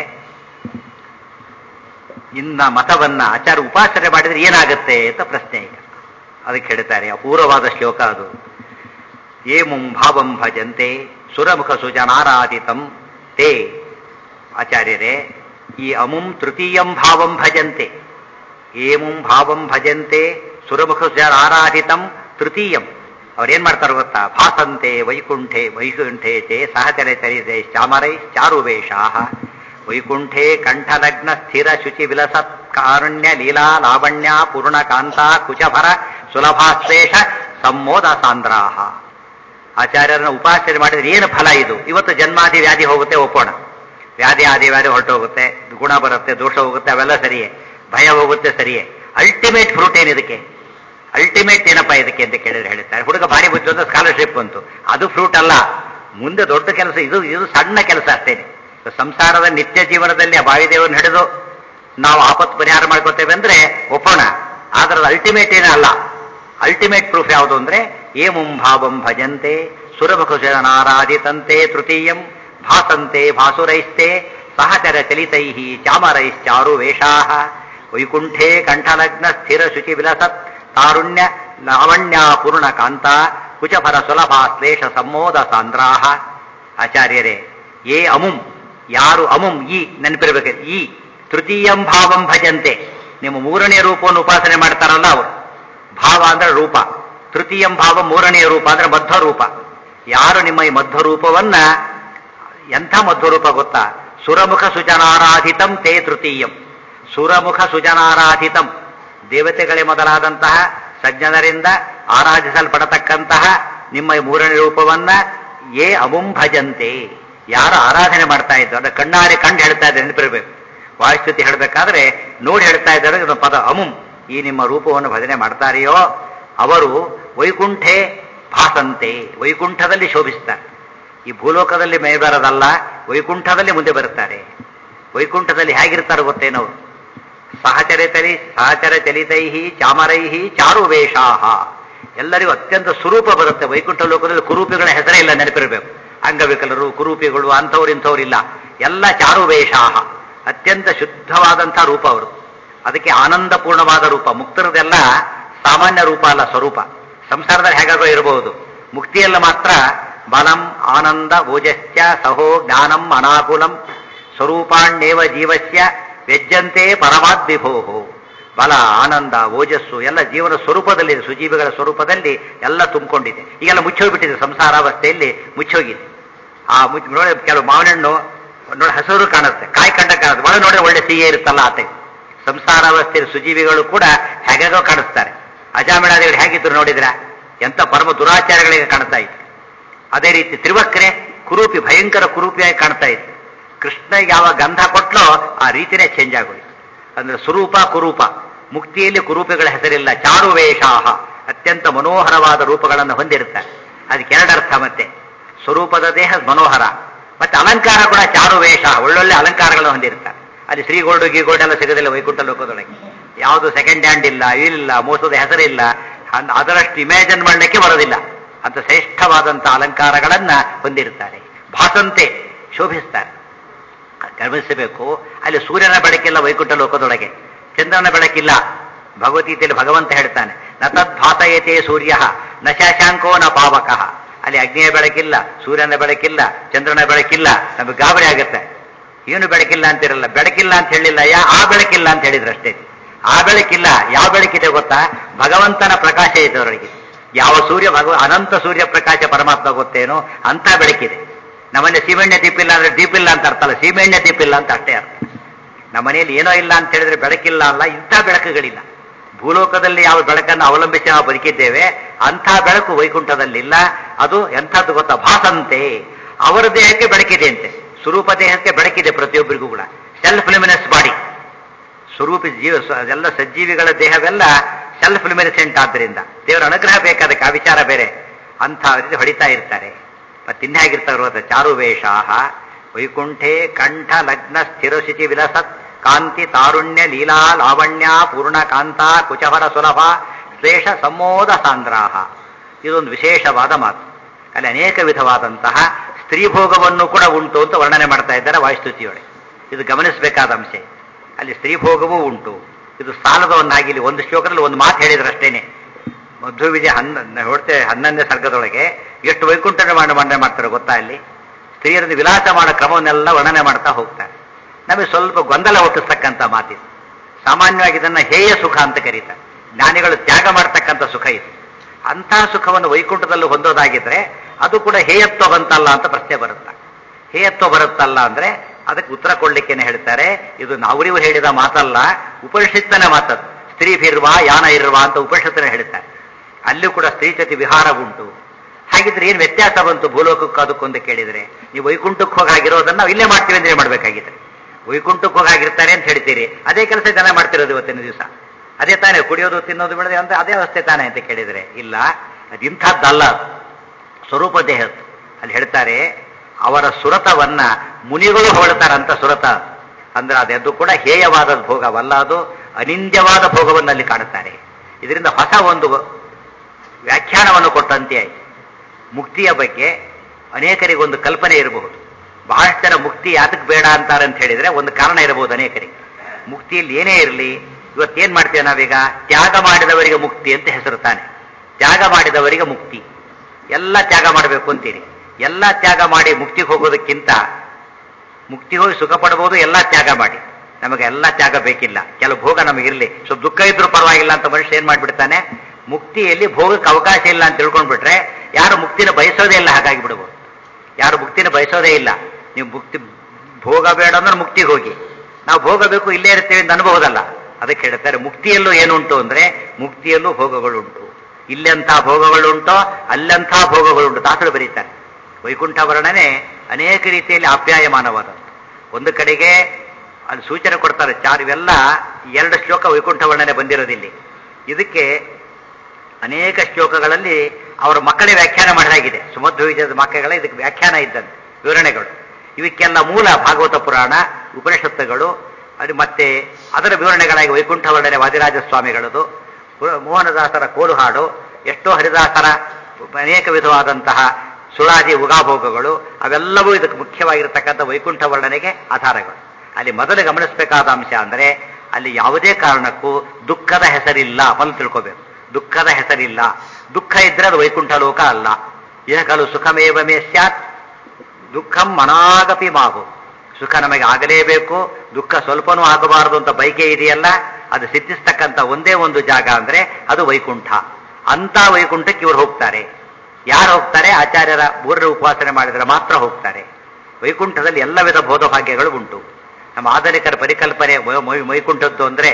ಇನ್ನ ಮತವನ್ನ ಆಚಾರ ಉಪಾಸನೆ ಮಾಡಿದ್ರೆ ಏನಾಗುತ್ತೆ ಅಂತ ಪ್ರಶ್ನೆ ಈಗ ಅದಕ್ಕೆ ಹೇಳ್ತಾರೆ ಅಪೂರ್ವವಾದ ಶ್ಲೋಕ ಅದು ಏಮುಂ ಭಾವಂ ಭಜಂತೆ ಸುರಮುಖ ಸುಜನಾರಾಧಿತಂ ತೇ ಆಚಾರ್ಯರೇ ಈ ಅಮುಂ ತೃತೀಯಂ ಭಾವಂ ಭಜಂತೆ ಏಮುಂ ಭಾವಂ ಭಜಂತೆ ಸುರಮುಖ ಸುಜನಾರಾಧಿತಂ ತೃತೀಯಂ ಅವ್ರೇನ್ ಮಾಡ್ತಾರೆ ಗೊತ್ತಾ ಭಾಸಂತೆ ವೈಕುಂಠೆ ವೈಕುಂಠೆ ಚೇ ಸಹಚರ ಚರಿತೆ ಚಾಮರೈ ಚಾರುವೇಷಾ ವೈಕುಂಠೆ ಕಂಠಲಗ್ನ ಸ್ಥಿರ ಶುಚಿ ವಿಲಸತ್ ಕಾರುಣ್ಯ ಲೀಲಾ ಲಾವಣ್ಯ ಪೂರ್ಣ ಕಾಂತ ಕುಚಭರ ಸುಲಭಾಶ್ಲೇಷ ಸಂಮೋದ ಸಾಂದ್ರಾಹ ಆಚಾರ್ಯರನ್ನ ಉಪಾಸನೆ ಮಾಡಿದ್ರೆ ಏನು ಫಲ ಇದು ಇವತ್ತು ಜನ್ಮಾದಿ ವ್ಯಾಧಿ ಹೋಗುತ್ತೆ ಒಪ್ಪೋಣ ವ್ಯಾಧಿ ಆದಿ ವ್ಯಾಧಿ ಹೊರಟೋಗುತ್ತೆ ಗುಣ ಬರುತ್ತೆ ದೋಷ ಹೋಗುತ್ತೆ ಅವೆಲ್ಲ ಸರಿಯೇ ಭಯ ಹೋಗುತ್ತೆ ಸರಿಯೇ ಅಲ್ಟಿಮೇಟ್ ಫ್ರೂಟ್ ಏನಿದಕ್ಕೆ ಅಲ್ಟಿಮೇಟ್ ಏನಪ್ಪ ಇದಕ್ಕೆ ಅಂತ ಕೇಳಿದ್ರೆ ಹೇಳ್ತಾರೆ ಹುಡುಗ ಭಾರಿ ಬುದ್ಧಿ ಅಂತ ಸ್ಕಾಲರ್ಶಿಪ್ ಬಂತು ಅದು ಫ್ರೂಟ್ ಅಲ್ಲ ಮುಂದೆ ದೊಡ್ಡ ಕೆಲಸ ಇದು ಇದು ಸಣ್ಣ ಕೆಲಸ ಅಷ್ಟೇನೆ ಸಂಸಾರದ ನಿತ್ಯ ಜೀವನದಲ್ಲಿ ಆ ಬಾವಿದೇವರನ್ನು ಹಿಡಿದು ನಾವು ಆಪತ್ತು ಪರಿಹಾರ ಮಾಡ್ಕೋತೇವೆ ಅಂದ್ರೆ ಒಪ್ಪೋಣ ಆದ್ರೆ ಅಲ್ಟಿಮೇಟ್ ಏನೂ ಅಲ್ಲ ಅಲ್ಟಿಮೇಟ್ ಪ್ರೂಫ್ ಯಾವುದು ಅಂದ್ರೆ ಏಮುಂ ಭಾವಂ ಭಜಂತೆ ಸುರಮುಖುಶನಾರಾಧಿತಂತೆ ತೃತೀಯಂ ಭಾಸಂತೆ ಭಾಸುರೈಸ್ತೆ ಸಹಚರ ಚಲಿತೈ ಚಾಮರೈಶ್ಚಾರು ವೇಷಾ ವೈಕುಂಠೇ ಕಂಠಲಗ್ನ ಸ್ಥಿರ ಶುಚಿ ವಿಲಸತ್ ತಾರುಣ್ಯ ಲಾವಣ್ಯ ಪೂರ್ಣ ಕಾಂತ ಕುಚಫರ ಸುಲಭ ಶ್ಲೇಷ ಸಂಮೋದ ಸಾಂದ್ರಾಹ ಆಚಾರ್ಯರೇ ಏ ಅಮುಂ ಯಾರು ಅಮುಂ ಈ ನೆನಪಿರ್ಬೇಕು ಈ ತೃತೀಯಂ ಭಾವಂ ಭಜಂತೆ ನಿಮ್ಮ ಮೂರನೇ ರೂಪವನ್ನು ಉಪಾಸನೆ ಮಾಡ್ತಾರಲ್ಲ ಅವರು ಭಾವ ಅಂದ್ರೆ ರೂಪ ತೃತೀಯಂ ಭಾವ ಮೂರನೆಯ ರೂಪ ಅಂದ್ರೆ ಮಧ್ವ ರೂಪ ಯಾರು ನಿಮ್ಮ ಈ ಮಧ್ವ ರೂಪವನ್ನ ಎಂಥ ಮಧ್ವ ರೂಪ ಗೊತ್ತಾ ಸುರಮುಖ ಸುಜನಾರಾಧಿತಂ ತೇ ತೃತೀಯಂ ಸುರಮುಖ ಸುಜನಾರಾಧಿತಂ ದೇವತೆಗಳೇ ಮೊದಲಾದಂತಹ ಸಜ್ಜನರಿಂದ ಆರಾಧಿಸಲ್ಪಡತಕ್ಕಂತಹ ನಿಮ್ಮ ಈ ಮೂರನೇ ರೂಪವನ್ನ ಏ ಅಮುಂ ಭಜಂತೆ ಯಾರು ಆರಾಧನೆ ಮಾಡ್ತಾ ಇದ್ದಾರೆ ಅಂದ್ರೆ ಕಣ್ಣಾರೆ ಕಂಡು ಹೇಳ್ತಾ ಇದ್ದಾರೆ ನೆನಪಿರ್ಬೇಕು ವಾಯುಸ್ತುತಿ ಹೇಳಬೇಕಾದ್ರೆ ನೋಡಿ ಹೇಳ್ತಾ ಇದ್ದಾರೆ ಇದು ಪದ ಅಮುಂ ಈ ನಿಮ್ಮ ರೂಪವನ್ನು ಭಜನೆ ಮಾಡ್ತಾರೆಯೋ ಅವರು ವೈಕುಂಠೆ ಭಾಸಂತೆ ವೈಕುಂಠದಲ್ಲಿ ಶೋಭಿಸ್ತಾರೆ ಈ ಭೂಲೋಕದಲ್ಲಿ ಮೇ ಬರೋದಲ್ಲ ವೈಕುಂಠದಲ್ಲಿ ಮುಂದೆ ಬರುತ್ತಾರೆ ವೈಕುಂಠದಲ್ಲಿ ಹೇಗಿರ್ತಾರೆ ಗೊತ್ತೇನವರು ಸಹಚರ ಚಲಿ ಸಹಚರ ಚಲಿತೈಹಿ ಚಾಮರೈಹಿ ಚಾರು ವೇಷಾಹ ಎಲ್ಲರಿಗೂ ಅತ್ಯಂತ ಸ್ವರೂಪ ಬರುತ್ತೆ ವೈಕುಂಠ ಲೋಕದಲ್ಲಿ ಕುರೂಪಿಗಳ ಹೆಸರೇ ಇಲ್ಲ ನೆನಪಿರಬೇಕು ಅಂಗವಿಕಲರು ಕುರೂಪಿಗಳು ಅಂಥವ್ರು ಇಂಥವ್ರು ಇಲ್ಲ ಎಲ್ಲ ಚಾರು ವೇಷಾಹ ಅತ್ಯಂತ ಶುದ್ಧವಾದಂಥ ರೂಪ ಅವರು ಅದಕ್ಕೆ ಆನಂದಪೂರ್ಣವಾದ ರೂಪ ಮುಕ್ತರದೆಲ್ಲ ಸಾಮಾನ್ಯ ರೂಪ ಅಲ್ಲ ಸ್ವರೂಪ ಸಂಸಾರದಲ್ಲಿ ಹೇಗಾಗೋ ಇರಬಹುದು ಮುಕ್ತಿಯಲ್ಲ ಮಾತ್ರ ಬಲಂ ಆನಂದ ಓಜಸ್ಯ ಸಹೋ ಜ್ಞಾನಂ ಅನಾಕುಲಂ ಸ್ವರೂಪಾಣ್ಯೇವ ಜೀವಸ್ಯ ವ್ಯಜ್ಯಂತೆ ಪರಮಾದ್ವಿಭೋಹೋ ಬಲ ಆನಂದ ಓಜಸ್ಸು ಎಲ್ಲ ಜೀವನ ಸ್ವರೂಪದಲ್ಲಿದೆ ಸುಜೀವಿಗಳ ಸ್ವರೂಪದಲ್ಲಿ ಎಲ್ಲ ತುಂಬಿಕೊಂಡಿದೆ ಈಗೆಲ್ಲ ಮುಚ್ಚೋಗ್ಬಿಟ್ಟಿದೆ ಸಂಸಾರಾವಸ್ಥೆಯಲ್ಲಿ ಮುಚ್ಚೋಗಿದೆ ಆ ಮುಚ್ಚ ನೋಡಿ ಕೆಲವು ಮಾವಿನ ಹಣ್ಣು ನೋಡಿ ಹಸಿರು ಕಾಣುತ್ತೆ ಕಾಯಿ ಕಂಡ ಕಾಣುತ್ತೆ ಒಳಗೆ ನೋಡಿದ್ರೆ ಒಳ್ಳೆ ಸಿಹಿ ಇರುತ್ತಲ್ಲ ಆತೆ ಸಂಸಾರಾವಸ್ಥೆಯ ಸುಜೀವಿಗಳು ಕೂಡ ಹೇಗಾಗೋ ಕಾಣಿಸ್ತಾರೆ ಅಜಾಮಿಳಾದಿಗಳು ಹೇಗಿದ್ರು ನೋಡಿದ್ರ ಎಂತ ಪರಮ ದುರಾಚಾರಗಳಿಗೆ ಕಾಣ್ತಾ ಇತ್ತು ಅದೇ ರೀತಿ ತ್ರಿವಕ್ರೆ ಕುರೂಪಿ ಭಯಂಕರ ಕುರೂಪಿಯಾಗಿ ಕಾಣ್ತಾ ಇತ್ತು ಕೃಷ್ಣ ಯಾವ ಗಂಧ ಕೊಟ್ಲೋ ಆ ರೀತಿನೇ ಚೇಂಜ್ ಆಗೋಯ್ತು ಅಂದ್ರೆ ಸ್ವರೂಪ ಕುರೂಪ ಮುಕ್ತಿಯಲ್ಲಿ ಕುರೂಪಿಗಳ ಹೆಸರಿಲ್ಲ ಚಾರುವೇಷಾಹ ಅತ್ಯಂತ ಮನೋಹರವಾದ ರೂಪಗಳನ್ನು ಹೊಂದಿರುತ್ತಾರೆ ಅದಕ್ಕೆ ಎರಡರ್ಥ ಮತ್ತೆ ಸ್ವರೂಪದ ದೇಹ ಮನೋಹರ ಮತ್ತೆ ಅಲಂಕಾರ ಕೂಡ ಚಾರುವೇಷ ಒಳ್ಳೊಳ್ಳೆ ಅಲಂಕಾರಗಳನ್ನು ಹೊಂದಿರ್ತಾರೆ ಅಲ್ಲಿ ಶ್ರೀಗೋಲ್ಡು ಗೀಗೋಲ್ಡ್ ಎಲ್ಲ ಸಿಗೋದಿಲ್ಲ ವೈಕುಂಠ ಲೋಕದೊಳಗೆ ಯಾವುದು ಸೆಕೆಂಡ್ ಹ್ಯಾಂಡ್ ಇಲ್ಲ ಇಲ್ಲ ಮೋಸದ ಹೆಸರಿಲ್ಲ ಅನ್- ಅದರಷ್ಟು ಇಮ್ಯಾಜಿನ್ ಮಾಡಲಿಕ್ಕೆ ಬರೋದಿಲ್ಲ ಅಂತ ಶ್ರೇಷ್ಠವಾದಂಥ ಅಲಂಕಾರಗಳನ್ನ ಹೊಂದಿರ್ತಾರೆ ಭಾಸಂತೆ ಶೋಭಿಸ್ತಾರೆ ಗಮನಿಸಬೇಕು ಅಲ್ಲಿ ಸೂರ್ಯನ ಬೆಳಕಿಲ್ಲ ವೈಕುಂಠ ಲೋಕದೊಳಗೆ ಚಂದ್ರನ ಬೆಳಕಿಲ್ಲ ಭಗವದ್ಗೀತೆಯಲ್ಲಿ ಭಗವಂತ ಹೇಳ್ತಾನೆ ನ ತದ್ಭಾತಯತೆ ಸೂರ್ಯ ನ ಶಶಾಂಕೋ ನ ಪಾವಕಃ ಅಲ್ಲಿ ಅಗ್ನಿಯ ಬೆಳಕಿಲ್ಲ ಸೂರ್ಯನ ಬೆಳಕಿಲ್ಲ ಚಂದ್ರನ ಬೆಳಕಿಲ್ಲ ನಮಗೆ ಗಾಬರಿ ಆಗುತ್ತೆ ಏನು ಬೆಳಕಿಲ್ಲ ಅಂತಿರಲ್ಲ ಬೆಳಕಿಲ್ಲ ಅಂತ ಹೇಳಿಲ್ಲ ಯಾ ಆ ಬೆಳಕಿಲ್ಲ ಅಂತ ಹೇಳಿದ್ರು ಅಷ್ಟೇ ಆ ಬೆಳಕಿಲ್ಲ ಯಾವ ಬೆಳಕಿದೆ ಗೊತ್ತಾ ಭಗವಂತನ ಪ್ರಕಾಶ ಇದೆ ಅವರಿಗೆ ಯಾವ ಸೂರ್ಯ ಭಗವ ಅನಂತ ಸೂರ್ಯ ಪ್ರಕಾಶ ಪರಮಾತ್ಮ ಗೊತ್ತೇನೋ ಅಂತ ಬೆಳಕಿದೆ ನಮ್ಮಲ್ಲಿ ಸೀಮೆಣ್ಣೆ ದೀಪಿಲ್ಲ ಅಂದ್ರೆ ದೀಪಿಲ್ಲ ಅಂತ ಅರ್ಥ ಅಲ್ಲ ಸೀಮೆಣ್ಣೆ ದೀಪಿಲ್ಲ ಅಂತ ಅಷ್ಟೇ ಅರ್ಥ ನಮ್ಮ ಮನೆಯಲ್ಲಿ ಏನೋ ಇಲ್ಲ ಅಂತ ಹೇಳಿದ್ರೆ ಬೆಳಕಿಲ್ಲ ಅಲ್ಲ ಇಂಥ ಬೆಳಕುಗಳಿಲ್ಲ ಭೂಲೋಕದಲ್ಲಿ ಯಾವ ಬೆಳಕನ್ನು ಅವಲಂಬಿಸಿ ನಾವು ಬದುಕಿದ್ದೇವೆ ಅಂಥ ಬೆಳಕು ವೈಕುಂಠದಲ್ಲಿಲ್ಲ ಅದು ಎಂಥದ್ದು ಗೊತ್ತಾ ಭಾಸಂತೆ ಅವರ ದೇಹಕ್ಕೆ ಬೆಳಕಿದೆ ಅಂತೆ ಸ್ವರೂಪ ದೇಹಕ್ಕೆ ಬೆಳಕಿದೆ ಪ್ರತಿಯೊಬ್ಬರಿಗೂ ಕೂಡ ಸೆಲ್ಫ್ ಲಿಮಿನಸ್ ಬಾಡಿ ಸ್ವರೂಪ ಜೀವ ಸ- ಎಲ್ಲ ಸಜ್ಜೀವಿಗಳ ದೇಹವೆಲ್ಲ ಸೆಲ್ಫ್ ಲ್ಯುಮಿನಿಸೆಂಟ್ ಆದ್ದರಿಂದ ದೇವರ ಅನುಗ್ರಹ ಬೇಕಾದಕ್ಕೆ ಆ ವಿಚಾರ ಬೇರೆ ಅಂಥ ರೀತಿ ಹೊಡಿತಾ ಇರ್ತಾರೆ ಮತ್ತೆ ಇನ್ಯಾಗಿರ್ತಾರೆ ಚಾರು ವೇಷಾಹ ವೈಕುಂಠೆ ಕಂಠ ಲಗ್ನ ಸ್ಥಿರಶಿತಿ ವಿಲಸತ್ ಕಾಂತಿ ತಾರುಣ್ಯ ಲೀಲಾ ಲಾವಣ್ಯ ಪೂರ್ಣ ಕಾಂತ ಕುಚವರ ಸುಲಭ ಶ್ಲೇಷ ಸಮೋದ ಸಾಂದ್ರಾಹ ಇದೊಂದು ವಿಶೇಷವಾದ ಮಾತು ಅಲ್ಲಿ ಅನೇಕ ವಿಧವಾದಂತಹ ಸ್ತ್ರೀಭೋಗವನ್ನು ಕೂಡ ಉಂಟು ಅಂತ ವರ್ಣನೆ ಮಾಡ್ತಾ ಇದ್ದಾರೆ ವಾಯುಸ್ತುತಿಯೊಳಗೆ ಇದು ಗಮನಿಸಬೇಕಾದ ಅಂಶ ಅಲ್ಲಿ ಸ್ತ್ರೀಭೋಗವೂ ಉಂಟು ಇದು ಸಾಲದವನ್ನಾಗಿ ಇಲ್ಲಿ ಒಂದು ಶ್ಲೋಕದಲ್ಲಿ ಒಂದು ಮಾತು ಹೇಳಿದ್ರಷ್ಟೇನೆ ಮಧ್ವ ವಿಜಯ ಹನ್ನ ಹೊಡ್ತೇವೆ ಹನ್ನೊಂದನೇ ಸರ್ಗದೊಳಗೆ ಎಷ್ಟು ವೈಕುಂಠ ವರ್ಣನೆ ಮಾಡ್ತಾರೆ ಗೊತ್ತಾ ಅಲ್ಲಿ ಸ್ತ್ರೀಯರನ್ನು ವಿಲಾಸ ಮಾಡೋ ಕ್ರಮವನ್ನೆಲ್ಲ ವರ್ಣನೆ ಮಾಡ್ತಾ ಹೋಗ್ತಾರೆ ನಮಗೆ ಸ್ವಲ್ಪ ಗೊಂದಲ ಹುಟ್ಟಿಸ್ತಕ್ಕಂಥ ಮಾತಿದು ಸಾಮಾನ್ಯವಾಗಿ ಇದನ್ನ ಹೇಯ ಸುಖ ಅಂತ ಕರೀತಾರೆ ಜ್ಞಾನಿಗಳು ತ್ಯಾಗ ಮಾಡ್ತಕ್ಕಂಥ ಸುಖ ಇದು ಅಂತಹ ಸುಖವನ್ನು ವೈಕುಂಠದಲ್ಲಿ ಹೊಂದೋದಾಗಿದ್ರೆ ಅದು ಕೂಡ ಹೇಯತ್ವ ಬಂತಲ್ಲ ಅಂತ ಪ್ರಶ್ನೆ ಬರುತ್ತೆ ಹೇಯತ್ವ ಬರುತ್ತಲ್ಲ ಅಂದ್ರೆ ಅದಕ್ಕೆ ಉತ್ತರ ಕೊಡ್ಲಿಕ್ಕೇನೆ ಹೇಳ್ತಾರೆ ಇದು ನಾವರಿವು ಹೇಳಿದ ಮಾತಲ್ಲ ಉಪನಿಷತ್ತನ ಮಾತದು ಸ್ತ್ರೀ ಭಿರ್ವಾ ಯಾನ ಇರುವ ಅಂತ ಉಪನಿಷತ್ತನ ಹೇಳ್ತಾರೆ ಅಲ್ಲೂ ಕೂಡ ಸ್ತ್ರೀಚತಿ ವಿಹಾರ ಉಂಟು ಹಾಗಿದ್ರೆ ಏನು ವ್ಯತ್ಯಾಸ ಬಂತು ಭೂಲೋಕಕ್ಕೂ ಅದಕ್ಕೊಂದು ಕೇಳಿದ್ರೆ ನೀವು ವೈಕುಂಠಕ್ಕೆ ಹೋಗಾಗಿರೋದನ್ನ ನಾವು ಇಲ್ಲೇ ಮಾಡ್ತೀವಿ ಅಂದ್ರೆ ಏನ್ ಮಾಡ್ಬೇಕಾಗಿದ್ರೆ ವೈಕುಂಠಕ್ಕೆ ಹೋಗಾಗಿರ್ತಾರೆ ಅಂತ ಹೇಳ್ತೀರಿ ಅದೇ ಕೆಲಸ ಜನ ಮಾಡ್ತಿರೋದು ಇವತ್ತಿನ ದಿವಸ ಅದೇ ತಾನೇ ಕುಡಿಯೋದು ತಿನ್ನೋದು ಬಿಡದೆ ಅಂತ ಅದೇ ಅವಸ್ಥೆ ತಾನೇ ಅಂತ ಕೇಳಿದ್ರೆ ಇಲ್ಲ ಅದು ಇಂಥದ್ದಲ್ಲ ಅದು. ಸ್ವರೂಪ ದೇಹದ್ದು ಅಲ್ಲಿ ಹೇಳ್ತಾರೆ ಅವರ ಸುರತವನ್ನ ಮುನಿಗಳು ಹೊಳ್ತಾರಂತ ಸುರತ ಅಂದ್ರೆ ಅದೆದ್ದು ಕೂಡ ಹೇಯವಾದ ಭೋಗವಲ್ಲ ಅದು ಅನಿಂದ್ಯವಾದ ಭೋಗವನ್ನು ಅಲ್ಲಿ ಕಾಣುತ್ತಾರೆ ಇದರಿಂದ ಹೊಸ ಒಂದು ವ್ಯಾಖ್ಯಾನವನ್ನು ಕೊಟ್ಟಂತೆ ಆಯ್ತು ಮುಕ್ತಿಯ ಬಗ್ಗೆ ಅನೇಕರಿಗೆ ಒಂದು ಕಲ್ಪನೆ ಇರಬಹುದು ಬಹಳಷ್ಟು ಜನ ಮುಕ್ತಿ ಯಾತಕ್ಕೆ ಬೇಡ ಅಂತಾರೆ ಅಂತ ಹೇಳಿದ್ರೆ ಒಂದು ಕಾರಣ ಇರಬಹುದು ಅನೇಕರಿಗೆ ಮುಕ್ತಿಯಲ್ಲಿ ಏನೇ ಇರಲಿ ಇವತ್ತೇನ್ ಮಾಡ್ತೇವೆ ನಾವೀಗ ತ್ಯಾಗ ಮಾಡಿದವರಿಗೆ ಮುಕ್ತಿ ಅಂತ ಹೆಸರು ತಾನೆ ತ್ಯಾಗ ಮಾಡಿದವರಿಗೆ ಮುಕ್ತಿ ಎಲ್ಲ ತ್ಯಾಗ ಮಾಡಬೇಕು ಅಂತೀರಿ ಎಲ್ಲ ತ್ಯಾಗ ಮಾಡಿ ಮುಕ್ತಿಗೆ ಹೋಗೋದಕ್ಕಿಂತ ಮುಕ್ತಿ ಹೋಗಿ ಸುಖ ಪಡಬಹುದು ಎಲ್ಲ ತ್ಯಾಗ ಮಾಡಿ ನಮಗೆ ಎಲ್ಲ ತ್ಯಾಗ ಬೇಕಿಲ್ಲ ಕೆಲವು ಭೋಗ ನಮಗಿರ್ಲಿ ಸ್ವಲ್ಪ ದುಃಖ ಇದ್ರೂ ಪರವಾಗಿಲ್ಲ ಅಂತ ಮನುಷ್ಯ ಏನ್ ಮಾಡ್ಬಿಡ್ತಾನೆ ಮುಕ್ತಿಯಲ್ಲಿ ಭೋಗಕ್ಕೆ ಅವಕಾಶ ಇಲ್ಲ ಅಂತ ತಿಳ್ಕೊಂಡ್ಬಿಟ್ರೆ ಯಾರು ಮುಕ್ತಿನ ಬಯಸೋದೇ ಇಲ್ಲ ಹಾಗಾಗಿ ಬಿಡ್ಬೋದು ಯಾರು ಮುಕ್ತಿನ ಬಯಸೋದೇ ಇಲ್ಲ ನೀವು ಮುಕ್ತಿ ಭೋಗ ಬೇಡ ಅಂದ್ರೆ ಮುಕ್ತಿಗೆ ಹೋಗಿ ನಾವು ಭೋಗ ಬೇಕು ಇಲ್ಲೇ ಇರ್ತೇವೆ ಅಂತ ಅನ್ಬಹುದಲ್ಲ ಅದಕ್ಕೆ ಹೇಳ್ತಾರೆ ಮುಕ್ತಿಯಲ್ಲೂ ಏನುಂಟು ಅಂದ್ರೆ ಮುಕ್ತಿಯಲ್ಲೂ ಭೋಗಗಳುಂಟು ಇಲ್ಲೆಂಥ ಭೋಗಗಳುಂಟೋ ಅಲ್ಲಂಥ ಭೋಗಗಳುಂಟು ದಾಸರು ಬರೀತಾರೆ ವೈಕುಂಠ ವರ್ಣನೆ ಅನೇಕ ರೀತಿಯಲ್ಲಿ ಆಪ್ಯಾಯಮಾನವಾದದ್ದು ಒಂದು ಕಡೆಗೆ ಅಲ್ಲಿ ಸೂಚನೆ ಕೊಡ್ತಾರೆ ಚಾರ್ ಇವೆಲ್ಲ ಎರಡು ಶ್ಲೋಕ ವೈಕುಂಠ ವರ್ಣನೆ ಬಂದಿರೋದಿಲ್ಲಿ ಇದಕ್ಕೆ ಅನೇಕ ಶ್ಲೋಕಗಳಲ್ಲಿ ಅವರ ಮಕ್ಕಳೇ ವ್ಯಾಖ್ಯಾನ ಮಾಡಲಾಗಿದೆ ಸುಮಧ್ವ ವಿಜಯದ ಮಕ್ಕಳ ಇದಕ್ಕೆ ವ್ಯಾಖ್ಯಾನ ಇದ್ದಂತೆ ವಿವರಣೆಗಳು ಇವಕ್ಕೆಲ್ಲ ಮೂಲ ಭಾಗವತ ಪುರಾಣ ಉಪನಿಷತ್ತುಗಳು ಅದು ಮತ್ತೆ ಅದರ ವಿವರಣೆಗಳಾಗಿ ವೈಕುಂಠ ವರ್ಣನೆ ವಾದಿರಾಜ ಸ್ವಾಮಿಗಳದು ಪುರ- ಮೋಹನದಾಸರ ಕೋಲುಹಾಡು ಎಷ್ಟೋ ಹರಿದಾಸರ ಅನೇಕ ವಿಧವಾದಂತಹ ಸುಳಾದಿ ಉಗಾಭೋಗಗಳು ಅವೆಲ್ಲವೂ ಇದಕ್ಕೆ ಮುಖ್ಯವಾಗಿರತಕ್ಕಂಥ ವೈಕುಂಠ ವರ್ಣನೆಗೆ ಆಧಾರಗಳು ಅಲ್ಲಿ ಮೊದಲು ಗಮನಿಸಬೇಕಾದ ಅಂಶ ಅಂದರೆ ಅಲ್ಲಿ ಯಾವುದೇ ಕಾರಣಕ್ಕೂ ದುಃಖದ ಹೆಸರಿಲ್ಲ ಮೊದಲು ತಿಳ್ಕೋಬೇಕು ದುಃಖದ ಹೆಸರಿಲ್ಲ ದುಃಖ ಇದ್ರೆ ಅದು ವೈಕುಂಠ ಲೋಕ ಅಲ್ಲ ಇಹ ಕಲು ಸುಖಮೇವ ಮೇ ಸ್ಯಾತ್ ದುಃಖಂ ಮನಾಗಪಿ ಮಾಗು ಸುಖ ನಮಗೆ ಆಗಲೇಬೇಕು ದುಃಖ ಸ್ವಲ್ಪನೂ ಆಗಬಾರದು ಅಂತ ಬೈಕೆ ಇದೆಯಲ್ಲ ಅದು ಸಿದ್ಧಿಸ್ತಕ್ಕಂಥ ಒಂದೇ ಒಂದು ಜಾಗ ಅಂದ್ರೆ ಅದು ವೈಕುಂಠ ಅಂತ ವೈಕುಂಠಕ್ಕೆ ಇವರು ಹೋಗ್ತಾರೆ ಯಾರು ಹೋಗ್ತಾರೆ ಆಚಾರ್ಯರ ಮೂರರ ಉಪಾಸನೆ ಮಾಡಿದರೆ ಮಾತ್ರ ಹೋಗ್ತಾರೆ ವೈಕುಂಠದಲ್ಲಿ ಎಲ್ಲ ವಿಧ ಬೋಧ ಭಾಗ್ಯಗಳು ಉಂಟು ನಮ್ಮ ಆಧುನಿಕರ ಪರಿಕಲ್ಪನೆ ವೈ- ವೈ- ವೈಕುಂಠದ್ದು ಅಂದ್ರೆ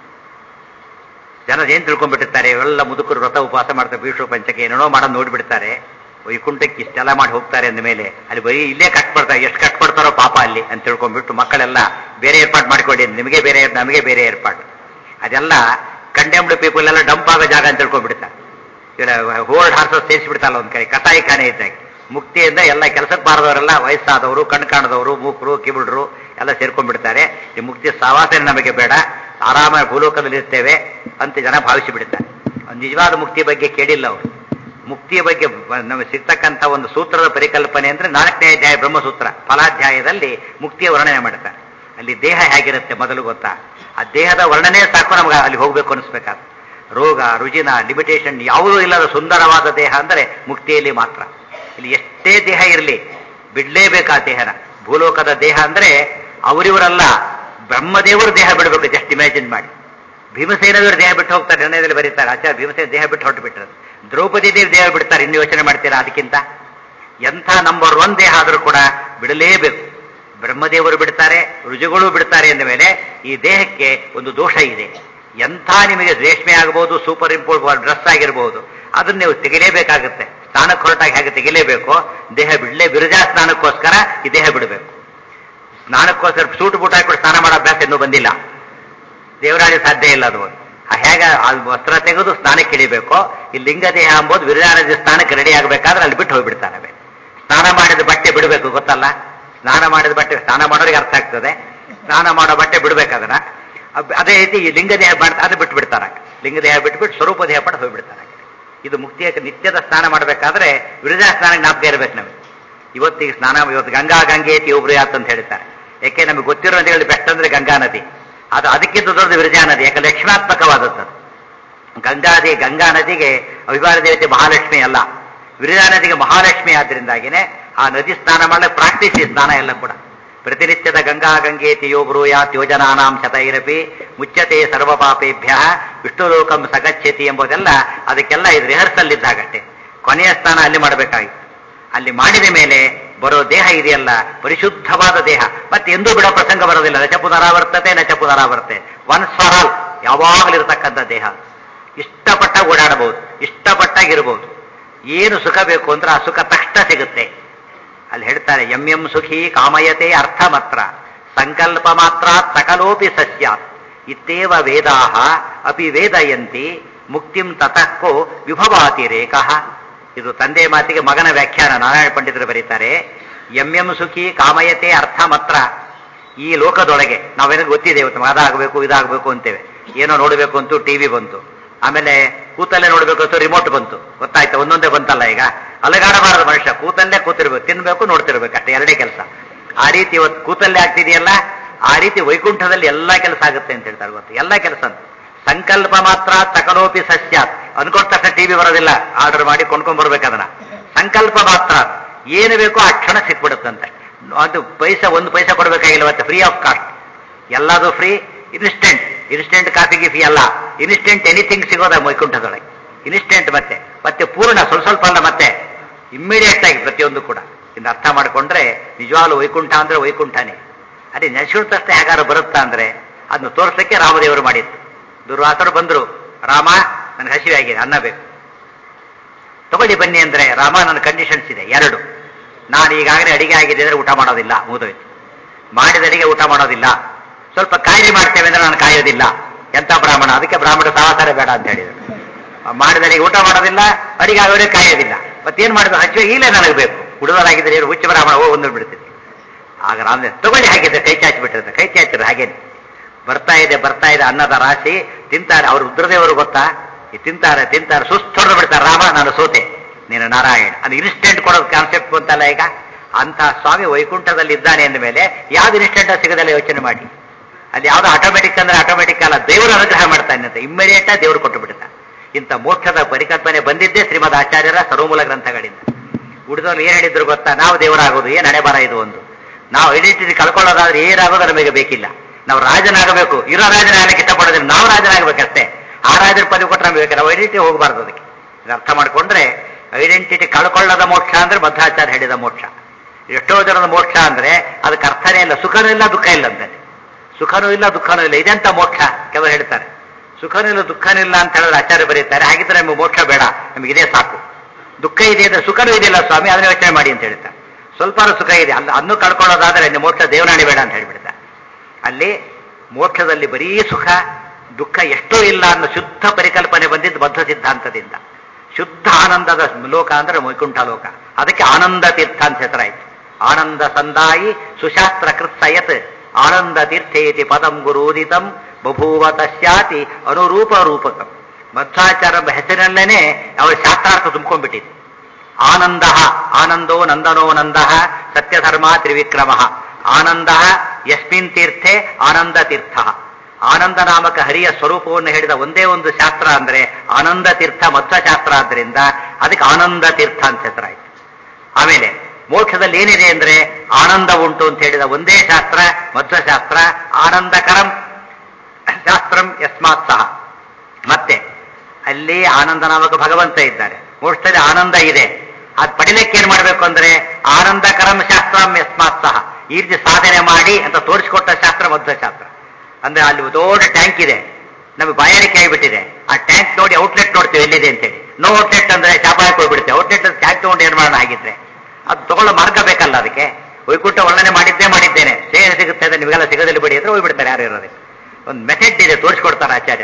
ಜನ ಏನ್ ತಿಳ್ಕೊಂಡ್ಬಿಟ್ಟಿರ್ತಾರೆ ಇವೆಲ್ಲ ಮುದುಕರು ವ್ರತ ಉಪವಾಸ ಮಾಡ್ತಾರೆ ಭೀಷ್ಮ ಪಂಚಕ್ಕೆ ಏನೇನೋ ಮಾಡೋದು ನೋಡ್ಬಿಡ್ತಾರೆ ವೈಕುಂಠಕ್ಕೆ ಇಷ್ಟೆಲ್ಲ ಮಾಡಿ ಹೋಗ್ತಾರೆ ಅಂದ ಮೇಲೆ ಅಲ್ಲಿ ಬರೀ ಇಲ್ಲೇ ಕಟ್ಪಡ್ತಾರೆ ಎಷ್ಟು ಕಟ್ಪಡ್ತಾರೋ ಪಾಪ ಅಲ್ಲಿ ಅಂತ ತಿಳ್ಕೊಂಡ್ಬಿಟ್ಟು ಮಕ್ಕಳೆಲ್ಲ ಬೇರೆ ಏರ್ಪಾಡು ಮಾಡ್ಕೊಳ್ಳಿ ನಿಮಗೆ ಬೇರೆ ನಮಗೆ ಬೇರೆ ಏರ್ಪಾಡು ಅದೆಲ್ಲ ಕಂಡೆಮ್ಡ್ ಪೀಪಲ್ ಎಲ್ಲ ಡಂಪ್ ಆಗೋ ಜಾಗ ಅಂತ ತಿಳ್ಕೊಂಡ್ಬಿಡ್ತಾರೆ ಇವರ ಹೋಲ್ಡ್ ಹಾರ್ಸಸ್ ಸೇರಿಸ್ಬಿಡ್ತಾರಲ್ಲ ಒಂದ್ ಕಡೆ ಕಸಾಯಿ ಖಾನೆ ಇದ್ದಾಗ ಮುಕ್ತಿಯಿಂದ ಎಲ್ಲ ಕೆಲಸಕ್ಕೆ ಬಾರದವರೆಲ್ಲ ವಯಸ್ಸಾದವರು ಕಣ್ ಕಾಣದವರು ಮೂಕರು ಕಿಬಿಡ್ರು ಎಲ್ಲ ಸೇರ್ಕೊಂಡ್ಬಿಡ್ತಾರೆ ಈ ಮುಕ್ತಿ ಸಾವಾಸನೆ ನಮಗೆ ಬೇಡ ಆರಾಮಾಗಿ ಭೂಲೋಕದಲ್ಲಿ ಇರ್ತೇವೆ ಅಂತ ಜನ ಭಾವಿಸಿ ಬಿಡ್ತಾರೆ ನಿಜವಾದ ಮುಕ್ತಿ ಬಗ್ಗೆ ಕೇಳಿಲ್ಲ ಅವರು ಮುಕ್ತಿಯ ಬಗ್ಗೆ ಬ- ನಮಗೆ ಸಿಗ್ತಕ್ಕಂಥ ಒಂದು ಸೂತ್ರದ ಪರಿಕಲ್ಪನೆ ಅಂದ್ರೆ ನಾಲ್ಕನೇ ಅಧ್ಯಾಯ ಬ್ರಹ್ಮಸೂತ್ರ ಫಲಾಧ್ಯಾಯದಲ್ಲಿ ಮುಕ್ತಿಯ ವರ್ಣನೆ ಮಾಡ್ತಾರೆ ಅಲ್ಲಿ ದೇಹ ಹೇಗಿರುತ್ತೆ ಮೊದಲು ಗೊತ್ತಾ ಆ ದೇಹದ ವರ್ಣನೆ ಸಾಕು ನಮ್ಗೆ ಅಲ್ಲಿ ಹೋಗ್ಬೇಕು ಅನಿಸ್ಬೇಕಾದ್ರೆ ರೋಗ ರುಜಿನ ಲಿಮಿಟೇಷನ್ ಯಾವುದೂ ಇಲ್ಲದ ಸುಂದರವಾದ ದೇಹ ಅಂದರೆ ಮುಕ್ತಿಯಲ್ಲಿ ಮಾತ್ರ ಇಲ್ಲಿ ಎಷ್ಟೇ ದೇಹ ಇರಲಿ ಬಿಡ್ಲೇಬೇಕು ಆ ದೇಹನ ಭೂಲೋಕದ ದೇಹ ಅಂದ್ರೆ ಅವರಿವರಲ್ಲ ಬ್ರಹ್ಮದೇವರು ದೇಹ ಬಿಡಬೇಕು ಜಸ್ಟ್ ಇಮ್ಯಾಜಿನ್ ಮಾಡಿ ಭೀಮಸೇನವರು ದೇಹ ಬಿಟ್ಟು ಹೋಗ್ತಾರೆ ನಿರ್ಣಯದಲ್ಲಿ ಬರೀತಾರೆ ಆಚಾರ್ಯ ಭೀಮಸೇನ ದೇಹ ಬಿಟ್ಟು ಹೊರಟು ಬಿಟ್ಟರು ದ್ರೌಪದಿ ದೇವಿ ದೇಹ ಬಿಡ್ತಾರೆ ಇನ್ನು ಯೋಚನೆ ಮಾಡ್ತೀರಾ ಅದಕ್ಕಿಂತ ಎಂಥ ನಂಬರ್ ಒನ್ ದೇಹ ಆದರೂ ಕೂಡ ಬಿಡಲೇಬೇಕು ಬ್ರಹ್ಮದೇವರು ಬಿಡ್ತಾರೆ ರುಜುಗಳು ಬಿಡ್ತಾರೆ ಎಂದ ಮೇಲೆ ಈ ದೇಹಕ್ಕೆ ಒಂದು ದೋಷ ಇದೆ ಎಂಥ ನಿಮಗೆ ರೇಷ್ಮೆ ಆಗಬಹುದು ಸೂಪರ್ ಇಂಪೋರ್ಟ್ ಡ್ರೆಸ್ ಆಗಿರಬಹುದು ಅದನ್ನ ನೀವು ತೆಗಿಲೇಬೇಕಾಗುತ್ತೆ ಸ್ನಾನಕ್ಕೆ ಹೊರಟಾಗಿ ಹೇಗೆ ತೆಗಿಲೇಬೇಕು ದೇಹ ಬಿಡಲೇ ಬಿರುಜಾ ಸ್ನಾನಕ್ಕೋಸ್ಕರ ಈ ದೇಹ ಬಿಡಬೇಕು ಸ್ನಾನಕ್ಕೋಸ್ಕರ ಸೂಟ್ ಬೂಟ್ ಹಾಕೊಂಡು ಸ್ನಾನ ಮಾಡೋ ಅಭ್ಯಾಸ ಇನ್ನೂ ಬಂದಿಲ್ಲ ದೇವರಾಳಿ ಸಾಧ್ಯ ಇಲ್ಲ ಅದು ಆ ಹೇಗ ಅಲ್ಲಿ ವಸ್ತ್ರ ತೆಗೆದು ಸ್ನಾನಕ್ಕೆ ಇಳಿಬೇಕು ಈ ಲಿಂಗ ದೇಹ ಎಂಬುದು ವಿರಜಾನದಿ ಸ್ನಾನಕ್ಕೆ ರೆಡಿ ಆಗಬೇಕಾದ್ರೆ ಅಲ್ಲಿ ಬಿಟ್ಟು ಹೋಗ್ಬಿಡ್ತಾನೆ ಸ್ನಾನ ಮಾಡಿದ ಬಟ್ಟೆ ಬಿಡಬೇಕು ಗೊತ್ತಲ್ಲ ಸ್ನಾನ ಮಾಡಿದ ಬಟ್ಟೆ ಸ್ನಾನ ಮಾಡೋರಿಗೆ ಅರ್ಥ ಆಗ್ತದೆ ಸ್ನಾನ ಮಾಡೋ ಬಟ್ಟೆ ಬಿಡ್ಬೇಕು ಅದನ್ನ ಅಬ್- ಅದೇ ರೀತಿ ಈ ಲಿಂಗ ದೇಹ ಮಾಡ್ತಾ ಅದು ಬಿಟ್ಟು ಬಿಡ್ತಾರೆ ಲಿಂಗ ದೇಹ ಬಿಟ್ಬಿಟ್ಟು ಸ್ವರೂಪ ದೇಹ ಪಟ್ಟು ಹೋಗ್ಬಿಡ್ತಾರೆ ಇದು ಮುಕ್ತಿಯ ನಿತ್ಯದ ಸ್ನಾನ ಮಾಡಬೇಕಾದ್ರೆ ವಿರಜಾ ಸ್ನಾನ ಜ್ಞಾಪಕ ಇರಬೇಕು ನಮಗೆ ಇವತ್ತಿಗೆ ಸ್ನಾನ ಇವತ್ತು ಗಂಗಾ ಗಂಗೆ ತೀವ್ರಯಾತ್ ಅಂತ ಹೇಳ್ತಾರೆ ಯಾಕೆ ನಮಗೆ ಗೊತ್ತಿರೋ ನದಿಗಳು ಬೆಸ್ಟ್ ಅಂದ್ರೆ ಗಂಗಾ ನದಿ ಅದು ಅದಕ್ಕಿಂತ ದೊಡ್ಡದು ವಿರಜಾ ನದಿ ಯಾಕೆ ಲಕ್ಷ್ಮಾತ್ಮಕವಾದದ್ದು ಅದು. ಗಂಗಾದಿ ಗಂಗಾ ನದಿಗೆ ಅಭಿಮಾನ ದೇವತೆ ಮಹಾಲಕ್ಷ್ಮಿ ಅಲ್ಲ ವಿರಜಾ ನದಿಗೆ ಮಹಾಲಕ್ಷ್ಮಿ ಆದ್ರಿಂದಾಗಿನೇ ಆ ನದಿ ಸ್ನಾನ ಮಾಡಲಿಕ್ಕೆ ಪ್ರಾಕ್ಟೀಸ್ ಸ್ನಾನ ಎಲ್ಲ ಕೂಡ ಪ್ರತಿನಿತ್ಯದ ಗಂಗಾ ಗಂಗೇತಿ ಯೋ ಬ್ರೂಯಾತ್ ಯೋಜನಾನಾಂ ಶತೈರಪಿ ಮುಚ್ಚತೆ ಸರ್ವ ಪಾಪೇಭ್ಯ ವಿಷ್ಣುಲೋಕಂ ಸಗಚ್ಚತಿ ಎಂಬುದೆಲ್ಲ ಅದಕ್ಕೆಲ್ಲ ಇದು ರಿಹರ್ಸಲ್ ಇದ್ದಾಗಷ್ಟೇ ಕೊನೆಯ ಸ್ನಾನ ಅಲ್ಲಿ ಮಾಡಬೇಕಾಗಿತ್ತು ಅಲ್ಲಿ ಮಾಡಿದ ಮೇಲೆ ಬರೋ ದೇಹ ಇದೆಯಲ್ಲ ಪರಿಶುದ್ಧವಾದ ದೇಹ ಮತ್ತೆ ಎಂದೂ ಬಿಡೋ ಪ್ರಸಂಗ ಬರೋದಿಲ್ಲ ನಚ ಪುನರಾವರ್ತತೆ ನಚ ಪುನರಾವರ್ತೆ ಒನ್ಸ್ ಫಾರ್ ಆಲ್ ಯಾವಾಗಲಿರ್ತಕ್ಕಂಥ ದೇಹ ಇಷ್ಟಪಟ್ಟ ಓಡಾಡಬಹುದು ಇಷ್ಟಪಟ್ಟಾಗಿರ್ಬೋದು ಏನು ಸುಖ ಬೇಕು ಅಂದ್ರೆ ಆ ಸುಖ ತಕ್ಷಣ ಸಿಗುತ್ತೆ ಅಲ್ಲಿ ಹೇಳ್ತಾರೆ ಎಂ ಎಂ ಸುಖಿ ಕಾಮಯತೆ ಅರ್ಥ ಮಾತ್ರ ಸಂಕಲ್ಪ ಮಾತ್ರ ಸಕಲೋಪಿ ಸಸ್ಯಾತ್ ಇತ್ತೇವ ವೇದಾಹ ಅಪಿ ವೇದಯಂತಿ ಮುಕ್ತಿಂ ತತಃಕೋ ವಿಭವಾತಿ ರೇಖಃ ಇದು ತಂದೆ ಮಾತಿಗೆ ಮಗನ ವ್ಯಾಖ್ಯಾನ ನಾರಾಯಣ ಪಂಡಿತರು ಬರೀತಾರೆ ಎಂ ಎಂ ಸುಖಿ ಕಾಮಯತೆ ಅರ್ಥ ಮಾತ್ರ ಈ ಲೋಕದೊಳಗೆ ನಾವೇನೋ ಗೊತ್ತಿದೆ ಇವತ್ತು ಅದಾಗಬೇಕು ಇದಾಗಬೇಕು ಅಂತೇವೆ ಏನೋ ನೋಡಬೇಕು ಅಂತೂ ಟಿವಿ ಬಂತು ಆಮೇಲೆ ಕೂತಲ್ಲೇ ನೋಡಬೇಕು ಅಂತ ರಿಮೋಟ್ ಬಂತು ಗೊತ್ತಾಯ್ತಾ ಒಂದೊಂದೇ ಬಂತಲ್ಲ ಈಗ ಅಲಗಾಡಬಾರದು ಮನುಷ್ಯ ಕೂತಲ್ಲೇ ಕೂತಿರ್ಬೇಕು ತಿನ್ಬೇಕು ನೋಡ್ತಿರ್ಬೇಕು ಅಷ್ಟೇ ಎರಡೇ ಕೆಲಸ ಆ ರೀತಿ ಇವತ್ತು ಕೂತಲ್ಲೇ ಆಗ್ತಿದೆಯಲ್ಲ ಆ ರೀತಿ ವೈಕುಂಠದಲ್ಲಿ ಎಲ್ಲಾ ಕೆಲಸ ಆಗುತ್ತೆ ಅಂತ ಹೇಳ್ತಾರೆ ಗೊತ್ತು ಎಲ್ಲಾ ಕೆಲಸ ಅಂತ ಸಂಕಲ್ಪ ಮಾತ್ರ ಸಕಲೋಪಿ ಸಸ್ಯಾತ್ ಅನ್ಕೊಂಡ ತಕ್ಷಣ ಟಿವಿ ಬರೋದಿಲ್ಲ ಆರ್ಡರ್ ಮಾಡಿ ಕೊಂಡ್ಕೊಂಡ್ ಬರ್ಬೇಕು ಅದನ್ನ ಸಂಕಲ್ಪ ಮಾತ್ರ ಏನು ಬೇಕೋ ಆ ಕ್ಷಣ ಸಿಕ್ಬಿಡುತ್ತಂತೆ ಅದು ಪೈಸಾ ಒಂದು ಪೈಸಾ ಕೊಡಬೇಕಾಗಿಲ್ಲ ಮತ್ತೆ ಫ್ರೀ ಆಫ್ ಕಾಸ್ಟ್ ಎಲ್ಲದು ಫ್ರೀ ಇನ್ಸ್ಟೆಂಟ್ ಇನ್ಸ್ಟೆಂಟ್ ಕಾಫಿ ಗಿಫಿ ಅಲ್ಲ ಇನ್ಸ್ಟೆಂಟ್ ಎನಿಥಿಂಗ್ ಸಿಗೋದ ವೈಕುಂಠದೊಳಗೆ ಇನ್ಸ್ಟೆಂಟ್ ಮತ್ತೆ ಮತ್ತೆ ಪೂರ್ಣ ಸ್ವಲ್ಪ ಸ್ವಲ್ಪ ಅಲ್ಲ ಮತ್ತೆ ಇಮ್ಮಿಡಿಯೇಟ್ ಆಗಿ ಪ್ರತಿಯೊಂದು ಕೂಡ ಇನ್ನು ಅರ್ಥ ಮಾಡಿಕೊಂಡ್ರೆ ನಿಜವಾಗ್ಲೂ ವೈಕುಂಠ ಅಂದ್ರೆ ವೈಕುಂಠನೇ ಅದೇ ನೆನೆಸಿದ ತಕ್ಷಣ ಹೇಗಾರು ಬರುತ್ತಾ ಅಂದ್ರೆ ಅದನ್ನು ತೋರಿಸಲಿಕ್ಕೆ ರಾಮದೇವರು ಮಾಡಿತ್ತು ದುರ್ವಾಸರು ಬಂದ್ರು ರಾಮ ನನಗೆ ಹಸಿವೆ ಆಗಿದೆ ಅನ್ನ ಬೇಕು ತಗೊಳ್ಳಿ ಬನ್ನಿ ಅಂದ್ರೆ ರಾಮ ನನ್ನ ಕಂಡೀಷನ್ಸ್ ಇದೆ ಎರಡು ನಾನು ಈಗಾಗಲೇ ಅಡಿಗೆ ಆಗಿದೆ ಅಂದ್ರೆ ಊಟ ಮಾಡೋದಿಲ್ಲ ಮುಗಿದೋಯ್ತು ಮಾಡಿದ ಅಡಿಗೆ ಊಟ ಮಾಡೋದಿಲ್ಲ ಸ್ವಲ್ಪ ಕಾಯಿಲೆ ಮಾಡ್ತೇವೆ ಅಂದ್ರೆ ನಾನು ಕಾಯೋದಿಲ್ಲ ಎಂತ ಬ್ರಾಹ್ಮಣ ಅದಕ್ಕೆ ಬ್ರಾಹ್ಮಣ ಸಹಕಾರ ಬೇಡ ಅಂತ ಹೇಳಿದ್ರು ಮಾಡಿದ ಅಡಿಗೆ ಊಟ ಮಾಡೋದಿಲ್ಲ ಅಡಿಗೆ ಆಗೋರೆ ಕಾಯೋದಿಲ್ಲ ಮತ್ತೇನ್ ಮಾಡಿದ್ರು ಹಚ್ಚುವೆ ಈಗಲೇ ನನಗೆ ಬೇಕು ಹುಡುಗರಾಗಿದ್ರೆ ಏನು ಹುಚ್ಚ ಬ್ರಾಹ್ಮಣ ಹೋಗಿ ಒಂದು ಬಿಡ್ತೀನಿ ಆಗ ರಾಮದೇವ್ ತಗೊಳ್ಳಿ ಹಾಗಿದ್ರೆ ಕೈ ಚಾಚಿ ಬಿಟ್ಟಿರ್ತಾರೆ ಕೈ ಚಾಚಿದ್ರು ಹಾಗೇನೆ ಬರ್ತಾ ಇದೆ ಬರ್ತಾ ಇದೆ ಅನ್ನದ ರಾಶಿ ತಿಂತಾರೆ ಅವ್ರು ರುದ್ರದೇವರು ಗೊತ್ತಾ ಈ ತಿಂತಾರೆ ತಿಂತಾರೆ ಸುಸ್ತೊಡೆದು ಬಿಡ್ತಾರೆ ರಾಮ ನಾನು ಸೋತೆ ನೀನು ನಾರಾಯಣ ಅದು ಇನ್ಸ್ಟೆಂಟ್ ಕೊಡೋದು ಕಾನ್ಸೆಪ್ಟ್ ಗೊತ್ತಲ್ಲ ಈಗ ಅಂತ ಸ್ವಾಮಿ ವೈಕುಂಠದಲ್ಲಿ ಇದ್ದಾನೆ ಅಂದ ಮೇಲೆ ಯಾವ್ದು ಇನ್ಸ್ಟೆಂಟ್ ಸಿಗದಲ್ಲ ಯೋಚನೆ ಮಾಡಿ ಅಲ್ಲಿ ಯಾವ್ದು ಆಟೋಮೆಟಿಕ್ ಅಂದ್ರೆ ಆಟೋಮೆಟಿಕ್ ಅಲ್ಲ ದೇವರು ಅನುಗ್ರಹ ಮಾಡ್ತಾನೆ ಅಂತ ಇಮ್ಮಿಡಿಯೇಟ್ ದೇವರು ಕೊಟ್ಟು ಬಿಡ್ತಾನೆ ಇಂಥ ಮೋಕ್ಷದ ಪರಿಕಲ್ಪನೆ ಬಂದಿದ್ದೇ ಶ್ರೀಮದ್ ಆಚಾರ್ಯರ ಸರ್ವಮೂಲ ಗ್ರಂಥಗಳಿಂದ ಉಳಿದವ್ರು ಏನ್ ಹೇಳಿದ್ರು ಗೊತ್ತಾ ನಾವು ದೇವರಾಗೋದು ಏನ್ ಹಣೆ ಬರ ಇದು ಒಂದು ನಾವು ಐಡೆಂಟಿಟಿ ಕಳ್ಕೊಳ್ಳೋದಾದ್ರೆ ಏನಾಗೋದು ನಮಗೆ ಬೇಕಿಲ್ಲ ನಾವು ರಾಜನಾಗಬೇಕು ಇರೋ ರಾಜನಾಗಲಿಕ್ಕೆ ಇಷ್ಟಪಡೋದಿಲ್ಲ ನಾವು ರಾಜನಾಗಬೇಕಷ್ಟೇ ಆ ರಾಜರ ಪದವಿ ಕೊಟ್ಟರೆ ನಮಗೆ ಬೇಕು ನಾವು ಐಡೆಂಟಿಟಿ ಹೋಗಬಾರ್ದು ಅದಕ್ಕೆ ಇದು ಅರ್ಥ ಮಾಡ್ಕೊಂಡ್ರೆ ಐಡೆಂಟಿಟಿ ಕಳ್ಕೊಳ್ಳದ ಮೋಕ್ಷ ಅಂದ್ರೆ ಮಧ್ವಾಚಾರ್ಯ ಹೇಳಿದ ಮೋಕ್ಷ ಎಷ್ಟೋ ಜನದ ಮೋಕ್ಷ ಅಂದ್ರೆ ಅದಕ್ಕೆ ಅರ್ಥನೇ ಇಲ್ಲ ಸುಖನೂ ಇಲ್ಲ ದುಃಖ ಇಲ್ಲ ಅಂತಾನೆ ಸುಖನೂ ಇಲ್ಲ ದುಃಖನೂ ಇಲ್ಲ ಇದೆಂತ ಮೋಕ್ಷ ಕೆಲವರು ಹೇಳ್ತಾರೆ ಸುಖನೂ ಇಲ್ಲ ದುಃಖನೂ ಇಲ್ಲ ಅಂತ ಹೇಳಿದ್ರೆ ಆಚಾರ್ಯ ಬರೀತಾರೆ ಹಾಗಿದ್ರೆ ನಮಗೆ ಮೋಕ್ಷ ಬೇಡ ನಮಗೆ ಇದೇ ಸಾಕು ದುಃಖ ಇದೆ ಅಂದ್ರೆ ಸುಖನೂ ಇದೆಯಲ್ಲ ಸ್ವಾಮಿ ಅದನ್ನ ಯೋಚನೆ ಮಾಡಿ ಅಂತ ಹೇಳ್ತಾರೆ ಸ್ವಲ್ಪ ಸುಖ ಇದೆ ಅಲ್ಲ ಅನ್ನು ಕಳ್ಕೊಳ್ಳೋದಾದ್ರೆ ನಿಮ್ಮ ಮೋಕ್ಷ ದೇವನಾಣಿ ಬೇಡ ಅಂತ ಹೇಳ್ಬಿಡ್ತಾರೆ ಅಲ್ಲಿ ಮೋಕ್ಷದಲ್ಲಿ ಬರೀ ಸುಖ ದುಃಖ ಎಷ್ಟೋ ಇಲ್ಲ ಅನ್ನೋ ಶುದ್ಧ ಪರಿಕಲ್ಪನೆ ಬಂದಿದ್ದು ಬದ್ಧ ಸಿದ್ಧಾಂತದಿಂದ ಶುದ್ಧ ಆನಂದದ ಲೋಕ ಅಂದ್ರೆ ವೈಕುಂಠ ಲೋಕ ಅದಕ್ಕೆ ಆನಂದ ತೀರ್ಥ ಅಂತ ಹೆಸರಾಯ್ತು ಆನಂದ ಸಂದಾಯಿ ಸುಶಾಸ್ತ್ರ ಕೃತ್ಸಯತ್ ಆನಂದ ತೀರ್ಥೇತಿ ಪದಂ ಗುರೂದಿತಂ ಬಭೂವ ತಸ್ಯಾತಿ ಅನುರೂಪ ರೂಪಕಂ ಮಧ್ವಾಚಾರ ಎಂಬ ಹೆಸರಿನಲ್ಲೇನೆ ಅವರ ಶಾಸ್ತ್ರಾರ್ಥ ತುಂಬ್ಕೊಂಡ್ಬಿಟ್ಟಿದೆ ಆನಂದ ಆನಂದೋ ನಂದನೋ ನಂದ ಸತ್ಯಧರ್ಮ ತ್ರಿವಿಕ್ರಮ ಆನಂದ ಯಸ್ಮಿನ್ ತೀರ್ಥೆ ಆನಂದ ತೀರ್ಥ ಆನಂದ ನಾಮಕ ಹರಿಯ ಸ್ವರೂಪವನ್ನು ಹೇಳಿದ ಒಂದೇ ಒಂದು ಶಾಸ್ತ್ರ ಅಂದ್ರೆ ಆನಂದ ತೀರ್ಥ ಮಧ್ವಶಾಸ್ತ್ರ ಆದ್ರಿಂದ ಅದಕ್ಕೆ ಆನಂದ ತೀರ್ಥ ಅಂತ ಹೆಸರಾಯ್ತು ಆಮೇಲೆ ಮೋಕ್ಷದಲ್ಲಿ ಏನಿದೆ ಅಂದ್ರೆ ಆನಂದ ಉಂಟು ಅಂತ ಹೇಳಿದ ಒಂದೇ ಶಾಸ್ತ್ರ ಮಧ್ವಶಾಸ್ತ್ರ ಆನಂದಕರಂ ಶಾಸ್ತ್ರಂ ಯಸ್ಮಾತ್ ಸಹ ಮತ್ತೆ ಅಲ್ಲಿ ಆನಂದ ನಾಮಕ ಭಗವಂತ ಇದ್ದಾರೆ ಮೋಕ್ಷದಲ್ಲಿ ಆನಂದ ಇದೆ ಅದ್ ಪಡಿಲಿಕ್ಕೆ ಏನ್ ಮಾಡ್ಬೇಕು ಅಂದ್ರೆ ಆನಂದಕರಂ ಶಾಸ್ತ್ರಂ ಯಸ್ಮಾತ್ ಸಹ ಈ ರೀತಿ ಸಾಧನೆ ಮಾಡಿ ಅಂತ ತೋರಿಸಿಕೊಟ್ಟ ಶಾಸ್ತ್ರ ಮಧ್ವಶಾಸ್ತ್ರ ಅಂದ್ರೆ ಅಲ್ಲಿ ದೊಡ್ಡ ಟ್ಯಾಂಕ್ ಇದೆ ನಮಗೆ ಬಾಯಾರಿಕೆ ಆಗಿಬಿಟ್ಟಿದೆ ಆ ಟ್ಯಾಂಕ್ ನೋಡಿ ಔಟ್ಲೆಟ್ ನೋಡ್ತೀವಿ ಎಲ್ಲಿದೆ ಅಂತೇಳಿ ನೋ ಔಟ್ಲೆಟ್ ಅಂದ್ರೆ ಶಾಪಾಯಕ್ಕೆ ಹೋಗ್ಬಿಡುತ್ತೆ ಔಟ್ಲೆಟ್ ಟ್ಯಾಂಕ್ ತಗೊಂಡು ಏನ್ ಮಾಡೋಣ ಆಗಿದ್ರೆ ಅದು ತಗೊಳ್ಳೋ ಮಾರ್ಗ ಬೇಕಲ್ಲ ಅದಕ್ಕೆ ವೈಕುಂಠ ವರ್ಣನೆ ಮಾಡಿದ್ದೇ ಮಾಡಿದ್ದೇನೆ ಸೇನೆ ಸಿಗುತ್ತೆ ಅಂದ್ರೆ ನಿಮಗೆಲ್ಲ ಸಿಗೋದಿಲ್ಲ ಬಿಡಿ ಅಂದ್ರೆ ಹೋಗ್ಬಿಡ್ತಾರೆ ಯಾರು ಇರೋದೇ ಒಂದು ಮೆಥಡ್ ಇದೆ ತೋರಿಸ್ಕೊಡ್ತಾರೆ ಆಚಾರ್ಯರು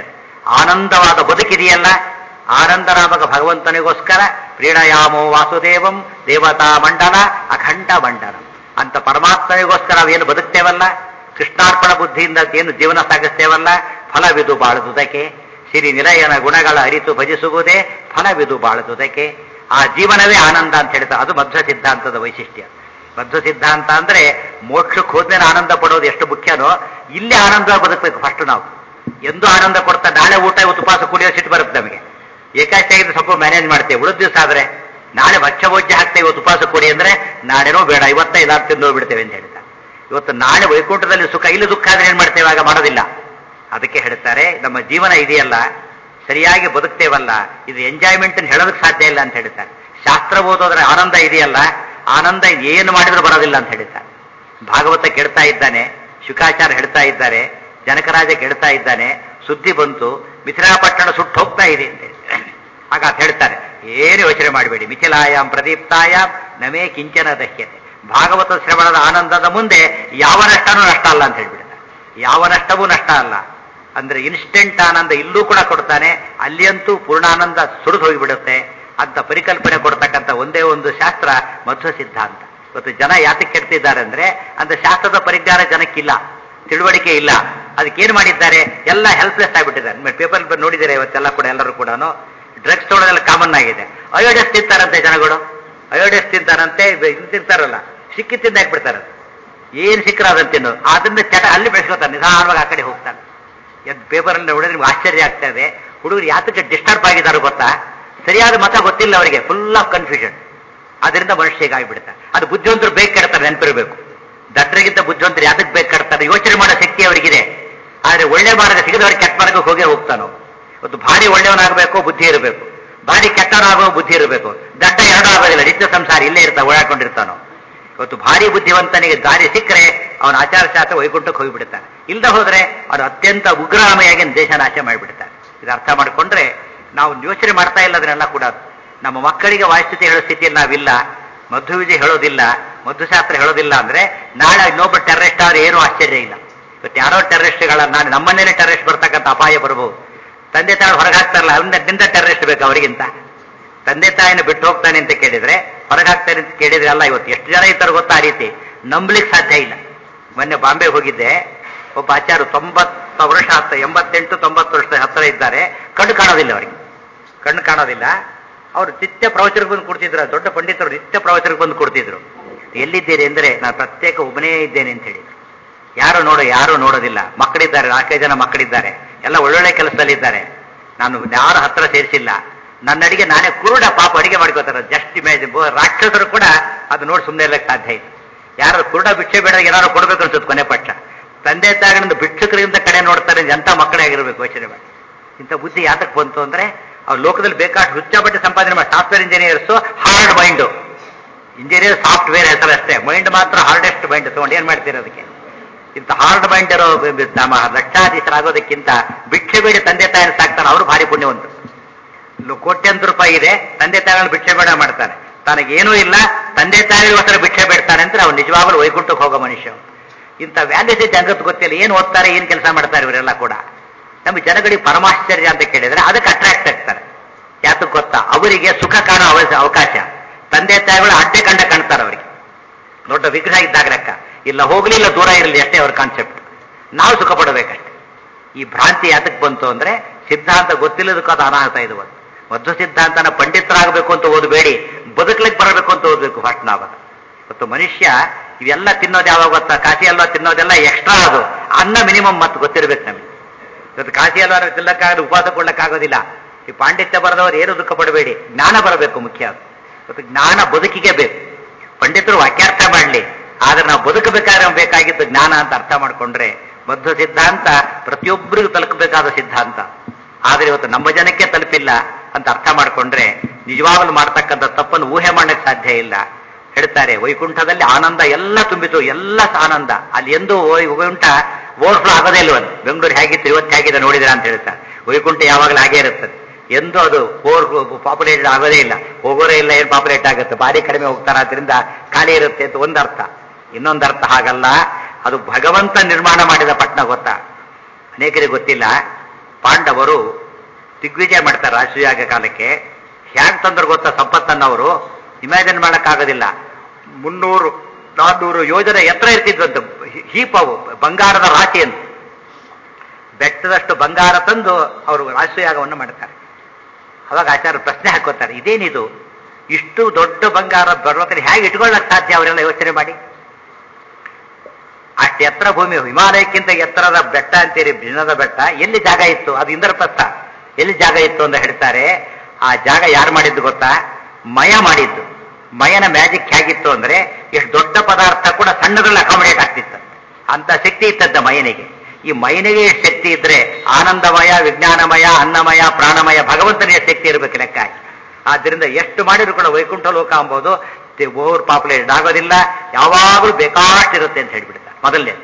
ಆನಂದವಾದ ಬದುಕಿದೆಯಲ್ಲ ಆನಂದರಾಮಕ ಭಗವಂತನಿಗೋಸ್ಕರ ಪ್ರೀಣಯಾಮೋ ವಾಸುದೇವಂ ದೇವತಾ ಮಂಡಲ ಅಖಂಡ ಮಂಡಲ ಅಂತ ಪರಮಾತ್ಮನಿಗೋಸ್ಕರ ನಾವೇನು ಬದುಕ್ತೇವಲ್ಲ ಕೃಷ್ಣಾರ್ಪಣ ಬುದ್ಧಿಯಿಂದ ಏನು ಜೀವನ ಸಾಗಿಸ್ತೇವಲ್ಲ ಫಲವಿದು ಬಾಳುವುದಕ್ಕೆ ಸಿರಿ ನಿಲಯನ ಗುಣಗಳ ಅರಿತು ಭಜಿಸುವುದೇ ಫಲವಿದು ಬಾಳುವುದಕ್ಕೆ ಆ ಜೀವನವೇ ಆನಂದ ಅಂತ ಹೇಳ್ತಾರೆ ಅದು ಮಧ್ವ ಸಿದ್ಧಾಂತದ ವೈಶಿಷ್ಟ್ಯ ಮಧ್ವ ಸಿದ್ಧಾಂತ ಅಂದ್ರೆ ಮೋಕ್ಷಕ್ಕೆ ಹೋದ್ಮೇಲೆ ಆನಂದ ಪಡೋದು ಎಷ್ಟು ಮುಖ್ಯನೋ ಇಲ್ಲಿ ಆನಂದ ಬದುಕಬೇಕು ಫಸ್ಟ್ ನಾವು ಎಂದು ಆನಂದ ಕೊಡ್ತಾ ನಾಳೆ ಊಟ ಇವತ್ತು ಉಪವಾಸ ಕುಡಿಯೋ ಸಿಟ್ಟು ಬರುತ್ತೆ ನಮಗೆ ಏಕಾಚಿಯಾಗಿದ್ದು ಸ್ವಲ್ಪ ಮ್ಯಾನೇಜ್ ಮಾಡ್ತೇವೆ ಉಳಿದ ದಿವಸ ಆದ್ರೆ ನಾಳೆ ಭಕ್ಷ್ಯ ಭೋಜ್ಯ ಹಾಕ್ತೇವೆ ಇವತ್ತು ಉಪವಾಸ ಕೊಡಿ ಅಂದ್ರೆ ನಾಳೆನೋ ಬೇಡ ಇವತ್ತ ಇದಾರು ತಿಂದು ಹೋಗ್ಬಿಡ್ತೇವೆ ಅಂತ ಹೇಳ್ತಾರೆ ಇವತ್ತು ನಾಳೆ ವೈಕುಂಠದಲ್ಲಿ ಸುಖ ಇಲ್ಲಿ ದುಃಖ ಆದ್ರೆ ಏನ್ ಮಾಡ್ತೇವೆ ಆಗ ಮಾಡೋದಿಲ್ಲ ಅದಕ್ಕೆ ಹೇಳ್ತಾರೆ ನಮ್ಮ ಜೀವನ ಇದೆಯಲ್ಲ ಸರಿಯಾಗಿ ಬದುಕ್ತೇವಲ್ಲ ಇದು ಎಂಜಾಯ್ಮೆಂಟ್ ಹೇಳೋದಕ್ಕೆ ಸಾಧ್ಯ ಇಲ್ಲ ಅಂತ ಹೇಳ್ತಾರೆ ಶಾಸ್ತ್ರ ಓದೋದ್ರೆ ಆನಂದ ಇದೆಯಲ್ಲ ಆನಂದ ಏನು ಮಾಡಿದ್ರು ಬರೋದಿಲ್ಲ ಅಂತ ಹೇಳ್ತಾರೆ ಭಾಗವತ ಕೇಳ್ತಾ ಇದ್ದಾನೆ ಶುಕಾಚಾರ ಹೇಳ್ತಾ ಇದ್ದಾರೆ ಜನಕರಾಜ ಕೇಳ್ತಾ ಇದ್ದಾನೆ ಸುದ್ದಿ ಬಂತು ಮಿಥಿಲಾಪಟ್ಟಣ ಸುಟ್ಟು ಹೋಗ್ತಾ ಇದೆ ಅಂತ ಹೇಳ್ತಾರೆ. ಆಗ ಅದ್ ಹೇಳ್ತಾರೆ ಏನು ಯೋಚನೆ ಮಾಡಬೇಡಿ ಮಿಥಿಲಾಯಾಮ್ ಪ್ರದೀಪ್ತಾಯಾಮ್ ನಮೇ ಕಿಂಚನ ದಹ್ಯತೆ ಭಾಗವತ ಶ್ರವಣದ ಆನಂದದ ಮುಂದೆ ಯಾವ ನಷ್ಟನೂ ನಷ್ಟ ಅಲ್ಲ ಅಂತ ಹೇಳ್ಬಿಡ್ತಾರೆ ಯಾವ ನಷ್ಟವೂ ನಷ್ಟ ಅಲ್ಲ ಅಂದ್ರೆ ಇನ್ಸ್ಟೆಂಟ್ ಆನಂದ ಇಲ್ಲೂ ಕೂಡ ಕೊಡ್ತಾನೆ ಅಲ್ಲಿಯಂತೂ ಪೂರ್ಣಾನಂದ ಸುರಿದು ಹೋಗಿಬಿಡುತ್ತೆ ಅಂತ ಪರಿಕಲ್ಪನೆ ಕೊಡ್ತಕ್ಕಂಥ ಒಂದೇ ಒಂದು ಶಾಸ್ತ್ರ ಮಧ್ವ ಸಿದ್ಧಾಂತ ಇವತ್ತು ಜನ ಯಾತಕ್ಕೆ ಕೆಡ್ತಿದ್ದಾರೆ ಅಂದ್ರೆ ಅಂತ ಶಾಸ್ತ್ರದ ಪರಿಜ್ಞಾನ ಜನಕ್ಕಿಲ್ಲ ತಿಳುವಳಿಕೆ ಇಲ್ಲ ಅದಕ್ಕೇನು ಮಾಡಿದ್ದಾರೆ ಎಲ್ಲ ಹೆಲ್ಪ್ಲೆಸ್ ಆಗಿಬಿಟ್ಟಿದ್ದಾರೆ ಪೇಪರ್ ನೋಡಿದ್ದಾರೆ ಇವತ್ತೆಲ್ಲ ಕೂಡ ಎಲ್ಲರೂ ಕೂಡ ಡ್ರಗ್ಸ್ ತೊಗೊಳೋದೆಲ್ಲ ಕಾಮನ್ ಆಗಿದೆ ಅಯೋಡೆಸ್ ತಿಂತಾರಂತೆ ಜನಗಳು ಅಯೋಡೆಸ್ ತಿಂತಾರಂತೆ ಇದು ತಿಂತಾರಲ್ಲ ಸಿಕ್ಕಿ ತಿಂದು ಹಾಕ್ಬಿಡ್ತಾರೆ ಏನ್ ಸಿಕ್ಕರ ಅದನ್ನ ತಿನ್ನು ಅದನ್ನ ಚಟ ಅಲ್ಲಿ ಬೆಳೆಸ್ಕೊತಾರೆ ನಿಧಾನವಾಗಿ ಆ ಕಡೆ ಹೋಗ್ತಾನೆ ಎದ್ ಪೇಪರ್ ಅಲ್ಲಿ ನೋಡಿದ್ರೆ ನಿಮ್ಗೆ ಆಶ್ಚರ್ಯ ಆಗ್ತಾ ಇದೆ ಹುಡುಗರು ಯಾತಕ್ಕೆ ಡಿಸ್ಟರ್ಬ್ ಆಗಿದ್ದಾರೆ ಗೊತ್ತಾ ಸರಿಯಾದ ಮತ ಗೊತ್ತಿಲ್ಲ ಅವರಿಗೆ ಫುಲ್ ಆಫ್ ಕನ್ಫ್ಯೂಷನ್ ಅದರಿಂದ ಮನುಷ್ಯ ಹೀಗಾಗ್ಬಿಡ್ತಾರೆ ಅದು ಬುದ್ಧಿವಂತರು ಬೇಕು ಕೆಡ್ತಾರೆ ನೆನಪಿರಬೇಕು ದಟ್ಟರಿಗಿಂತ ಬುದ್ಧಿವಂತರು ಯಾತಕ್ಕೆ ಬೇಕು ಕೆಡ್ತಾರೆ ಯೋಚನೆ ಮಾಡೋ ಶಕ್ತಿ ಅವರಿಗಿದೆ ಆದ್ರೆ ಒಳ್ಳೆ ಮಾರ್ಗ ಸಿಗದವ್ರಿಗೆ ಕೆಟ್ಟ ಮಾರ್ಗಕ್ಕೆ ಹೋಗೇ ಹೋಗ್ತಾನೋ ಇವತ್ತು ಭಾರಿ ಒಳ್ಳೆಯವನಾಗಬೇಕು ಬುದ್ಧಿ ಇರಬೇಕು ಭಾರಿ ಕೆಟ್ಟವನಾಗೋ ಬುದ್ಧಿ ಇರಬೇಕು ದಡ್ಡ ಎರಡೂ ಆಗೋದಿಲ್ಲ ನಿತ್ಯ ಸಂಸಾರ ಇಲ್ಲೇ ಇರ್ತಾನೆ ಓಡಾಡ್ಕೊಂಡಿರ್ತಾನೋ ಇವತ್ತು ಭಾರಿ ಬುದ್ಧಿವಂತನಿಗೆ ದಾರಿ ಸಿಕ್ಕರೆ ಅವನ ಆಚಾರ ಶಾಸ್ತ್ರ ವೈಕುಂಠಕ್ಕೆ ಹೋಗಿಬಿಡ್ತಾನೆ ಇಲ್ಲದೆ ಹೋದ್ರೆ ಅವನು ಅತ್ಯಂತ ಉಗ್ರಾಮೆಯಾಗಿ ದೇಶ ನಾಶ ಮಾಡಿಬಿಡ್ತಾನೆ ಇದು ಅರ್ಥ ಮಾಡಿಕೊಂಡ್ರೆ ನಾವು ಯೋಚನೆ ಮಾಡ್ತಾ ಇಲ್ಲ ಅದನ್ನೆಲ್ಲ ಕೂಡ ನಮ್ಮ ಮಕ್ಕಳಿಗೆ ವಾಯುಸ್ಥಿತಿ ಹೇಳೋ ಸ್ಥಿತಿಯಲ್ಲಿ ನಾವಿಲ್ಲ ಮಧು ವಿಜಯ ಹೇಳೋದಿಲ್ಲ ಮಧುಶಾಸ್ತ್ರ ಹೇಳೋದಿಲ್ಲ ಅಂದ್ರೆ ನಾಳೆ ಇನ್ನೊಬ್ಬ ಟೆರರಿಸ್ಟ್ ಆದ್ರೆ ಏನೂ ಆಶ್ಚರ್ಯ ಇಲ್ಲ ಇವತ್ತು ಯಾರೋ ಟೆರರಿಸ್ಟ್ಗಳನ್ನ ನಮ್ಮನೇಲೆ ಟೆರರಿಸ್ಟ್ ಬರ್ತಕ್ಕಂಥ ಅಪಾಯ ಬರಬಹುದು ತಂದೆ ತಾಯಿ ಹೊರಗೆ ಹಾಕ್ತಾರಲ್ಲ ಅವರಿಂದ ಟೆರರಿಸ್ಟ್ ಬೇಕು ಅವರಿಗಿಂತ ತಂದೆ ತಾಯಿನ ಬಿಟ್ಟು ಹೋಗ್ತಾನೆ ಅಂತ ಕೇಳಿದ್ರೆ ಹೊರಗೆ ಹಾಕ್ತಾನೆ ಅಂತ ಕೇಳಿದ್ರೆ ಅಲ್ಲ ಇವತ್ತು ಎಷ್ಟು ಜನ ಇರ್ತಾರೆ ಗೊತ್ತಾ ಆ ರೀತಿ ನಂಬಲಿಕ್ಕೆ ಸಾಧ್ಯ ಇಲ್ಲ ಮೊನ್ನೆ ಬಾಂಬೆ ಹೋಗಿದ್ದೆ ಒಬ್ಬ ಆಚಾರ್ಯ ತೊಂಬತ್ತು ವರ್ಷ ಹತ್ತ ಎಂಬತ್ತೆಂಟು ತೊಂಬತ್ತು ವರ್ಷ ಹತ್ತಿರ ಇದ್ದಾರೆ ಕಣ್ಣು ಕಾಣೋದಿಲ್ಲ ಅವರಿಗೆ ಕಣ್ಣು ಕಾಣೋದಿಲ್ಲ ಅವರು ನಿತ್ಯ ಪ್ರವಚನಕ್ಕೆ ಬಂದು ಕೊಡ್ತಿದ್ರು ದೊಡ್ಡ ಪಂಡಿತರು ನಿತ್ಯ ಪ್ರವಚನಕ್ಕೆ ಬಂದು ಕೊಡ್ತಿದ್ರು ಎಲ್ಲಿದ್ದೀರಿ ಅಂದ್ರೆ ನಾನು ಪ್ರತ್ಯೇಕ ಒಬ್ಬನೇ ಇದ್ದೇನೆ ಅಂತ ಹೇಳಿದ್ರು ಯಾರು ನೋಡೋ ಯಾರು ನೋಡೋದಿಲ್ಲ ಮಕ್ಕಳಿದ್ದಾರೆ ನಾಲ್ಕೈದು ಜನ ಮಕ್ಕಳಿದ್ದಾರೆ ಎಲ್ಲ ಒಳ್ಳೊಳ್ಳೆ ಕೆಲಸದಲ್ಲಿದ್ದಾರೆ ನಾನು ಯಾರ ಹತ್ರ ಸೇರಿಸಿಲ್ಲ ನನ್ನ ಅಡಿಗೆ ನಾನೇ ಕುರುಡ ಪಾಪ ಅಡಿಗೆ ಮಾಡ್ಕೋತಾರೆ ಜಸ್ಟ್ ಇಮೇಜ್ ರಾಕ್ಷಸರು ಕೂಡ ಅದು ನೋಡಿ ಸುಮ್ಮನೆ ಇರ್ಲಿಕ್ಕೆ ಸಾಧ್ಯ ಇಲ್ಲ ಯಾರು ಕುರುಡ ಭಿಕ್ಷೆ ಬೇಡ ಏನಾದ್ರು ಕೊಡ್ಬೇಕು ಅನ್ಸುತ್ತೆ ಕೊನೆ ಪಕ್ಷ ತಂದೆ ತಾಯಿಗಳಿಂದ ಭಿಕ್ಷುಕರಿಂದ ಕಡೆ ನೋಡ್ತಾರೆ ಎಂತ ಮಕ್ಕಳೇ ಆಗಿರ್ಬೇಕು ಯೋಚನೆ ಮಾಡಿ ಇಂಥ ಬುದ್ಧಿ ಯಾತಕ್ಕೆ ಬಂತು ಅಂದ್ರೆ ಅವ್ರು ಲೋಕದಲ್ಲಿ ಬೇಕಾದ ಹುಚ್ಚಾಬಟ್ಟೆ ಸಂಪಾದನೆ ಮಾಡಿ software engineers hard mind engineer software ಹೆಸರು ಅಷ್ಟೇ ಮೈಂಡ್ ಮಾತ್ರ ಹಾರ್ಡೆಸ್ಟ್ ಮೈಂಡ್ ತಗೊಂಡು ಏನ್ ಮಾಡ್ತೀರ ಅದಕ್ಕೆ ಇಂಥ ಹಾರ್ಡ್ ಮೈಂಡ್ ಇರೋ ನಮ್ಮ ಲಕ್ಷಾಧೀಶರಾಗೋದಕ್ಕಿಂತ ಭಿಕ್ಷೆ ಬೇಡ ತಂದೆ ತಾಯಿನ ಸಾಕ್ತಾನೆ ಅವರು ಭಾರಿ ಪುಣ್ಯವಂತರು ಇನ್ನು ಕೋಟ್ಯಂತರ ರೂಪಾಯಿ ಇದೆ ತಂದೆ ತಾಯಿಗಳು ಭಿಕ್ಷೆ ಬೇಡ ಮಾಡ್ತಾನೆ ತನಗೇನೂ ಇಲ್ಲ ತಂದೆ ತಾಯಿಗೋಸ್ಕರ ಭಿಕ್ಷೆ ಬೇಡ್ತಾನೆ ಅಂದ್ರೆ ಅವ್ನು ನಿಜವಾಗ್ಲೂ ವೈಕುಂಠಕ್ಕೆ ಹೋಗೋ ಮನುಷ್ಯ ಇಂಥ ವ್ಯಾಲ್ಯೂಸ್ ಜಗತ್ತು ಗೊತ್ತಿಲ್ಲ ಏನು ಓದ್ತಾರೆ ಏನು ಕೆಲಸ ಮಾಡ್ತಾರೆ ಇವರೆಲ್ಲ ಕೂಡ ನಮ್ಮ ಜನಗಳಿಗೆ ಪರಮಾಶ್ಚರ್ಯ ಅಂತ ಕೇಳಿದ್ರೆ ಅದಕ್ಕೆ ಅಟ್ರಾಕ್ಟ್ ಆಗ್ತಾರೆ ಯಾತಕ್ಕೆ ಗೊತ್ತಾ ಅವರಿಗೆ ಸುಖ ಕಾಣೋ ಅವ- ಅವಕಾಶ ತಂದೆ ತಾಯಿಗಳು ಅಡ್ಡೆ ಕಂಡ ಕಾಣ್ತಾರೆ ಅವರಿಗೆ ದೊಡ್ಡ ವಿಗ್ರಹ ಇದ್ದಾಗ ಲೆಕ್ಕ ಇಲ್ಲ ಹೋಗ್ಲಿ ಇಲ್ಲ ದೂರ ಇರಲಿ ಅಷ್ಟೇ ಅವ್ರ ಕಾನ್ಸೆಪ್ಟ್ ನಾವು ಸುಖ ಪಡಬೇಕಷ್ಟೆ ಈ ಭ್ರಾಂತಿ ಯಾತಕ್ಕೆ ಬಂತು ಅಂದ್ರೆ ಸಿದ್ಧಾಂತ ಗೊತ್ತಿಲ್ಲದಕ್ಕೂ ಅದು ಅನಾಹುತ ಇದು ಒಂದು ಮಧ್ವ ಸಿದ್ಧಾಂತನ ಪಂಡಿತರಾಗಬೇಕು ಅಂತ ಓದಬೇಡಿ ಬದುಕಲಿಕ್ಕೆ ಬರಬೇಕು ಅಂತ ಓದಬೇಕು ಫಸ್ಟ್ ನಾವು ಅದು. ಮತ್ತು ಮನುಷ್ಯ ಇವೆಲ್ಲ ತಿನ್ನೋದು ಯಾವಾಗ ಗೊತ್ತಾ ಕಾಸಿ ಹಲ್ವಾ ತಿನ್ನೋದೆಲ್ಲ ಎಕ್ಸ್ಟ್ರಾ ಅದು ಅನ್ನ ಮಿನಿಮಮ್ ಮತ್ತು ಗೊತ್ತಿರ್ಬೇಕು ನಮಗೆ ಇವತ್ತು ಕಾಸಿ ಹಲ್ವಾ ತಿನ್ನಕ್ಕಾಗದು ಉಪವಾಸ ಕೊಡ್ಲಕ್ಕಾಗೋದಿಲ್ಲ ಈ ಪಾಂಡಿತ್ಯ ಬರೆದವರು ಏನು ದುಃಖ ಪಡಬೇಡಿ ಜ್ಞಾನ ಬರಬೇಕು ಮುಖ್ಯ ಅದು ಇವತ್ತು ಜ್ಞಾನ ಬದುಕಿಗೆ ಬೇಕು ಪಂಡಿತರು ವಾಕ್ಯಾರ್ಥ ಮಾಡಲಿ ಆದ್ರೆ ನಾವು ಬದುಕಬೇಕಾದ್ರೆ ಬೇಕಾಗಿದ್ದು ಜ್ಞಾನ ಅಂತ ಅರ್ಥ ಮಾಡ್ಕೊಂಡ್ರೆ ಮಧ್ವ ಸಿದ್ಧಾಂತ ಪ್ರತಿಯೊಬ್ಬರಿಗೂ ತಲುಪಬೇಕಾದ ಸಿದ್ಧಾಂತ ಆದ್ರೆ ಇವತ್ತು ನಮ್ಮ ಜನಕ್ಕೆ ತಲುಪಿಲ್ಲ ಅಂತ ಅರ್ಥ ಮಾಡ್ಕೊಂಡ್ರೆ ನಿಜವಾಗಲೂ ಮಾಡ್ತಕ್ಕಂಥ ತಪ್ಪನ್ನು ಊಹೆ ಮಾಡಕ್ಕೆ ಸಾಧ್ಯ ಇಲ್ಲ ಹೇಳ್ತಾರೆ ವೈಕುಂಠದಲ್ಲಿ ಆನಂದ ಎಲ್ಲ ತುಂಬಿತು ಎಲ್ಲ ಆನಂದ ಅಲ್ಲಿ ಎಂದು ವೈಕುಂಠ ಓವರ್ಫ್ಲೋ ಆಗೋದೇ ಇಲ್ವನ್ ಬೆಂಗಳೂರು ಹೇಗಿತ್ತು ಇವತ್ತು ಹೇಗಿದೆ ನೋಡಿದ್ರ ಅಂತ ಹೇಳ್ತಾರೆ ವೈಕುಂಠ ಯಾವಾಗಲೂ ಹಾಗೇ ಇರುತ್ತದೆ ಎಂದು ಅದು ಓವರ್ ಪಾಪ್ಯುಲೇಟೆಡ್ ಆಗೋದೇ ಇಲ್ಲ ಹೋಗೋರೇ ಇಲ್ಲ ಏನು ಪಾಪ್ಯುಲೇಟ್ ಆಗುತ್ತೆ ಭಾರಿ ಕಡಿಮೆ ಹೋಗ್ತಾರೆ ಆದ್ರಿಂದ ಖಾಲಿ ಇರುತ್ತೆ ಅಂತ ಒಂದು ಅರ್ಥ ಇನ್ನೊಂದು ಅರ್ಥ ಹಾಗಲ್ಲ ಅದು ಭಗವಂತ ನಿರ್ಮಾಣ ಮಾಡಿದ ಪಟ್ಟಣ ಗೊತ್ತಾ ಅನೇಕರಿಗೆ ಗೊತ್ತಿಲ್ಲ ಪಾಂಡವರು ದಿಗ್ವಿಜಯ ಮಾಡ್ತಾರೆ ರಾಜಸೂಯಾಗ ಕಾಲಕ್ಕೆ ಹ್ಯಾಂಗ್ ತಂದ್ರು ಗೊತ್ತಾ ಸಂಪತ್ತನ್ನವರು ಇಮ್ಯಾಜಿನ್ ಮಾಡೋಕ್ಕಾಗೋದಿಲ್ಲ ಮುನ್ನೂರು ನಾನ್ನೂರು ಯೋಜನೆ ಎತ್ತರ ಇರ್ತಿದ್ವಂತ ಹೀಪ್ ಅವು ಬಂಗಾರದ ರಾಶಿ ಅಂತ ಬೆಟ್ಟದಷ್ಟು ಬಂಗಾರ ತಂದು ಅವರು ರಾಜಸೂಯಾಗವನ್ನು ಮಾಡ್ತಾರೆ ಅವಾಗ ಆಚಾರ್ಯ ಪ್ರಶ್ನೆ ಹಾಕೋತಾರೆ ಇದೇನಿದು ಇಷ್ಟು ದೊಡ್ಡ ಬಂಗಾರ ಪರ್ವತನ ಹೇಗೆ ಇಟ್ಕೊಳ್ಳಕ್ ಸಾಧ್ಯ ಅವರೆಲ್ಲ ಯೋಚನೆ ಮಾಡಿ ಅಷ್ಟು ಎತ್ತರ ಭೂಮಿ ಹಿಮಾಲಯಕ್ಕಿಂತ ಎತ್ತರದ ಬೆಟ್ಟ ಅಂತೀರಿ ಭಿನ್ನದ ಬೆಟ್ಟ ಎಲ್ಲಿ ಜಾಗ ಇತ್ತು ಅದು ಇಂದ್ರಪ್ರಸ್ಥ ಎಲ್ಲಿ ಜಾಗ ಇತ್ತು ಅಂತ ಹೇಳ್ತಾರೆ ಆ ಜಾಗ ಯಾರು ಮಾಡಿದ್ದು ಗೊತ್ತಾ ಮಯ ಮಾಡಿದ್ದು ಮಯನ ಮ್ಯಾಜಿಕ್ ಹೇಗಿತ್ತು ಅಂದ್ರೆ ಎಷ್ಟು ದೊಡ್ಡ ಪದಾರ್ಥ ಕೂಡ ಸಣ್ಣದ್ರಲ್ಲಿ ಅಕಾಮಿಡೇಟ್ ಆಗ್ತಿತ್ತು ಅಂತ ಶಕ್ತಿ ಇತ್ತದ್ದ ಮಯನಿಗೆ ಈ ಮೈನಿಗೆ ಎಷ್ಟು ಶಕ್ತಿ ಇದ್ರೆ ಆನಂದಮಯ ವಿಜ್ಞಾನಮಯ ಅನ್ನಮಯ ಪ್ರಾಣಮಯ ಭಗವಂತನಿಗೆ ಶಕ್ತಿ ಇರಬೇಕು ಲೆಕ್ಕ ಹಾಕಿ. ಆದ್ದರಿಂದ ಎಷ್ಟು ಮಾಡಿದ್ರು ಕೂಡ ವೈಕುಂಠ ಲೋಕ ಅಂಬೋದು ಓವರ್ ಪಾಪ್ಯುಲೇಟೆಡ್ ಆಗೋದಿಲ್ಲ ಯಾವಾಗಲೂ ಬೇಕಾಷ್ಟಿರುತ್ತೆ ಅಂತ ಹೇಳ್ಬಿಡ್ತಾರೆ ಮೊದಲನೇ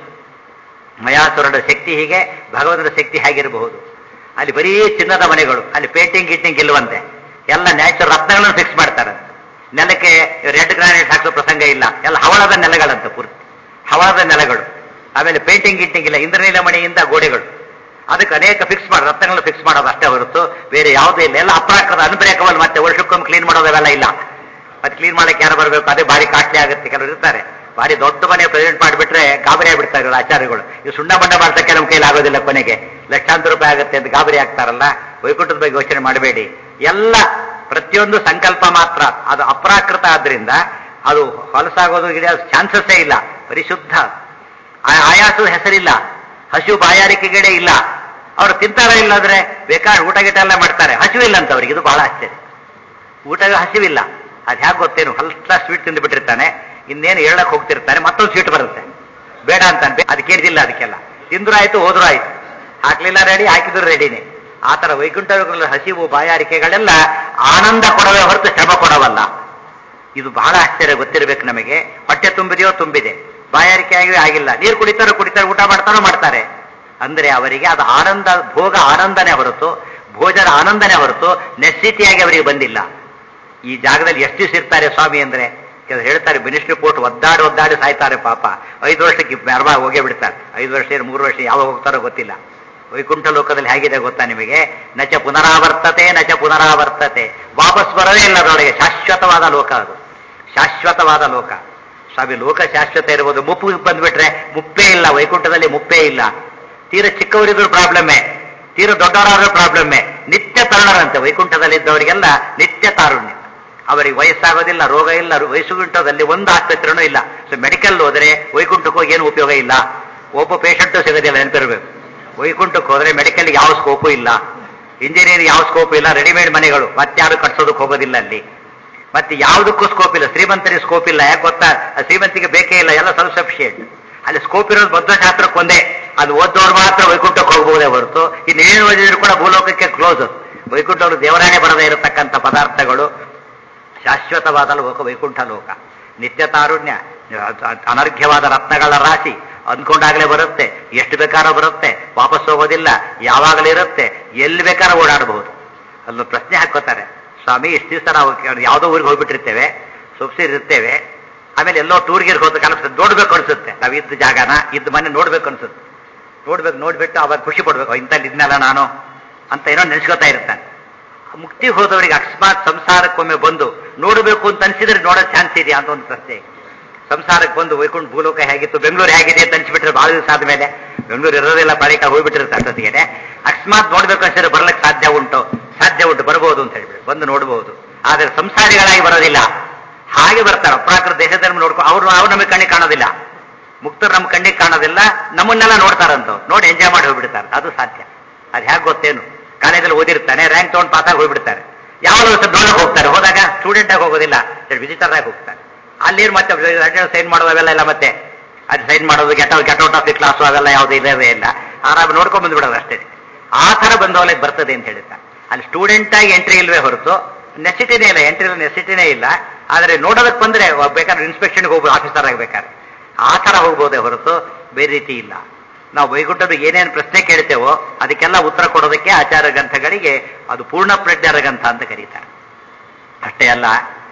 ಮಯಾಸುರನ ಶಕ್ತಿ ಹೀಗೆ ಭಗವಂತನ ಶಕ್ತಿ ಹೇಗಿರಬಹುದು ಅಲ್ಲಿ ಬರೀ ಚಿನ್ನದ ಮನೆಗಳು ಅಲ್ಲಿ ಪೇಂಟಿಂಗ್ ಗೀಟಿಂಗ್ ಇಲ್ಲವಂತೆ ಎಲ್ಲ ನ್ಯಾಚುರಲ್ ರತ್ನಗಳನ್ನು ಫಿಕ್ಸ್ ಮಾಡ್ತಾರೆ ನೆಲಕ್ಕೆ ರೆಡ್ ಗ್ರಾನೈಟ್ ಹಾಕೋ ಪ್ರಸಂಗ ಇಲ್ಲ ಎಲ್ಲ ಹವಳದ ನೆಲಗಳಂತ ಪೂರ್ತಿ ಹವಳದ ನೆಲಗಳು ಆಮೇಲೆ ಪೇಂಟಿಂಗ್ ಗೀಟಿಂಗ್ ಇಲ್ಲ ಇಂದ್ರನೀಲ ಮಣಿಯಿಂದ ಗೋಡೆಗಳು ಅದಕ್ಕೆ ಅನೇಕ ಫಿಕ್ಸ್ ಮಾಡಿ ರತ್ನಗಳು ಫಿಕ್ಸ್ ಮಾಡೋದು ಅಷ್ಟೇ ಹೊರತು ಬೇರೆ ಯಾವುದೇ ಇಲ್ಲ ಎಲ್ಲ ಅಪ್ರಾಕೃತ ಅನ್ಬ್ರೇಕಬಲ್ ಮತ್ತೆ ವರ್ಷಕ್ಕೊಮ್ಮೆ ಕ್ಲೀನ್ ಮಾಡೋದವೆಲ್ಲ ಇಲ್ಲ ಮತ್ತೆ ಕ್ಲೀನ್ ಮಾಡಕ್ಕೆ ಯಾರು ಬರಬೇಕು ಅದೇ ಭಾರಿ ಕಾಸ್ಟ್ಲಿ ಆಗುತ್ತೆ ಕೆಲವರು ಇರ್ತಾರೆ ಭಾರಿ ದೊಡ್ಡ ಮನೆ ಪ್ರೆಸೆಂಟ್ ಮಾಡಿಬಿಟ್ರೆ ಗಾಬರಿ ಆಗ್ಬಿಡ್ತಾರೆ ಇವ್ರು ಆಚಾರ್ಯಗಳು ಈ ಸುಣ್ಣ ಬಣ್ಣ ಮಾಡ್ಸಕ್ಕೆ ನಮ್ಮ ಕೈಲಿ ಆಗೋದಿಲ್ಲ ಕೊನೆಗೆ ಲಕ್ಷಾಂತರ ರೂಪಾಯಿ ಆಗುತ್ತೆ ಅಂತ ಗಾಬರಿ ಆಗ್ತಾರಲ್ಲ ವೈಕುಂಠದ ಬಗ್ಗೆ ಯೋಚನೆ ಮಾಡಬೇಡಿ ಎಲ್ಲ ಪ್ರತಿಯೊಂದು ಸಂಕಲ್ಪ ಮಾತ್ರ ಅದು ಅಪ್ರಾಕೃತ ಆದ್ರಿಂದ ಅದು ಹೊಲಸಾಗೋದು ಚಾನ್ಸಸ್ಸೇ ಇಲ್ಲ ಪರಿಶುದ್ಧ ಆ- ಆಯಾಸದ ಹೆಸರಿಲ್ಲ ಹಸಿವು ಬಾಯಾರಿಕೆಗಡೆ ಇಲ್ಲ ಅವ್ರು ತಿಂತಾರ ಇಲ್ಲಾಂದ್ರೆ ಬೇಕಾದ್ರೆ ಊಟ ಗೀಟ ಎಲ್ಲ ಮಾಡ್ತಾರೆ ಹಸಿವಿಲ್ಲ ಅಂತ ಅವ್ರಿಗೆ ಇದು ಬಹಳ ಆಶ್ಚರ್ಯ ಊಟ ಹಸಿವಿಲ್ಲ ಅದು ಹೇಗೆ ಗೊತ್ತೇನು ಹಲ್ಸ ಸ್ವೀಟ್ ತಿಂದು ಬಿಟ್ಟಿರ್ತಾನೆ ಇನ್ನೇನು ಹೇಳಕ್ ಹೋಗ್ತಿರ್ತಾನೆ ಮತ್ತೊಂದು ಸ್ವೀಟ್ ಬರುತ್ತೆ ಬೇಡ ಅಂತಾನೆ ಅದಕ್ಕೇನಿಲ್ಲ ಅದಕ್ಕೆಲ್ಲ ತಿಂದ್ರು ಆಯ್ತು ಹೋದ್ರು ಆಯ್ತು ಹಾಕ್ಲಿಲ್ಲ ರೆಡಿ ಹಾಕಿದ್ರು ರೆಡಿನೇ ಆ ತರ ವೈಕುಂಠ ಲೋಕದಲ್ಲಿ ಹಸಿವು ಬಾಯಾರಿಕೆಗಳೆಲ್ಲ ಆನಂದ ಕೊಡವೇ ಹೊರತು ಶ್ರಮ ಕೊಡವಲ್ಲ ಇದು ಬಹಳ ಆಶ್ಚರ್ಯ ಗೊತ್ತಿರಬೇಕು ನಮಗೆ ಹೊಟ್ಟೆ ತುಂಬಿದೆಯೋ ತುಂಬಿದೆ ಬಾಯಾರಿಕೆ ಆಗಿವೆ ಆಗಿಲ್ಲ ನೀರು ಕುಡಿತಾರೋ ಕುಡಿತಾರೆ ಊಟ ಮಾಡ್ತಾರೋ ಮಾಡ್ತಾರೆ ಅಂದ್ರೆ ಅವರಿಗೆ ಅದು ಆನಂದ ಭೋಗ ಆನಂದನೇ ಹೊರತು ಭೋಜನ ಆನಂದನೇ ಹೊರತು ನೆಸಿಟಿಯಾಗಿ ಅವರಿಗೆ ಬಂದಿಲ್ಲ ಈ ಜಾಗದಲ್ಲಿ ಎಷ್ಟು ದಿವಸ ಇರ್ತಾರೆ ಸ್ವಾಮಿ ಅಂದ್ರೆ ಕೆಲವರು ಹೇಳ್ತಾರೆ ಮಿನಿಸ್ಟ್ರಿ ಕೋರ್ಟ್ ಒದ್ದಾಡಿ ಒದ್ದಾಡಿ ಸಾಯ್ತಾರೆ ಪಾಪ ಐದು ವರ್ಷಕ್ಕೆ ಮೆರವ ಹೋಗೇ ಬಿಡ್ತಾರೆ ಐದು ವರ್ಷ ಏನು ಮೂರು ವರ್ಷ ಯಾವಾಗ ಹೋಗ್ತಾರೋ ಗೊತ್ತಿಲ್ಲ ವೈಕುಂಠ ಲೋಕದಲ್ಲಿ ಹೇಗಿದೆ ಗೊತ್ತಾ ನಿಮಗೆ ನಚ ಪುನರಾವರ್ತತೆ ನಚ ಪುನರಾವರ್ತತೆ ವಾಪಸ್ ಬರೋದೇ ಇಲ್ಲ ಅದರೊಳಗೆ ಶಾಶ್ವತವಾದ ಲೋಕ ಅದು ಶಾಶ್ವತವಾದ ಲೋಕ ಸ್ವಾಮಿ ಲೋಕ ಶಾಶ್ವತ ಇರ್ಬೋದು ಮುಪ್ಪು ಬಂದ್ಬಿಟ್ರೆ ಮುಪ್ಪೇ ಇಲ್ಲ ವೈಕುಂಠದಲ್ಲಿ ಮುಪ್ಪೇ ಇಲ್ಲ ತೀರ ಚಿಕ್ಕವರಿದ್ರು ಪ್ರಾಬ್ಲಮ್ಮೇ ತೀರ ದೊಡ್ಡವರಾದ್ರೂ ಪ್ರಾಬ್ಲಮ್ಮೇ ನಿತ್ಯ ತರುಣರಂತೆ ವೈಕುಂಠದಲ್ಲಿದ್ದವರಿಗೆಲ್ಲ ನಿತ್ಯ ತಾರುಣ್ಯ ಅವರಿಗೆ ವಯಸ್ಸಾಗೋದಿಲ್ಲ ರೋಗ ಇಲ್ಲ ವಯಸ್ಸುಗುಂಟದಲ್ಲಿ ಒಂದು ಆಸ್ಪತ್ರೆನೂ ಇಲ್ಲ ಸೊ ಮೆಡಿಕಲ್ ಹೋದರೆ ವೈಕುಂಠಕ್ಕೆ ಹೋಗಿ ಏನು ಉಪಯೋಗ ಇಲ್ಲ ಒಬ್ಬ ಪೇಷಂಟು ಸಿಗೋದಿಲ್ಲ ನೆನಪಿರ್ಬೇಕು ವೈಕುಂಠಕ್ಕೆ ಹೋದ್ರೆ ಮೆಡಿಕಲ್ ಯಾವ ಸ್ಕೋಪು ಇಲ್ಲ ಇಂಜಿನಿಯರಿಂಗ್ ಯಾವ ಸ್ಕೋಪ್ ಇಲ್ಲ ರೆಡಿಮೇಡ್ ಮನೆಗಳು ಮತ್ತಾರು ಕಟ್ಸೋದಕ್ಕೆ ಹೋಗೋದಿಲ್ಲ ಅಲ್ಲಿ ಮತ್ತೆ ಯಾವುದಕ್ಕೂ ಸ್ಕೋಪ್ ಇಲ್ಲ ಶ್ರೀಮಂತರಿಗೆ ಸ್ಕೋಪ್ ಇಲ್ಲ ಯಾಕೆ ಗೊತ್ತಾ ಆ ಶ್ರೀಮಂತಿಗೆ ಬೇಕೇ ಇಲ್ಲ ಎಲ್ಲ ಸೆಲ್ಫ್ ಸಫಿಷಿಯೆಂಟ್ ಅಲ್ಲಿ ಸ್ಕೋಪ್ ಇರೋದು ಬದ್ಧಶಾಸ್ತ್ರಕ್ಕೆ ಒಂದೇ ಅದು ಓದೋರು ಮಾತ್ರ ವೈಕುಂಠಕ್ಕೆ ಹೋಗಬಹುದೇ ಹೊರತು ಇನ್ನೇನು ಓದಿದ್ರು ಕೂಡ ಭೂಲೋಕಕ್ಕೆ ಕ್ಲೋಸ್ ವೈಕುಂಠವರು ದೇವರಾಣೆ ಬರದೇ ಇರತಕ್ಕಂಥ ಪದಾರ್ಥಗಳು ಶಾಶ್ವತವಾದ ಲೋಕ ವೈಕುಂಠ ಲೋಕ ನಿತ್ಯ ತಾರುಣ್ಯ ಅನರ್ಘ್ಯವಾದ ರತ್ನಗಳ ರಾಶಿ ಅಂದ್ಕೊಂಡಾಗಲೇ ಬರುತ್ತೆ ಎಷ್ಟು ಬೇಕಾದ್ರೂ ಬರುತ್ತೆ ವಾಪಸ್ ಹೋಗೋದಿಲ್ಲ ಯಾವಾಗಲಿರುತ್ತೆ ಎಲ್ಲಿ ಬೇಕಾದ್ರೂ ಓಡಾಡಬಹುದು ಅಲ್ಲೊಂದು ಪ್ರಶ್ನೆ ಹಾಕೋತಾರೆ ಸ್ವಾಮಿ ಇಷ್ಟು ದಿವಸ ನಾವು ಯಾವುದೋ ಊರಿಗೆ ಹೋಗ್ಬಿಟ್ಟಿರ್ತೇವೆ ಸೊಪ್ಸಿರಿರ್ತೇವೆ ಆಮೇಲೆ ಎಲ್ಲೋ ಟೂರ್ಗೆ ಹೋದ ಅನಿಸುತ್ತೆ ನೋಡ್ಬೇಕು ಅನ್ಸುತ್ತೆ ನಾವು ಇದ್ದ ಜಾಗನ ಇದ್ದ ಮನೆ ನೋಡ್ಬೇಕು ಅನ್ಸುತ್ತೆ ನೋಡ್ಬೇಕು ನೋಡ್ಬಿಟ್ಟು ಅವಾಗ ಖುಷಿ ಪಡ್ಬೇಕು ಇಂಥಲ್ಲಿ ಇದ್ನಲ್ಲ ನಾನು ಅಂತ ಏನೋ ನೆನೆಸ್ಕೊತಾ ಇರ್ತಾನೆ ಮುಕ್ತಿಗೆ ಹೋದವರಿಗೆ ಅಕಸ್ಮಾತ್ ಸಂಸಾರಕ್ಕೊಮ್ಮೆ ಬಂದು ನೋಡಬೇಕು ಅಂತ ಅನ್ಸಿದ್ರೆ ನೋಡೋ ಚಾನ್ಸ್ ಇದೆಯಾ ಅಂತ ಒಂದು ಪ್ರಶ್ನೆ ಸಂಸಾರಕ್ಕೆ ಬಂದು ವೈಕುಂಠ ಭೂಲೋಕ ಹೇಗಿತ್ತು ಬೆಂಗಳೂರು ಹೇಗಿದೆ ಅಂತ ಅನ್ಸ್ಬಿಟ್ರೆ ಬಹಳ ದಿವಸ ಆದ್ಮೇಲೆ ಬೆಂಗಳೂರು ಇರೋದಿಲ್ಲ ಬಾಳಿಕ ಹೋಗ್ಬಿಟ್ಟಿರುತ್ತೆ ಅಷ್ಟೊತ್ತಿಗೆ ಅಕಸ್ಮಾತ್ ನೋಡ್ಬೇಕು ಅನ್ಸಿದ್ರೆ ಬರ್ಲಿಕ್ಕೆ ಸಾಧ್ಯ ಉಂಟು ಸಾಧ್ಯ ಉಂಟು ಬರ್ಬೋದು ಅಂತ ಹೇಳ್ಬಿಟ್ಟು ಬಂದು ನೋಡಬಹುದು ಆದರೆ ಸಂಸಾರಿಗಳಾಗಿ ಬರೋದಿಲ್ಲ ಹಾಗೆ ಬರ್ತಾರೆ ಅಪ್ರಾಕೃತ ದೇಶ ಧರ್ಮ ನೋಡ್ಕೊ ಅವ್ರು ಅವ್ರು ನಮಗೆ ಕಣ್ಣಿಗೆ ಕಾಣೋದಿಲ್ಲ ಮುಕ್ತರು ನಮ್ಮ ಕಣ್ಣಿಗೆ ಕಾಣೋದಿಲ್ಲ ನಮ್ಮನ್ನೆಲ್ಲ ನೋಡ್ತಾರಂತ ನೋಡಿ ಎಂಜಾಯ್ ಮಾಡಿ ಹೋಗ್ಬಿಡ್ತಾರೆ ಅದು ಸಾಧ್ಯ ಅದು ಹೇಗೆ ಗೊತ್ತೇನು ಕಾಲೇಜಲ್ಲಿ ಓದಿರ್ತಾನೆ ರ್ಯಾಂಕ್ ತಗೊಂಡು ಪಾಸಾಗಿ ಹೋಗ್ಬಿಡ್ತಾರೆ ಯಾವ ನೋಡಕ್ ಹೋಗ್ತಾರೆ ಹೋದಾಗ ಸ್ಟೂಡೆಂಟ್ ಆಗಿ ಹೋಗೋದಿಲ್ಲ ವಿಸಿಟರ್ ಆಗಿ ಹೋಗ್ತಾರೆ ಅಲ್ಲಿ ಮತ್ತೆ ಸೈನ್ ಮಾಡೋದವೆಲ್ಲ ಇಲ್ಲ ಮತ್ತೆ ಅದು ಸೈನ್ ಮಾಡೋದು get out get out of the class ಅವೆಲ್ಲ ಯಾವುದೇ ಇಲ್ಲವೇ ಇಲ್ಲ ಆರಾಮ ನೋಡ್ಕೊಂಡ್ ಬಂದ್ಬಿಡೋದು ಅಷ್ಟೇ ಆ ಥರ ಬಂದವಳಿಗೆ ಬರ್ತದೆ ಅಂತ ಹೇಳ್ತಾರೆ ಅಲ್ಲಿ ಸ್ಟೂಡೆಂಟ್ ಆಗಿ ಎಂಟ್ರಿ ಇಲ್ವೇ ಹೊರತು ನೆಸಿಟಿನೇ ಇಲ್ಲ ಎಂಟ್ರಿ ನೆಸಿಟಿನೇ ಇಲ್ಲ ಆದರೆ ನೋಡೋದಕ್ಕೆ ಬಂದ್ರೆ ಬೇಕಾದ್ರೆ ಇನ್ಸ್ಪೆಕ್ಷನ್ಗೆ ಹೋಗ್ಬೋದು ಆಫೀಸರ್ ಆಗಬೇಕಾದ್ರೆ ಆ ಥರ ಹೋಗ್ಬೋದೇ ಹೊರತು ಬೇರೆ ರೀತಿ ಇಲ್ಲ ನಾವು ವೈಕುಂಠದ ಏನೇನು ಪ್ರಶ್ನೆ ಕೇಳ್ತೇವೋ ಅದಕ್ಕೆಲ್ಲ ಉತ್ತರ ಕೊಡೋದಕ್ಕೆ ಆಚಾರ ಗ್ರಂಥಗಳಿಗೆ ಅದು ಪೂರ್ಣ ಪ್ರಜ್ಞಾರ ಗ್ರಂಥ ಅಂತ ಕರೀತಾರೆ ಅಷ್ಟೇ ಅಲ್ಲ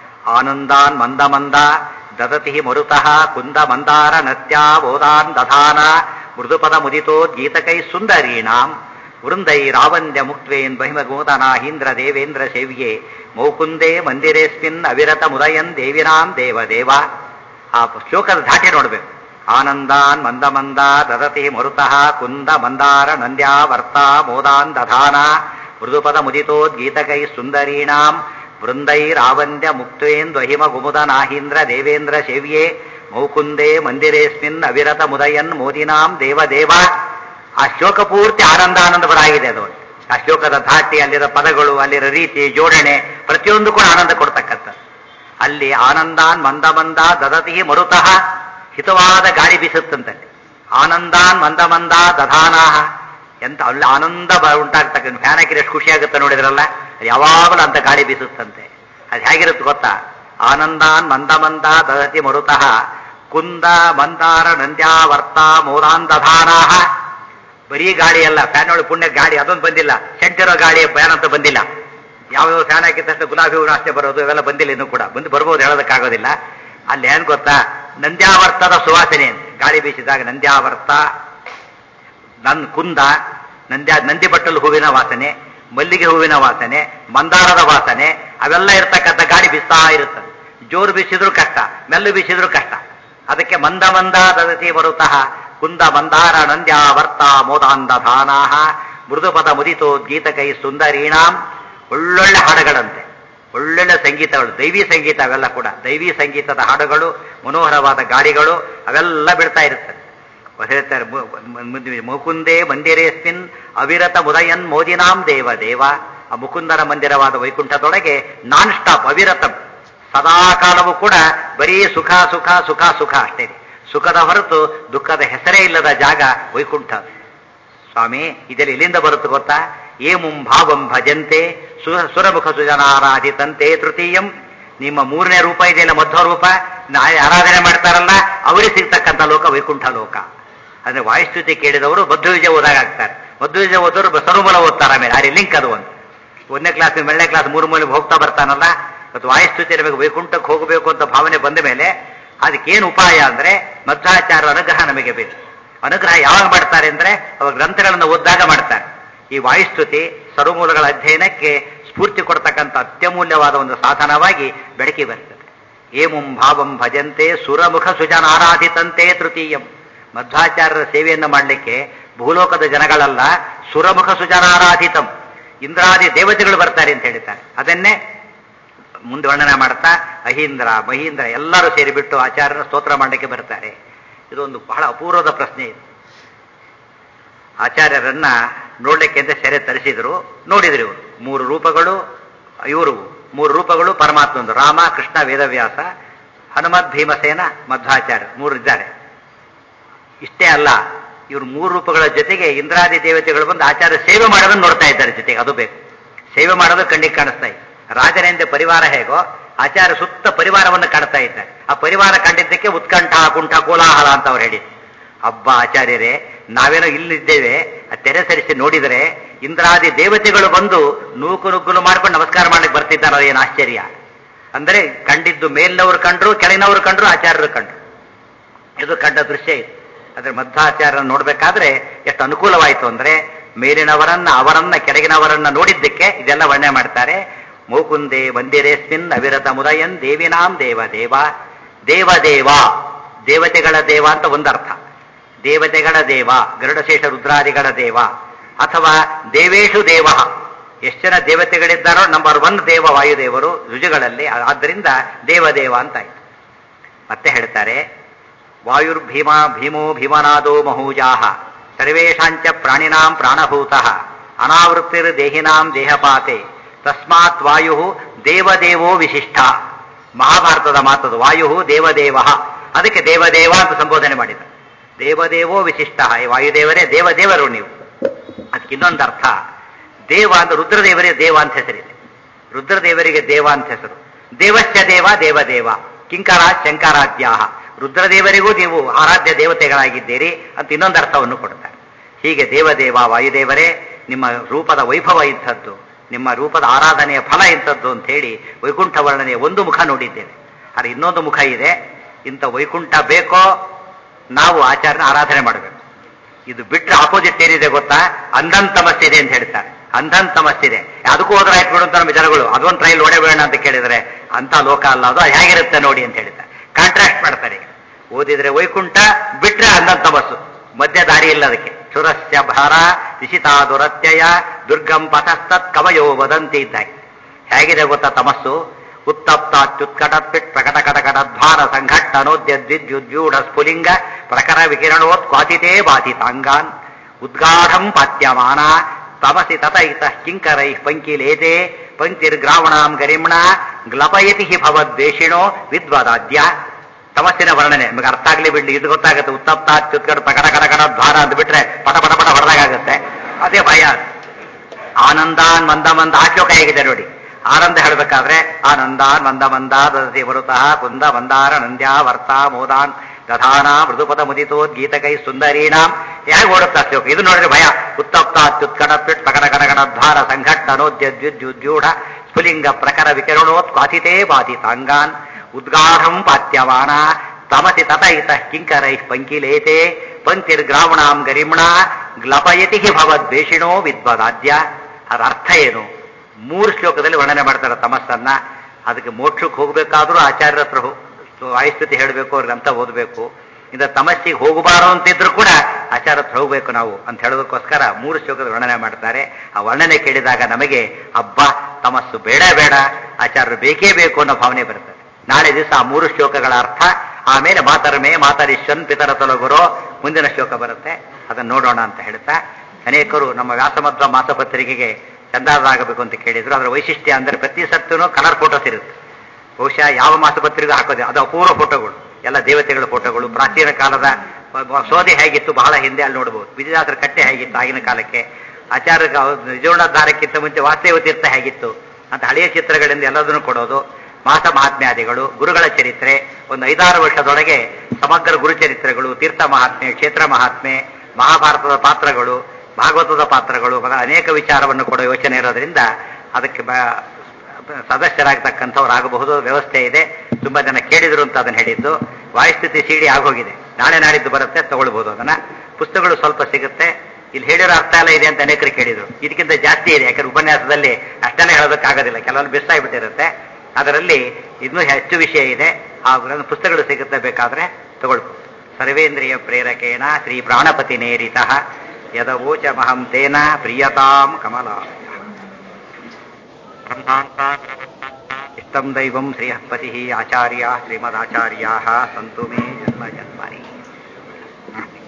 ಆನಂದಾನ್ ಮಂದ ಮಂದ ದದತಿ ಮರುತಃ ಕುಂದ ಮಂದಾರ ನತ್ಯ ಬೋಧಾನ್ ದಧಾನ ಮೃದುಪದ ಮುದಿತೋ ಗೀತಕೈ ಸುಂದರೀಣಾಂ ವೃಂದೈ ರಾವಂದ್ಯ ಮುಕ್ತ್ವೇನ್ ಬಹಿಮಗೋದನಾಹೀಂದ್ರ ದೇವೇಂದ್ರ ಸೇವ್ಯೆ ಮೌಕುಂದೇ ಮಂದಿರೇಸ್ಮಿನ್ ಅವಿರತ ಮುದಯನ್ ದೇವಿನಾಂ ದೇವ ದೇವ ಆ ಶ್ಲೋಕದ ಧಾಟೆ ನೋಡ್ಬೇಕು ಆನಂದಾನ್ ಮಂದ ಮಂದ ದದತಿ ಮರುತಃ ಕುಂದ ಮಂದಾರ ನಂದ್ಯಾ ವರ್ತ ಮೋದಾನ್ ದಧಾನ ಮೃದುಪದ ಮುದಿತೋದ್ಗೀತಕೈ ಸುಂದರೀಣಾಂ ವೃಂದೈರಾವಂದ್ಯ ಮುಕ್ತೇನ್ ದ್ವಹಿಮ ಗುಮುದನಾಹೀಂದ್ರ ದೇವೇಂದ್ರ ಸೇವ್ಯೆ ಮೌಕುಂದೇ ಮಂದಿರೇಸ್ಮಿನ್ ಅವಿರತ ಮುದಯನ್ ಮೋದಿನಾಂ ದೇವ ದೇವ ಆ ಶ್ಲೋಕ ಪೂರ್ತಿ ಆನಂದ ಆನಂದಪರಾಗಿದೆ ಅದು ಆ ಶ್ಲೋಕದ ಧಾಟಿ ಅಲ್ಲಿರೋ ಪದಗಳು ಅಲ್ಲಿರೋ ರೀತಿ ಜೋಡಣೆ ಪ್ರತಿಯೊಂದು ಕೂಡ ಆನಂದ ಕೊಡ್ತಕ್ಕಂಥದ್ದು ಅಲ್ಲಿ ಆನಂದಾನ್ ಮಂದ ಮಂದ ದದತಿ ಮರುತಃ ಹಿತವಾದ ಗಾಳಿ ಬೀಸುತ್ತಂತೆ ಆನಂದಾನ್ ಮಂದ ಮಂದ ದಧಾನಾಹ ಎಂತ ಅಲ್ಲಿ ಆನಂದ ಬ- ಉಂಟಾಗ್ತಕ್ಕಂಥ ಫ್ಯಾನ್ ಹಾಕಿದ್ರೆ ಎಷ್ಟು ಖುಷಿ ಆಗುತ್ತೆ ನೋಡಿದ್ರಲ್ಲ ಅದು ಯಾವಾಗಲೂ ಅಂತ ಗಾಳಿ ಬೀಸುತ್ತಂತೆ ಅದು ಹೇಗಿರುತ್ತೆ ಗೊತ್ತಾ ಆನಂದಾನ್ ಮಂದ ಮಂದ ದದತಿ ಮರುತಃ ಕುಂದ ಮಂದಾರ ನಂದ್ಯಾವರ್ತ ಮೋದಾನ್ ದಧಾನಾಹ ಬರೀ ಗಾಳಿ ಅಲ್ಲ ಫ್ಯಾನ್ ಒಳಗೆ ಪುಣ್ಯ ಗಾಳಿ ಅದೊಂದು ಬಂದಿಲ್ಲ ಸೆಂಟಿರೋ ಗಾಳಿ ಫ್ಯಾನ್ ಅಂತ ಬಂದಿಲ್ಲ ಯಾವ್ಯಾವ ಫ್ಯಾನ್ ಹಾಕಿದ ತಕ್ಷಣ ಗುಲಾಬಿ ಹೂವಿನ ವಾಸನೆ ಬರೋದು ಇವೆಲ್ಲ ಬಂದಿಲ್ಲ ಇನ್ನೂ ಕೂಡ ಬಂದು ಬರ್ಬೋದು ಹೇಳೋದಕ್ಕಾಗೋದಿಲ್ಲ ಅಲ್ಲಿ ಏನ್ ಗೊತ್ತಾ ನಂದ್ಯಾವರ್ತದ ಸುವಾಸನೆ ಅಂತ ಗಾಳಿ ಬೀಸಿದಾಗ ನಂದ್ಯಾವರ್ತ ನನ್ ಕುಂದ ನಂದ್ಯಾ ನಂದಿ ಬಟ್ಟಲು ಹೂವಿನ ವಾಸನೆ ಮಲ್ಲಿಗೆ ಹೂವಿನ ವಾಸನೆ ಮಂದಾರದ ವಾಸನೆ ಅವೆಲ್ಲ ಇರ್ತಕ್ಕಂಥ ಗಾಳಿ ಬೀಸ್ತಾ ಇರುತ್ತದೆ ಜೋರು ಬೀಸಿದ್ರು ಕಷ್ಟ ಮೆಲ್ಲು ಬೀಸಿದ್ರು ಕಷ್ಟ ಅದಕ್ಕೆ ಮಂದ ಮಂದ ದದತಿ ಬರುತಃ ಕುಂದ ಮಂದಾರ ನಂದ್ಯಾವರ್ತ ಮೋದಾಂದ ಧಾನಾಹ ಮೃದುಪದ ಮುದಿತೋ ಗೀತಕೈ ಸುಂದರೀಣಾಂ ಒಳ್ಳೊಳ್ಳೆ ಹಾಡುಗಳಂತೆ ಒಳ್ಳೊಳ್ಳೆ ಸಂಗೀತಗಳು ದೈವಿ ಸಂಗೀತ ಅವೆಲ್ಲ ಕೂಡ ದೈವಿ ಸಂಗೀತದ ಹಾಡುಗಳು ಮನೋಹರವಾದ ಗಾಳಿಗಳು ಅವೆಲ್ಲ ಬಿಡ್ತಾ ಇರುತ್ತದೆ ಹೇಳ್ತಾರೆ ಮು- ಮು- ಮು- ಮುಕುಂದೇ ಮಂದಿರೇಸ್ಮಿನ್ ಅವಿರತ ಮುದಯನ್ ಮೋದಿನಾಂ ದೇವ ದೇವ ಆ ಮುಕುಂದರ ಮಂದಿರವಾದ ವೈಕುಂಠದೊಳಗೆ ನಾನ್ ಸ್ಟಾಪ್ ಅವಿರತಂ ಸದಾ ಕಾಲವೂ ಕೂಡ ಬರೀ ಸುಖ ಸುಖ ಸುಖ ಸುಖ ಅಷ್ಟೇ ಸುಖದ ಹೊರತು ದುಃಖದ ಹೆಸರೇ ಇಲ್ಲದ ಜಾಗ ವೈಕುಂಠ ಸ್ವಾಮಿ ಇದೆಲ್ಲ ಎಲ್ಲಿಂದ ಬರುತ್ತೆ ಗೊತ್ತಾ ಏಮುಂ ಭಾವಂ ಭಜಂತೆ ಸು ಸುರಮುಖ ಸುಜನಾರಾಧಿತಂತೆ ತೃತೀಯಂ ನಿಮ್ಮ ಮೂರನೇ ರೂಪ ಇದೆಯಲ್ಲ ಮಧ್ವ ರೂಪ ನಾ- ಆರಾಧನೆ ಮಾಡ್ತಾರಲ್ಲ ಅವರಿಗೆ ಸಿಗ್ತಕ್ಕಂಥ ಲೋಕ ವೈಕುಂಠ ಲೋಕ ಅಂದ್ರೆ ವಾಯುಸ್ತುತಿ ಕೇಳಿದವರು ಮಧ್ವವಿಜ ಓದಾಗ ಆಗ್ತಾರೆ ಮಧ್ವವಿಜ ಓದೋರು ಸರ್ವಮೂಲ ಓದ್ತಾರೆ ಆಮೇಲೆ ಆ ಲಿಂಕ್ ಅದು ಒಂದು ಒಂದನೇ ಕ್ಲಾಸ್ ಎರಡನೇ ಕ್ಲಾಸ್ ಮೂರು ಮೂಲೆ ಹೋಗ್ತಾ ಬರ್ತಾನಲ್ಲ ಇವತ್ತು ವಾಯುಸ್ತುತಿ ನಮಗೆ ವೈಕುಂಠಕ್ಕೆ ಹೋಗಬೇಕು ಅಂತ ಭಾವನೆ ಬಂದ ಮೇಲೆ ಅದಕ್ಕೇನು ಉಪಾಯ ಅಂದ್ರೆ ಮಧ್ವಾಚಾರ್ಯ ಅನುಗ್ರಹ ನಮಗೆ ಬೇಕು ಅನುಗ್ರಹ ಯಾವಾಗ ಮಾಡ್ತಾರೆ ಅಂದ್ರೆ ಅವಾಗ ಗ್ರಂಥಗಳನ್ನು ಓದಿದಾಗ ಮಾಡ್ತಾರೆ ಈ ವಾಯುಸ್ತುತಿ ಸರ್ವಮೂಲಗಳ ಅಧ್ಯಯನಕ್ಕೆ ಸ್ಫೂರ್ತಿ ಕೊಡ್ತಕ್ಕಂಥ ಅತ್ಯಮೂಲ್ಯವಾದ ಒಂದು ಸಾಧನವಾಗಿ ಬೆಳಕಿ ಬರ್ತದೆ ಏಮುಂ ಭಾವಂ ಭಜಂತೆ ಸುರಮುಖ ಸುಜನ ಆರಾಧಿತಂತೆ ತೃತೀಯಂ ಮಧ್ವಾಚಾರ್ಯರ ಸೇವೆಯನ್ನು ಮಾಡಲಿಕ್ಕೆ ಭೂಲೋಕದ ಜನಗಳಲ್ಲ ಸುರಮುಖ ಸುಜನಾರಾಧಿತಂ ಇಂದ್ರಾದಿ ದೇವತೆಗಳು ಬರ್ತಾರೆ ಅಂತ ಹೇಳ್ತಾರೆ ಅದನ್ನೇ ಮುಂದೆ ವರ್ಣನೆ ಮಾಡ್ತಾ ಅಹೀಂದ್ರ ಮಹೀಂದ್ರ ಎಲ್ಲರೂ ಸೇರಿಬಿಟ್ಟು ಆಚಾರ್ಯನ ಸ್ತೋತ್ರ ಮಾಡಲಿಕ್ಕೆ ಬರ್ತಾರೆ ಇದೊಂದು ಬಹಳ ಅಪೂರ್ವದ ಪ್ರಶ್ನೆ ಇದು ಆಚಾರ್ಯರನ್ನ ನೋಡ್ಲಿಕ್ಕೆ ಅಂತ ಸೆರೆ ತರಿಸಿದ್ರು ನೋಡಿದ್ರು ಇವರು ಮೂರು ರೂಪಗಳು ಇವರು ಮೂರು ರೂಪಗಳು ಪರಮಾತ್ಮಂದು ರಾಮ ಕೃಷ್ಣ ವೇದವ್ಯಾಸ ಹನುಮದ್ ಭೀಮಸೇನ ಮಧ್ವಾಚಾರ್ಯ ಮೂರು ಇದ್ದಾರೆ ಇಷ್ಟೇ ಅಲ್ಲ ಇವರು ಮೂರು ರೂಪಗಳ ಜೊತೆಗೆ ಇಂದ್ರಾದಿ ದೇವತೆಗಳು ಬಂದು ಆಚಾರ್ಯ ಸೇವೆ ಮಾಡೋದನ್ನು ನೋಡ್ತಾ ಇದ್ದಾರೆ ಜೊತೆಗೆ ಅದು ಬೇಕು ಸೇವೆ ಮಾಡೋದು ಕಣ್ಣಿಗೆ ಕಾಣಿಸ್ತಾ ಇದೆ ರಾಜನೆಂದೇ ಪರಿವಾರ ಹೇಗೋ ಆಚಾರ್ಯ ಸುತ್ತ ಪರಿವಾರವನ್ನು ಕಾಣ್ತಾ ಇದ್ದಾರೆ ಆ ಪರಿವಾರ ಕಂಡಿದ್ದಕ್ಕೆ ಉತ್ಕಂಠ ಕುಂಠ ಕೋಲಾಹಲ ಅಂತ ಅವ್ರು ಹೇಳಿದ್ರು ಹಬ್ಬ ಆಚಾರ್ಯರೇ ನಾವೇನೋ ಇಲ್ಲಿದ್ದೇವೆ ಆ ತೆರೆ ಸರಿಸಿ ನೋಡಿದರೆ ಇಂದ್ರಾದಿ ದೇವತೆಗಳು ಬಂದು ನೂಕು ನುಗ್ಗುಲು ಮಾಡ್ಕೊಂಡು ನಮಸ್ಕಾರ ಮಾಡ್ಲಿಕ್ಕೆ ಬರ್ತಿದ್ದಾರೆ ಏನು ಆಶ್ಚರ್ಯ ಅಂದ್ರೆ ಕಂಡಿದ್ದು ಮೇಲಿನವರು ಕಂಡ್ರು ಕೆಳಗಿನವರು ಕಂಡ್ರು ಆಚಾರ್ಯರು ಕಂಡ್ರು ಇದು ಕಂಡ ದೃಶ್ಯ ಇದು ಅದ್ರ ಮಧ್ವಾಚಾರ್ಯ ನೋಡ್ಬೇಕಾದ್ರೆ ಎಷ್ಟು ಅನುಕೂಲವಾಯಿತು ಅಂದ್ರೆ ಮೇಲಿನವರನ್ನ ಅವರನ್ನ ಕೆಳಗಿನವರನ್ನ ನೋಡಿದ್ದಕ್ಕೆ ಇದೆಲ್ಲ ವರ್ಣನೆ ಮಾಡ್ತಾರೆ ಮೂಕುಂದೆ ಮಂದಿರೇಸ್ಮಿನ್ ಅವಿರತ ಮುದಯನ್ ದೇವಿನಾಂ ದೇವ ದೇವ ದೇವ ದೇವ ದೇವತೆಗಳ ದೇವ ಅಂತ ಒಂದರ್ಥ ದೇವತೆಗಳ ದೇವ ಗರುಡಶೇಷ ರುದ್ರಾದಿಗಳ ದೇವ ಅಥವಾ ದೇವೇಶು ದೇವ ಎಷ್ಟು ಜನ ದೇವತೆಗಳಿದ್ದಾರೋ ನಂಬರ್ ಒನ್ ದೇವ ವಾಯುದೇವರು ರುಜುಗಳಲ್ಲಿ ಆದ್ದರಿಂದ ದೇವದೇವ ಅಂತ ಆಯ್ತು ಮತ್ತೆ ಹೇಳ್ತಾರೆ ವಾಯುರ್ಭೀಮ ಭೀಮೋ ಭೀಮನಾದೋ ಮಹೂಜಾಹ ಸರ್ವೇಷಾಂಚ ಪ್ರಾಣಿನಾಂ ಪ್ರಾಣಭೂತಃ ಅನಾವೃತ್ತಿರ್ ದೇಹಿನಾಂ ದೇಹಪಾತೆ ತಸ್ಮಾತ್ ವಾಯು ದೇವದೇವೋ ವಿಶಿಷ್ಟ ಮಹಾಭಾರತದ ಮಾತದು ವಾಯು ದೇವದೇವ ಅದಕ್ಕೆ ದೇವದೇವ ಅಂತ ಸಂಬೋಧನೆ ಮಾಡಿದ ದೇವದೇವೋ ವಿಶಿಷ್ಟ ಈ ವಾಯುದೇವರೇ ದೇವದೇವರು ನೀವು ಅದಕ್ಕೆ ಇನ್ನೊಂದು ಅರ್ಥ ದೇವ ಅಂದ್ರೆ ರುದ್ರದೇವರಿಗೆ ದೇವ ಅಂತ ಹೆಸರಿದೆ ರುದ್ರದೇವರಿಗೆ ದೇವ ಅಂತ ಹೆಸರು ದೇವಶ್ಚ ದೇವ ದೇವದೇವ ಕಿಂಕರ ಶಂಕರಾದ್ಯಾಹ ರುದ್ರದೇವರಿಗೂ ನೀವು ಆರಾಧ್ಯ ದೇವತೆಗಳಾಗಿದ್ದೀರಿ ಅಂತ ಇನ್ನೊಂದು ಅರ್ಥವನ್ನು ಕೊಡ್ತಾರೆ ಹೀಗೆ ದೇವದೇವ ವಾಯುದೇವರೇ ನಿಮ್ಮ ರೂಪದ ವೈಭವ ಇಂಥದ್ದು ನಿಮ್ಮ ರೂಪದ ಆರಾಧನೆಯ ಫಲ ಇಂಥದ್ದು ಅಂತ ಹೇಳಿ ವೈಕುಂಠ ವರ್ಣನೆಯ ಒಂದು ಮುಖ ನೋಡಿದ್ದೇವೆ ಆದರೆ ಇನ್ನೊಂದು ಮುಖ ಇದೆ ಇಂಥ ವೈಕುಂಠ ಬೇಕೋ ನಾವು ಆಚಾರ್ಯನ ಆರಾಧನೆ ಮಾಡಬೇಕು ಇದು ಬಿಟ್ರೆ ಆಪೋಸಿಟ್ ಏನಿದೆ ಗೊತ್ತಾ ಅಂಧನ್ ತಮಸ್ಸಿದೆ ಅಂತ ಹೇಳ್ತಾರೆ ಅಂಧನ್ ತಮಸ್ಸಿದೆ ಅದಕ್ಕೂ ಹೋದ್ರೆ ಆಯ್ತು ಬಿಡು ಅಂತ ನಮ್ಮ ಜನಗಳು ಅದೊಂದು ಟ್ರೈಲ್ ಓಡೇ ಬೇಡ ಅಂತ ಕೇಳಿದ್ರೆ ಅಂತ ಲೋಕ ಅಲ್ಲ ಅದು ಅದು ಹೇಗಿರುತ್ತೆ ನೋಡಿ ಅಂತ ಹೇಳ್ತಾರೆ ಕಾಂಟ್ರಾಕ್ಟ್ ಮಾಡ್ತಾರೆ ಈಗ ಓದಿದ್ರೆ ವೈಕುಂಠ ಬಿಟ್ರೆ ಅಂಧನ್ ತಮಸ್ಸು ಮಧ್ಯ ದಾರಿ ಇಲ್ಲ ಅದಕ್ಕೆ ಚುರಸ್ಯ ಭಾರ ದಿಶಿತಾ ದುರತ್ಯಯ ದುರ್ಗಂ ಪಥಸ್ತತ್ ಕವಯೋ ವದಂತಿ ಇದ್ದಾಗೆ ಹೇಗಿದೆ ಗೊತ್ತಾ ತಮಸ್ಸು ಉತ್ತಪ್ತಾತ್ಯುತ್ಕಟತ್ಪಿಟ್ ಪ್ರಕಟ ಕಟಕಟಧ್ವಾರ ಸಂಘಟ್ಟ ಅನೋದ್ಯ ದ್ವಿದ್ಯುದ್ಯೂಢ ಸ್ಫುಲಿಂಗ ಪ್ರಕರ ವಿಕಿರಣೋತ್ ಕ್ವಾತಿತೇ ಬಾಧಿತಾಂಗಾನ್ ಉದ್ಗಾಢಂ ಪಾತ್ಯಮಾನ ತಮಸಿ ತತ ಇತ ಕಿಂಕರೈ ಪಂಕಿಲೇತೆ ಪಂಕ್ತಿರ್ಗ್ರಾವಣಾಂ ಗರಿಮ್ಣ ಗ್ಲಪಯತಿ ಹಿ ಭವದ್ವೇಷಿಣೋ ವಿದ್ವದಾದ್ಯ ತಮಸ್ಸಿನ ವರ್ಣನೆ ನಿಮಗೆ ಅರ್ಥ ಆಗ್ಲಿ ಬಿಡ್ಲಿ ಇದು ಗೊತ್ತಾಗುತ್ತೆ ಉತ್ತಪ್ತ ಅತ್ಯುತ್ಕಟ ಪ್ರಕಟ ಕಟಕಟ ದ್ವಾರ ಅಂತ ಬಿಟ್ರೆ ಪಟ ಪಟ ಪಟ ಹೊಡೆದಾಗುತ್ತೆ ಅದೇ ಭಯ ಆನಂದಾನ್ ಮಂದ ಮಂದ ಆ ಶ್ಲೋಕ ಹೇಗಿದೆ ನೋಡಿ ಆನಂದ ಹೇಳಬೇಕಾದ್ರೆ ಆನಂದಾನ್ ಮಂದ ಮಂದ ದದತಿ ಮರುತಃ ಕುಂದ ಮಂದಾರ ನಂದ್ಯ ವರ್ತ ಮೋದಾನ್ ದಧಾನ ಮೃದುಪದ ಮುದಿತೋದ್ ಗೀತಕೈ ಸುಂದರೀನಾಂ ಹೇಗೆ ಓಡುತ್ತಾ ಶ್ಲೋಕ ಇದು ನೋಡಿದ್ರೆ ಭಯ ಉತ್ತಪ್ತ ಅತ್ಯುತ್ಕಟ ಪಿಟ್ ಪ್ರಕಟ ಕಟಕಟ ದ್ವಾರ ಸಂಘಟ್ಟ ಅನೋದ್ಯ ದ್ಯುದ್ಯುದ್ಯೂಢ ಸ್ಫುಲಿಂಗ ಪ್ರಕರ ವಿಕಿರಣೋತ್ ಕ್ವಾತಿತೇ ಬಾಧಿತಾಂಗಾನ್ ಉದ್ಗಾಢಂ ಪಾತ್ಯಮಾನ ತಮಸಿ ತತ ಇತ ಕಿಂಕರೈ ಪಂಕಿಲೇತೆ ಪಂಕ್ತಿರ್ಗ್ರಾವಣಾಂ ಗರಿಮ್ಣ ಗ್ಲಪಯತಿ ಹಿ ಭವದ್ವೇಷಿಣೋ ವಿದ್ವದಾದ್ಯ ಅದರ ಅರ್ಥ ಏನು ಮೂರು ಶ್ಲೋಕದಲ್ಲಿ ವರ್ಣನೆ ಮಾಡ್ತಾರೆ ತಮಸ್ಸನ್ನ ಅದಕ್ಕೆ ಮೋಕ್ಷಕ್ಕೆ ಹೋಗಬೇಕಾದ್ರೂ ಆಚಾರ್ಯರ ಹತ್ರ ಹೋ- ವಾಯುಸ್ಥಿತಿ ಹೇಳಬೇಕು ಅವ್ರಿಗೆ ಅಂತ ಓದಬೇಕು ಇಂದ ತಮಸ್ಸಿಗೆ ಹೋಗಬಾರೋ ಅಂತಿದ್ರು ಕೂಡ ಆಚಾರ್ಯ ಹತ್ರ ಹೋಗ್ಬೇಕು ನಾವು ಅಂತ ಹೇಳೋದಕ್ಕೋಸ್ಕರ ಮೂರು ಶ್ಲೋಕದ ವರ್ಣನೆ ಮಾಡ್ತಾರೆ ಆ ವರ್ಣನೆ ಕೇಳಿದಾಗ ನಮಗೆ ಅಬ್ಬಾ ತಮಸ್ಸು ಬೇಡ ಬೇಡ ಆಚಾರ್ಯರು ಬೇಕೇ ಬೇಕು ಅನ್ನೋ ಭಾವನೆ ಬರ್ತದೆ ನಾಳೆ ದಿವಸ ಆ ಮೂರು ಶ್ಲೋಕಗಳ ಅರ್ಥ ಆಮೇಲೆ ಮಾತರಮೇ ಮಾತರಿಶ್ವನ್ ಪಿತರ ತೊಲಗುರೋ ಮುಂದಿನ ಶ್ಲೋಕ ಬರುತ್ತೆ ಅದನ್ನು ನೋಡೋಣ ಅಂತ ಹೇಳ್ತಾ ಅನೇಕರು ನಮ್ಮ ವ್ಯಾಸಮಧ್ವ ಮಾಸಪತ್ರಿಕೆಗೆ ಚಂದಾದಾಗಬೇಕು ಅಂತ ಕೇಳಿದ್ರು ಅದರ ವೈಶಿಷ್ಟ್ಯ ಅಂದ್ರೆ ಪ್ರತಿ ಸತ್ತೂ ಕಲರ್ ಫೋಟೋಸ್ ಇರುತ್ತೆ ಬಹುಶಃ ಯಾವ ಮಾಸಪತ್ರಿಕೆ ಹಾಕೋದೆ ಅದು ಅಪೂರ್ವ ಫೋಟೋಗಳು ಎಲ್ಲ ದೇವತೆಗಳ ಫೋಟೋಗಳು ಪ್ರಾಚೀನ ಕಾಲದ ಸೋದೆ ಹೇಗಿತ್ತು ಬಹಳ ಹಿಂದೆ ಅಲ್ಲಿ ನೋಡಬಹುದು ವಿಜಯದಾಸರ ಕಟ್ಟೆ ಹೇಗಿತ್ತು ಆಗಿನ ಕಾಲಕ್ಕೆ ಆಚಾರ್ಯ ನಿಜೋಣಧಾರಕ್ಕಿಂತ ಮುಂಚೆ ವಾಸ್ತವ ತೀರ್ಥ ಹೇಗಿತ್ತು ಅಂತ ಹಳೆಯ ಚಿತ್ರಗಳಿಂದ ಎಲ್ಲದನ್ನು ಕೊಡೋದು ಮಾಸ ಮಹಾತ್ಮ್ಯಾದಿಗಳು ಗುರುಗಳ ಚರಿತ್ರೆ ಒಂದು ಐದಾರು ವರ್ಷದೊಳಗೆ ಸಮಗ್ರ ಗುರು ಚರಿತ್ರೆಗಳು ತೀರ್ಥ ಮಹಾತ್ಮೆ ಕ್ಷೇತ್ರ ಮಹಾತ್ಮೆ ಮಹಾಭಾರತದ ಪಾತ್ರಗಳು ಭಾಗವತದ ಪಾತ್ರಗಳು ಮೊದಲ ಅನೇಕ ವಿಚಾರವನ್ನು ಕೊಡೋ ಯೋಚನೆ ಇರೋದ್ರಿಂದ ಅದಕ್ಕೆ ಬ- ಸದಸ್ಯರಾಗತಕ್ಕಂಥವ್ರಾಗಬಹುದು ವ್ಯವಸ್ಥೆ ಇದೆ ತುಂಬಾ ಜನ ಕೇಳಿದ್ರು ಅಂತ ಅದನ್ನ ಹೇಳಿದ್ದು ವಾಯುಸ್ಥಿತಿ ಸಿಡಿ ಆಗೋಗಿದೆ ನಾಳೆ ನಾಡಿದ್ದು ಬರುತ್ತೆ ತಗೊಳ್ಬಹುದು ಅದನ್ನ ಪುಸ್ತಕಗಳು ಸ್ವಲ್ಪ ಸಿಗುತ್ತೆ ಇಲ್ಲಿ ಹೇಳಿರೋ ಅರ್ಥ ಎಲ್ಲ ಇದೆ ಅಂತ ಅನೇಕರು ಕೇಳಿದ್ರು ಇದಕ್ಕಿಂತ ಜಾಸ್ತಿ ಇದೆ ಯಾಕಂದ್ರೆ ಉಪನ್ಯಾಸದಲ್ಲಿ ಅಷ್ಟನ್ನೇ ಹೇಳೋದಕ್ಕಾಗೋದಿಲ್ಲ ಕೆಲವೊಂದು ಮಿಸ್ ಆಗಿಬಿಟ್ಟಿರುತ್ತೆ ಅದರಲ್ಲಿ ಇನ್ನೂ ಹೆಚ್ಚು ವಿಷಯ ಇದೆ ಆ ಪುಸ್ತಕಗಳು ಸಿಗುತ್ತೆ ಬೇಕಾದ್ರೆ ತಗೊಳ್ಬಹುದು ಸರ್ವೇಂದ್ರಿಯ ಪ್ರೇರಕೇಣ ಶ್ರೀ ಪ್ರಾಣಪತಿ ನೇರಿತ ಯದವೋಚ ಮಹಂ ತೇನ ಪ್ರಿಯತಾಂ ಕಮಲ ಇಷ್ಟಂ ದೈವಂ ಶ್ರೀಹಪತಿ ಆಚಾರ್ಯ ಶ್ರೀಮದಾಚಾರ್ಯಾ ಸಂತು ಮೇ ಜನ್ಮ ಜನ್ಮನಿ